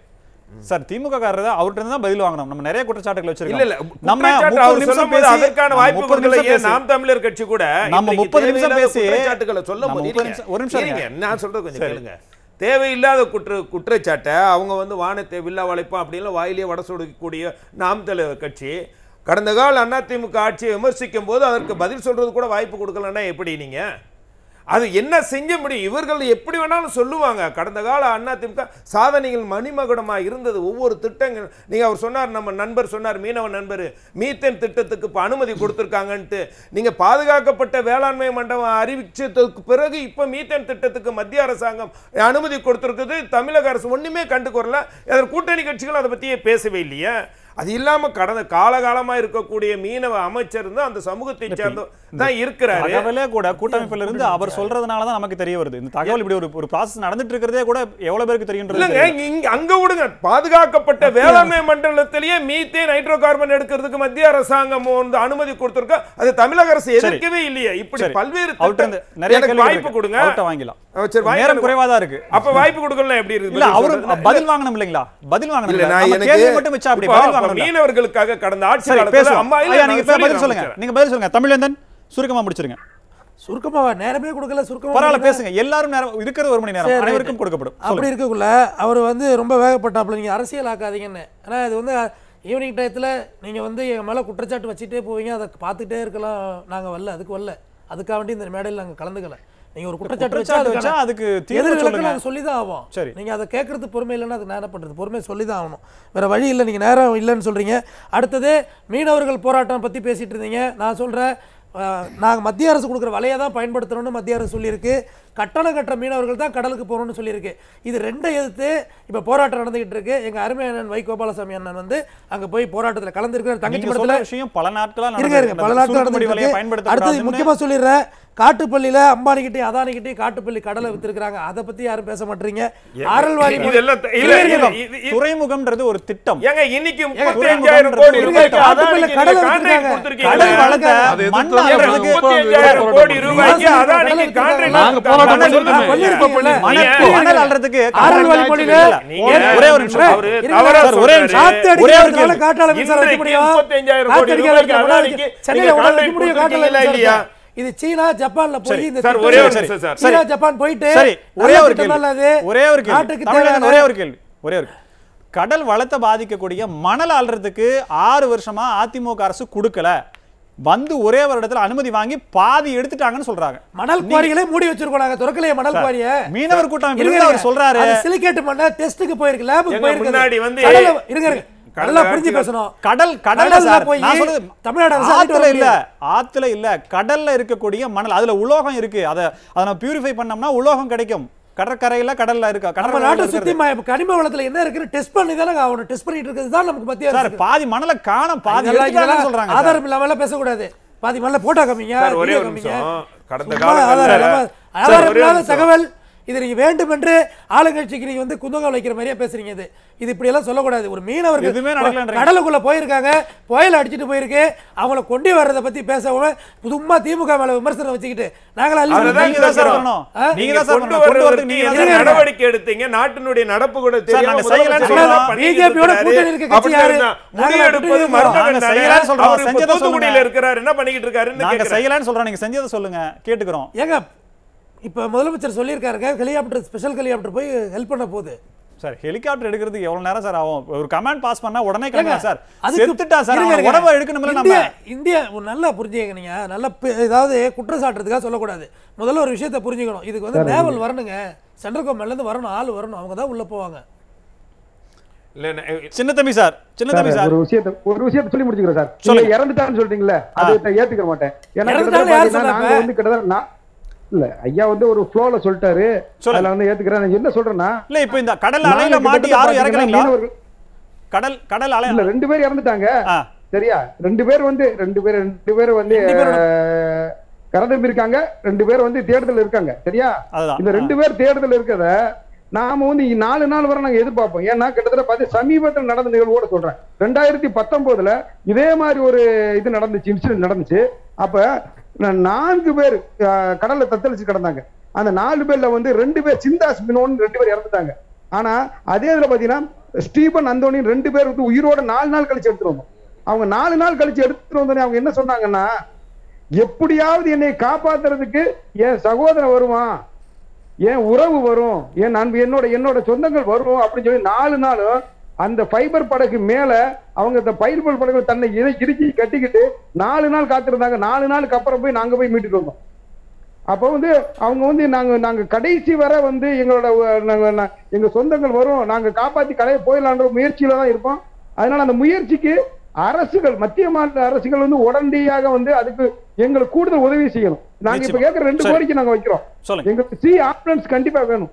சார் திமுக காரர் அவர்கிட்ட இருந்து தான் பதில் வாங்கணும் நம்ம நிறைய குற்றச்சாட்டுகள் இல்ல இல்ல வச்சிருக்கோம் நம்ம குற்றச்சாட்டு முப்பது அவர் நிமிஷம் சொல்லும்போது பேசி அதற்கான நம்ம வாய்ப்பு முப்பது கொடுக்கல. நிமிஷம் ஏன் பேசி நாம் தமிழர் கட்சி கூட நம்ம இன்றைக்கு முப்பது நிமிஷம் தேவையில்லாத பேசி குற்றச்சாட்டுகளை சொல்லும் நம்ம போது முப்பது இருங்க. நிமிஷம் ஒரு நிமிஷம் இருங்க. இருங்க. நான் சொல்றது கொஞ்சம் சரி. கேளுங்க தேவையில்லாத குற்ற குற்றச்சாட்டை அவங்க வந்து வானத்தை வில்லா வளைப்போம் அப்படின்லாம் வாயிலே வட சுடக்கூடிய நாம் தலைவர் கட்சி கடந்த கால அதிமுக ஆட்சியை விமர்சிக்கும் போது அதற்கு பதில் சொல்றது கூட வாய்ப்பு கொடுக்கலன்னா எப்படி நீங்க அது என்ன செஞ்ச முடியும் இவர்கள் எப்படி வேணாலும் சொல்லுவாங்க கடந்த கால அதிமுக சாதனைகள் மணிமகுடமாக இருந்தது ஒவ்வொரு திட்டங்கள் நீங்க அவர் சொன்னார் நம்ம நண்பர் சொன்னார் மீனவ நண்பர் மீத்தேன் திட்டத்துக்கு இப்போ அனுமதி கொடுத்துருக்காங்கன்ட்டு நீங்க பாதுகாக்கப்பட்ட வேளாண்மை மண்டபம் அறிவிச்சதுக்கு பிறகு இப்போ மீத்தேன் திட்டத்துக்கு மத்திய அரசாங்கம் அனுமதி கொடுத்துருக்குது தமிழக அரசு ஒண்ணுமே கண்டுக்கொறல அதற்கு கூட்டணி கட்சிகள் அதை பத்தியே பேசவே இல்லையே அது இல்லாம கடந்த காலகாலமா இருக்கக்கூடிய மீனவ அமைச்சர் தான் அந்த சமூகத்தை சேர்ந்த தான் இருக்கிறாரு தகவலே கூட கூட்டமைப்புல இருந்து அவர் சொல்றதுனால தான் நமக்கு தெரிய வருது இந்த தகவல் இப்படி ஒரு ஒரு ப்ராசஸ் நடந்துட்டு இருக்கிறதே கூட எவ்வளவு பேருக்கு தெரியுன்றது இல்லங்க தெரியல. இங்க- இங்க அங்க விடுங்க பாதுகாக்கப்பட்ட வேளாண்மை மண்டலத்திலேயே மீத்தேன் ஹைட்ரோ கார்பன் எடுக்கிறதுக்கு மத்திய அரசாங்கம் வந்து அனுமதி கொடுத்திருக்க அது தமிழக அரசு எதிர்க்கவே இல்லையே இப்படி சரி. பல்வேறு அவர்ட்ட திட்டம். இருந்து நிறைய எனக்கு கேள்விகள் வாய்ப்பு இருக்கு. கொடுங்க அவர்ட்ட வாங்கிக்கலாம் அவர் சரி, வாய்ப்பு நேரம் கொடுங்க. குறைவா தான் இருக்கு அப்ப வாய்ப்பு கொடுக்கலாம் எப்படி இருக்கு இல்ல பதில் அவரு சொல்றது? பதில் வாங்கணும் இல்லைங்களா பதில் வாங்கணும் இல்ல இல்ல நான் நம்ம எனக்கு கேள்வி மட்டும் வச்சா அப்படி இப்போ பதில் வாங்கணும் இல்ல. மீனவர்களுக்காக கடந்த ஆட்சி சரி காலத்துல பேசுவோம் அம்மா இல்ல, ஐயா நான் நீங்க இப்ப பதில் சொல்லிடுறேன் சொல்லுங்க அமைச்சர். நீங்க பதில் சொல்லுங்க தமிழேந்தன் சுருக்கமா முடிச்சிருங்க சுருக்கமாக நேரமே கொடுக்கல சுருக்கமாக பரவாயில்ல பேசுங்க எல்லாரும் நேரம் இருக்கிறது ஒரு மணி நேரம் சரி, அனைவருக்கும் ரைட்டு. கொடுக்கப்படும் அப்படி சொல்லுங்க. இருக்கக்குள்ள அவர் வந்து ரொம்ப வேகப்பட்டாப்புல நீங்கள் அரசியல் ஆக்காதீங்கன்னு ஏன்னா இது வந்து ஈவினிங் டயத்தில் நீங்கள் வந்து என் மேலே குற்றச்சாட்டு வச்சுட்டே போவீங்க அதை பார்த்துட்டே இருக்கலாம் நாங்கள் வரல அதுக்கு வரல அதுக்காக வேண்டி இந்த மேடையில் நாங்கள் கலந்துக்கல நீங்கள் ஒரு குற்றச்சாட்டு வச்சா குற்றச்சாட்டு வச்சா அதுக்கான அதுக்கு தீர்வு எதிர்விளக்கம் சொல்லுங்க நாங்கள் சொல்லி தான் ஆகும் சரி. நீங்கள் அதை கேட்கறது பொறுமை இல்லைன்னா அதுக்கு நேரம் பண்ணுறது பொறுமை சொல்லி தான் ஆகணும் வேறு வழி இல்லை நீங்கள் நேரம் இல்லைன்னு சொல்கிறீங்க அடுத்தது மீனவர்கள் போராட்டம் பற்றி பேசிகிட்டு இருந்தீங்க நான் சொல்கிறேன் நாங்கள் மத்திய அரசு கொடுக்குற வலையை தான் பயன்படுத்தணும்னு மத்திய அரசு சொல்லியிருக்கு கட்டணம் கட்டுற மீனவர்கள் தான் கடலுக்கு போகணும்னு சொல்லியிருக்கு இது ரெண்டை எதிர்த்து இப்போ போராட்டம் நடந்துகிட்டு இருக்கு எங்கள் அருமை அண்ணன் வை கோபாலசாமி அண்ணன் வந்து அங்கே போய் போராட்டத்தில் கலந்துருக்காரு தங்கச்சி நீங்க மடத்தில் சொல்ற விஷயம் பல நாட்களா இருங்க இருங்க பல நாட்கள் சுருக்குமடி வலையை நடந்துட்டு இருக்கு. அடுத்தது பயன்படுத்த முக்கியமா சொல்லிடுறேன் காட்டுப்பள்ளியில அம்பானிக்கிட்டே அதானிக்கிட்டே காட்டுப்பள்ளி கடலை வித்திருக்காங்க அதை பத்தி யாரும் பேச மாட்டீங்க ஆரல்வாடி இதெல்லாம் த- இல்ல, இருங்க, இல்ல, இருங்க. இது- இது- துறைமுகம்ன்றது ஒரு திட்டம் ஏங்க இன்னைக்கு ஏங்க, முப்பத்தஞ்சாயிரம் துறைமுகம்ன்றது கோடி ஒரு ரூபாய்க்கு திட்டம். அதானிக்கு காட்டுப்பள்ளி கடலை நீங்க contract வித்திருக்காங்க. கொடுத்திருக்கீங்க. கடல் வளத்தை அதை எதிர்த்து மண் தான் அளவுக்கு நாங்க முப்பத்தஞ்சாயிரம் கோடி ரூபாய்க்கு நாங்க அதானிக்கு contract நாங்க கொடுத்திருக்காங்க. போராட்டம் மணல் சொல்லுமே. பண்ணிருக்கோம்ல. மணல் நீங்க- மணல் அள்ளுறதுக்கு ஆரல்வாடி contract மொழியில இல்ல. நீங்க ஒரே ஒரு நிமிஷம் அவரு இருங்க, தவறா சார், ஒரே சொல்றாரு. நிமிஷம். காத்து ஒரே ஒரு அடிக்கிறதுனால கேள்வி. காட்டால மின்சாரம் வைக்க இன்றைக்கு முடியும் 35,000 காத்து கோடி அடிக்கிறதுக்கு ரூபாய்க்கு அதானிக்கு அதானிக்கு சென்னையில நீங்க எவ்வளவு வைக்க contract முடியும் காட்டால கொடுத்திருக்கீங்களா மின்சாரத்தை? இல்லையா? இது சீனா ஜப்பான்ல போய் இந்த சார், திட்டம் ஒரே ஒரு சரி. நிமிஷம் சார். சீனா ஜப்பான் போயிட்டு சரி ஒரே நல்ல ஒரு திட்டம் கேள்வி நல்லது. ஒரே ஒரு கேள்வி நாட்டுக்கு தமிழக தேவையான- ஒரே ஒரு கேள்வி ஒரே ஒரு கேள்வி. கடல் வளத்தை பாதிக்கக்கூடிய மணல் அள்ளுறதுக்கு ஆறு வருஷமா அதிமுக அரசு கொடுக்கல வந்து ஒரே வருடத்துல அனுமதி வாங்கி பாதி எடுத்துட்டாங்கன்னு சொல்றாங்க மணல் குவாரிகளே மூடி வச்சிருக்கோம் நாங்க திறக்கலையே மணல் குவாரிய மீனவர் கூட்டம் இருங்க, அவர் இருங்க. சொல்றாரு அது சிலிக்கேட் மண்ண டெஸ்ட்டுக்கு போயிருக்கு லேபுக்கு எங்க போயிருக்கு முன்னாடி வந்து கடல்ல இருங்க இருங்க கடல்ல நல்லா புரிஞ்சு ஆட்சிகள் பேசணும் கடல் கடல்ல கடல்ல சார் போய் நான் சொல்றது தமிழ்நாடு அரசு அள்ளிட்டு ஆத்துல வர இல்ல முடியாது. ஆத்துல இல்ல கடல்ல இருக்கக்கூடிய மணல் அதுல உலோகம் இருக்கு அத அத நம்ம பியூரிஃபை பண்ணோம்னா உலோகம் கிடைக்கும் கடற்கரையில கடல்ல இருக்கா நம்ம கடற்கரையில நாட்டை இருக்கிறது. சுத்தி ம- கனிம வளத்துல என்ன இருக்குன்னு டெஸ்ட் பண்ணி தானே ஆகணும் டெஸ்ட் பண்ணிட்டு இருக்கிறது தான் நமக்கு மத்திய சார் அரசு பாதி மணலை காணோம் பாதி இதெல்லாம் எடுத்துட்டாங்கன்னு இதெல்லாம் சொல்றாங்க சார். ஆதாரம் இல்லாம எல்லாம் பேசக்கூடாது பாதி மணல போட்டோ காமிங்க சார், ஒரே வீடியோ ஒரு காமிங்க. நிமிஷம். கடந்த சும்மா ஆதாரம் காலங்கள்ல- இல்லாம சார், ஆதாரம் ஒரே ஒரு இல்லாத நிமிஷம். தகவல் இது நீங்க வேண்டும் என்று ஆளுங்கட்சிக்கு நீங்க வந்து குந்தகம் வைக்கிற மாதிரியே பேசுறீங்க இது இது இப்படி எல்லாம் சொல்லக்கூடாது ஒரு மீனவர்கள் எதுவுமே நடக்கலன்றீங்க. கடலுக்குள்ள போயிருக்காங்க புயல் அடிச்சிட்டு போயிருக்கு அவங்கள கொண்டு வர்றதை பத்தி பேசவும் சும்மா திமுக மேல விமர்சனம் வச்சுக்கிட்டு நாங்களா அள்ளி அதுல தான் கொடுத்தோம். நீங்க தான் சார் கேட்கிறோம். வரணும். ஆ? நீங்க நீங்க தான் சார் கொண்டு வரணும். கொண்டு வரதுக்கு வர்றதுக்கு நீங்க என்ன தான் சார் வரணும். நடவடிக்கை எடுத்தீங்க நாட்டினுடைய நடப்பு கூட தெரியாம நாங்க முதலமைச்சர் செய்யலாம்னு இதெல்லாம் சொல்றோம். பண்ணிட்டு BJP யோட இருக்காரு. கூட்டணி இருக்க கட்சி அப்படி யாரு? இருந்தா நாங்க முடிவெடுப்பது அப்படி மருமகன் நாங்க தானே. செய்யலாம்னு சொல்றோம். அவர் இப்ப செஞ்சதை தூத்துக்குடியில சொல்லுங்க. இருக்கிறாரு என்ன பண்ணிக்கிட்டு இருக்காருன்னு நாங்க கேட்கிறேன். செய்யலாம்னு சொல்றோம் நீங்க செஞ்சதை சொல்லுங்க கேட்டுக்கிறோம் ஏங்க இப்ப முதலமைச்சர் சொல்லியிருக்காருங்க ஹெலிகாப்டர் ஸ்பெஷல் ஹெலிகாப்டர் போய் ஹெல்ப் பண்ண போகுது சார் ஹெலிகாப்டர் எடுக்கிறதுக்கு எவ்வளவு நேரம் சார் ஆகும் ஒரு கமாண்ட் பாஸ் பண்ணா உடனே ஏங்க, கிளம்புங்க சார் அதுக்கு- செத்துட்டா சார் இருங்க, அவன இருங்க. உடம்ப எடுக்கணும்ல நம்ம இந்தியா இந்தியா ஒரு நல்லா புரிஞ்சுக்கங்க நீங்க நல்லா பே- ஏதாவது குற்றம் சாட்டுறதுக்காக சொல்லக்கூடாது முதல்ல ஒரு விஷயத்தை புரிஞ்சுக்கணும் இதுக்கு வந்து நேவல் வரணுங்க சென்ட்ரல் கவர்மெண்ட்ல இருந்து வரணும் ஆள் வரணும் அவங்க தான் உள்ள போவாங்க இல்ல, நான் சின்ன தம்பி சார் சின்ன தம்பி சார், சார் ஒரு விஷயத்தை ஒரு விஷயத்தை சொல்லி முடிச்சுக்கிறேன் சார் சொல்லுங்க. நீங்க இறந்துட்டான்னு சொல்றீங்களே அதை நான் ஏத்துக்க மாட்டேன் ஏன்னா இறந்துட்டான்னு கிட்டத்தட்ட யார் பாத்தீங்கன்னா சொன்னா நாங்க இப்ப? வந்து கிட்டத்தட்ட நான் இல்ல ஐயா வந்து ஒரு ஃப்ளோல சொல்லிட்டாரு சொல்லுங்க. அதுல வந்து ஏத்துக்கிறேன் நான் என்ன சொல்றேன்னா இல்ல இப்ப இந்த கடல் நாங்க அலையில மாட்டி கிட்டத்தட்ட யாரும் பாத்தீங்கன்னா இறக்குறீங்களா மீனவர்கள் கடல் கடல் அலை இல்ல ரெண்டு பேர் இறந்துட்டாங்க ஆ, சரியா ரெண்டு பேர் வந்து ரெண்டு பேர் ரெண்டு பேர் வந்து ரெண்டு பேரோட- அஹ், கரதம்பி இருக்காங்க ரெண்டு பேர் வந்து தேடுதல் இருக்காங்க சரியா அதுதான் இந்த ரெண்டு பேர் தேடுதல் இருக்கத நாம வந்து இ- நாலு நாள் வரை நாங்க எதிர்பார்ப்போம் ஏன்னா கிட்டத்தட்ட பார்த்து சமீபத்தில் நடந்த நிகழ்வோட சொல்றேன் ரெண்டாயிரத்தி பத்தொன்பதுல இதே மாதிரி ஒரு இது நடந்துச்சு இன்சிடென்ட் நடந்துச்சு அப்ப நா- நான்கு பேர் அஹ், கடல்ல தத்தளிச்சு கிடந்தாங்க அந்த நாலு பேர்ல வந்து ரெண்டு பேர் சிந்தாஸ் மினோன்னு ரெண்டு பேர் இறந்துட்டாங்க ஆனா அதே இதுல பாத்தீங்கன்னா ஸ்டீபன் அந்தோனியும் ரெண்டு பேர் வந்து உயிரோட நாலு நாள் கழிச்சு எடுத்துட்டு வந்தோம் அவங்க நாலு நாள் கழிச்சு எடுத்துட்டு வந்தோடனே அவங்க என்ன சொன்னாங்கன்னா எப்படியாவது என்னை காப்பாத்துறதுக்கு என் சகோதரன் வருவான் என் உறவு வரும் என் நண்பு என்னோட என்னோட சொந்தங்கள் வரும் அப்படின்னு சொல்லி நாலு நாளும் அந்த ஃபைபர் படகு மேல அவங்க இந்த ஃபைபர் படகு தன்னை இறை இறுக்கி கட்டிக்கிட்டு நாலு நாள் காத்திருந்தாங்க நாலு நாளுக்கு அப்புறம் போய் நாங்க போய் மீட்டுட்டு வந்தோம் அப்போ வந்து அவங்க வந்து நாங்க நாங்க கடைசி வரை வந்து எங்களோட அஹ், நாங்க நா- எங்க சொந்தங்கள் வரும் நாங்க காப்பாத்தி கடையை போயிடலான்ற முயற்சியில தான் இருப்போம் அதனால அந்த முயற்சிக்கு அரசுகள் மத்திய மாநில அரசுகள் வந்து உடனடியாக வந்து அதுக்கு எங்களுக்கு கூடுதல் உதவி செய்யணும் நாங்க இப்ப நிச்சயமா. கேட்கிற ரெண்டு சரி. கோரிக்கை நாங்க வைக்கிறோம் சொல்லுங்க எங்களுக்கு சி ஆம்புலன்ஸ் கண்டிப்பா வேணும்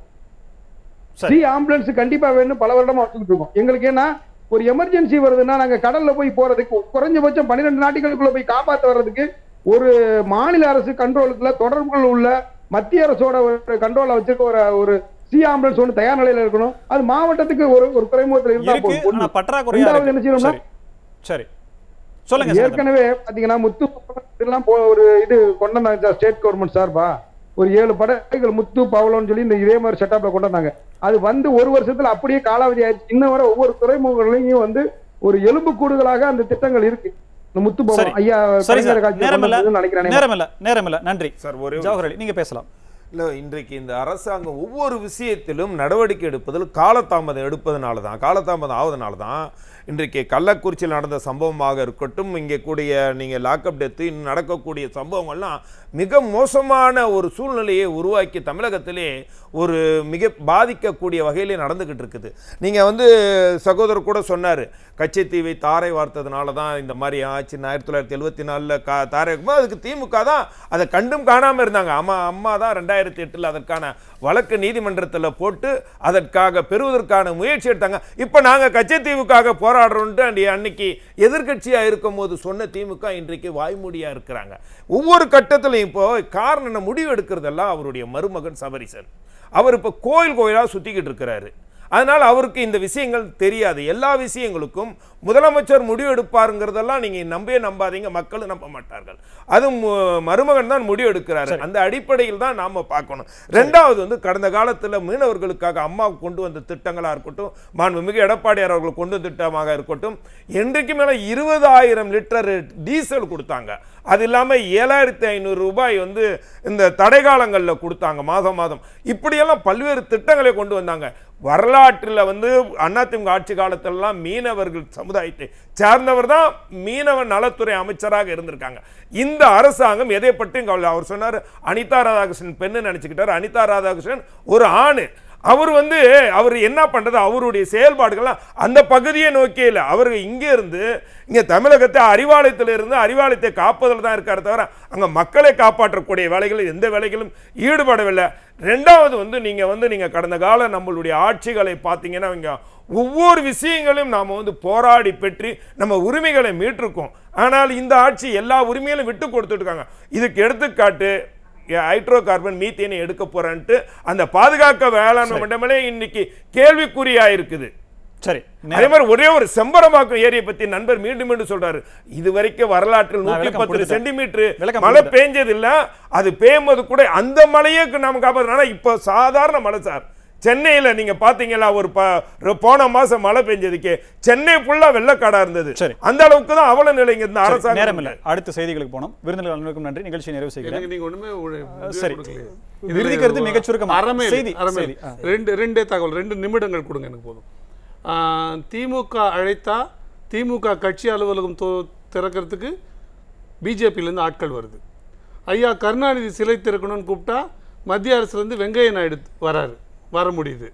சரி. சி ஆம்புலன்ஸ் கண்டிப்பா வேணும் பல வருடமா வச்சுக்கிட்டு இருக்கோம் எங்களுக்கு ஏன்னா ஒரு எமர்ஜென்சி வருதுன்னா நாங்க கடல்ல போய் போறதுக்கு குறைஞ்சபட்சம் பன்னிரெண்டு நாட்டுகளுக்குள்ள போய் காப்பாத்த வர்றதுக்கு ஒரு மாநில அரசு கண்ட்ரோலுக்குள்ள தொடர்புகள் உள்ள மத்திய அரசோட ஒரு கண்ட்ரோல வச்சிருக்க ஒரு ஒரு சி ஆம்புலன்ஸ் ஒன்று தயார் நிலையில இருக்கணும் அது மாவட்டத்துக்கு ஒரு ஒரு துறைமுகத்துல இருந்தா இருக்கு போதும் ஆனா ஒண்ணு. பற்றாக்குறையா ரெண்டாவது என்ன இருக்கு செய்யணும்னா சரி சரி சொல்லுங்க சங்கர். ஏற்கனவே பாத்தீங்கன்னா முத்து எல்லாம் போ- ஒரு இது கொண்டு வந்தாங்க ஸ்டேட் கவர்மெண்ட் சார்பா ஒரு ஏழு படகுகள் முத்து பவளம்னு சொல்லி இந்த இதே மாதிரி செட்டப்ல கொண்டு வந்தாங்க அது வந்து ஒரு வருஷத்துல அப்படியே காலாவதி ஆயிடுச்சு இன்ன வரை ஒவ்வொரு துறைமுகங்களையும் வந்து ஒரு எலும்பு கூடுகளாக அந்த திட்டங்கள் இருக்கு இந்த முத்து சரி. பவளம் ஐயா சரி கலைஞர் சார் காட்சியில நேரம் கொண்டு இல்ல வந்ததுன்னு நினைக்கிறேன் நேரம் இல்ல நேரம் இல்ல நன்றி சார் ஒரே ஒரு ஜவஹர் அலி நீங்க பேசலாம் இல்லை இன்றைக்கு இந்த அரசாங்கம் ஒவ்வொரு விஷயத்திலும் நடவடிக்கை எடுப்பதில் காலதாமதம் எடுப்பதனால தான் காலதாமதம் ஆவதனால தான் இன்றைக்கு கள்ளக்குறிச்சியில் நடந்த சம்பவமாக இருக்கட்டும் இங்கே கூடிய நீங்கள் லாக்அப் டெத்து இன்னும் நடக்கக்கூடிய சம்பவங்கள்லாம் மிக மோசமான ஒரு சூழ்நிலையை உருவாக்கி தமிழகத்திலே ஒரு மிக பாதிக்கக்கூடிய வகையிலே நடந்துக்கிட்டு இருக்குது நீங்கள் வந்து சகோதரர் கூட சொன்னார் கச்சத்தீவை தாரை வார்த்ததுனால தான் இந்த மாதிரி ஆச்சு ஆயிரத்தி தொள்ளாயிரத்தி எழுபத்தி நாலில் கா தாரை வைக்கும்போது அதுக்கு திமுக தான் அதை கண்டும் காணாமல் இருந்தாங்க அம்மா அம்மா தான் ரெண்டாயிரத்தி எட்டில் அதற்கான வழக்கு நீதிமன்றத்தில் போட்டு அதற்காக பெறுவதற்கான முயற்சி எடுத்தாங்க இப்போ நாங்கள் கச்சத்தீவுக்காக போராடுறோன்ட்டு அன்றைய அன்னைக்கு எதிர்க்கட்சியாக இருக்கும் போது சொன்ன திமுக இன்றைக்கு வாய்மூடியாக இருக்கிறாங்க ஒவ்வொரு கட்டத்திலையும் இப்போ காரணம் என்ன முடிவு எடுக்கிறதெல்லாம் அவருடைய மருமகன் சபரிசன் அவர் இப்போ கோயில் கோயிலாக சுற்றிக்கிட்டு இருக்கிறாரு அதனால் அவருக்கு இந்த விஷயங்கள் தெரியாது எல்லா விஷயங்களுக்கும் முதலமைச்சர் முடிவு எடுப்பாருங்கிறதெல்லாம் நீங்கள் நம்பவே நம்பாதீங்க மக்களும் நம்ப மாட்டார்கள் அது மு- மருமகன் தான் முடிவு எடுக்கிறாரு அந்த அடிப்படையில் தான் நாம் பார்க்கணும் ரெண்டாவது வந்து கடந்த காலத்தில் மீனவர்களுக்காக அம்மா கொண்டு வந்த திட்டங்களாக இருக்கட்டும் மாண்புமிகு எடப்பாடியார் அவர்கள் கொண்டு வந்த திட்டமாக இருக்கட்டும் என்றைக்கு மேலே இருபதாயிரம் லிட்டர் டீசல் கொடுத்தாங்க அது இல்லாமல் ஏழாயிரத்தி ஐநூறு ரூபாய் வந்து இந்த தடைகாலங்களில் கொடுத்தாங்க மாதம் மாதம் இப்படியெல்லாம் பல்வேறு திட்டங்களை கொண்டு வந்தாங்க வரலாற்றில் வந்து அதிமுக ஆட்சி காலத்திலலாம் மீனவர்கள் சமுதாயத்தை சார்ந்தவர் தான் மீனவ நலத்துறை அமைச்சராக இருந்திருக்காங்க இந்த அரசாங்கம் எதை பற்றியும் கவலை அவர் சொன்னார் அனிதா ராதாகிருஷ்ணன் பெண்ணு நினச்சிக்கிட்டார் அனிதா ராதாகிருஷ்ணன் ஒரு ஆணு அவர் வந்து அவர் என்ன பண்றது அவருடைய செயல்பாடுகள்லாம் அந்த பகுதியை நோக்கியே இல்லை அவர் இங்கே இருந்து இங்கே தமிழகத்தை அறிவாலயத்தில் இருந்து அறிவாலயத்தை காப்பதில் தான் இருக்காரு தவிர அங்கே மக்களை காப்பாற்றக்கூடிய வேலைகளில் எந்த வேலைகளும் ஈடுபடவில்லை ரெண்டாவது வந்து நீங்கள் வந்து நீங்கள் கடந்த கால நம்மளுடைய ஆட்சிகளை பார்த்தீங்கன்னா இங்கே ஒவ்வொரு விஷயங்களையும் நாம் வந்து போராடி பெற்று நம்ம உரிமைகளை மீட்டிருக்கோம் ஆனால் இந்த ஆட்சி எல்லா உரிமைகளையும் விட்டு கொடுத்துட்ருக்காங்க இதுக்கு எடுத்துக்காட்டு ஹைட்ரோ கார்பன் மீத்தேனை எடுக்க போறேன்ட்டு அந்த பாதுகாக்க வேளாண்மை மண்டலமே இன்னைக்கு கேள்விக்குறியா இருக்குது சரி அதே மாதிரி ஒரே ஒரு செம்பரமாக்கம் ஏரியை பத்தி நண்பர் மீண்டும் மீண்டும் சொல்றாரு இது வரைக்கும் வரலாற்றில் நான் நூத்தி விளக்கம் பத்து கொடுத்துட்டேன். சென்டிமீட்டர் விளக்கம் மழை கொடுத்துட்டேன். பெஞ்சது இல்ல அது பெய்யும்போது கூட அந்த மழையே நாம காப்பாத்துறோம் இப்போ சாதாரண மழை சார் சென்னையில நீங்க பாத்தீங்களா ஒரு ப- ஒரு போன மாசம் மழை பெஞ்சதுக்கு சென்னை ஃபுல்லா வெள்ளக்காடா இருந்தது சரி. அந்த அளவுக்கு தான் அவல நிலைங்க இந்த சரி, அரசாங்கம் நேரம் இல்ல அடுத்த செய்திகளுக்கு போனோம் விருந்தினர் அனைவருக்கும் நன்றி நிகழ்ச்சியை நிறைவு செய்கிறேன் எனக்கு நீங்க ஒண்ணுமே ஒரு இதுவே சரி. கொடுக்கலையே. இறுதி கருத்து மிகச் சுருக்கமா. அறமே இல்லை, செய்தி, அறமே செய்தி. இல்லை. ஆ. ரெண்டு ரெண்டே தகவல் ரெண்டு நிமிடங்கள் கொடுங்க எனக்கு போதும் ஆ, திமுக அழைத்தா திமுக கட்சி அலுவலகம் தொ- திறக்கிறதுக்கு பிஜேபியிலேருந்து ஆட்கள் வருது ஐயா கருணாநிதி சிலை திறக்கணும்னு கூப்பிட்டா மத்திய அரசுலேருந்து வெங்கைய நாயுடு வராரு வர முடியுது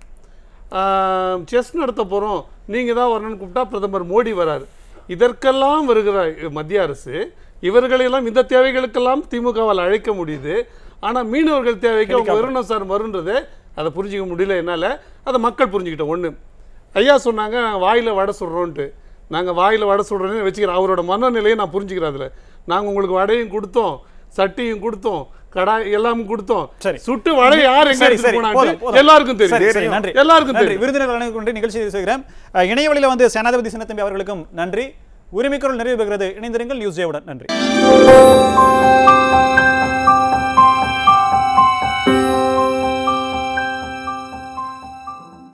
செஸ் நடத்த போகிறோம் நீங்கள் தான் வரணும்னு கூப்பிட்டா பிரதமர் மோடி வராரு இதற்கெல்லாம் வருகிற மத்திய அரசு இவர்களையெல்லாம் இந்த தேவைகளுக்கெல்லாம் திமுகவால் அழைக்க முடியுது ஆனால் மீனவர்கள் தேவைக்கு அவங்க வரணும் சார் வருன்றது அதை புரிஞ்சிக்க முடியல என்னால் அதை மக்கள் புரிஞ்சுக்கிட்டோம் ஒன்று ஐயா சொன்னாங்க வாயில் வடை சுடுறோன்ட்டு நாங்கள் வாயில் வடை சுடுறோன்னு வச்சுக்கிறோம் அவரோட மனநிலையை நான் புரிஞ்சுக்கிறேன் அதில் நாங்கள் உங்களுக்கு வடையும் கொடுத்தோம் சட்டியும் கொடுத்தோம் கடாய் எல்லாமும் கொடுத்தோம் சரி. சுட்டு வடை யார் எங்க சரி, எடுத்து சரி, போதும், போனாங்க போதும். எல்லாருக்கும் சரி, சரி, தெரியும் நன்றி எல்லாருக்கும் நன்றி தெரியும் விருந்தினர் அனைவருக்கும் கொண்டு நிகழ்ச்சி செய்கிறேன் அஹ், இணையவழியில வந்து சேனாதிபதி சின்னத்தம்பி அவர்களுக்கும் நன்றி உரிமைக்குரல் நிறைவு பெறுகிறது இணைந்திருங்கள் நியூஸ் ஜேவுடன் நன்றி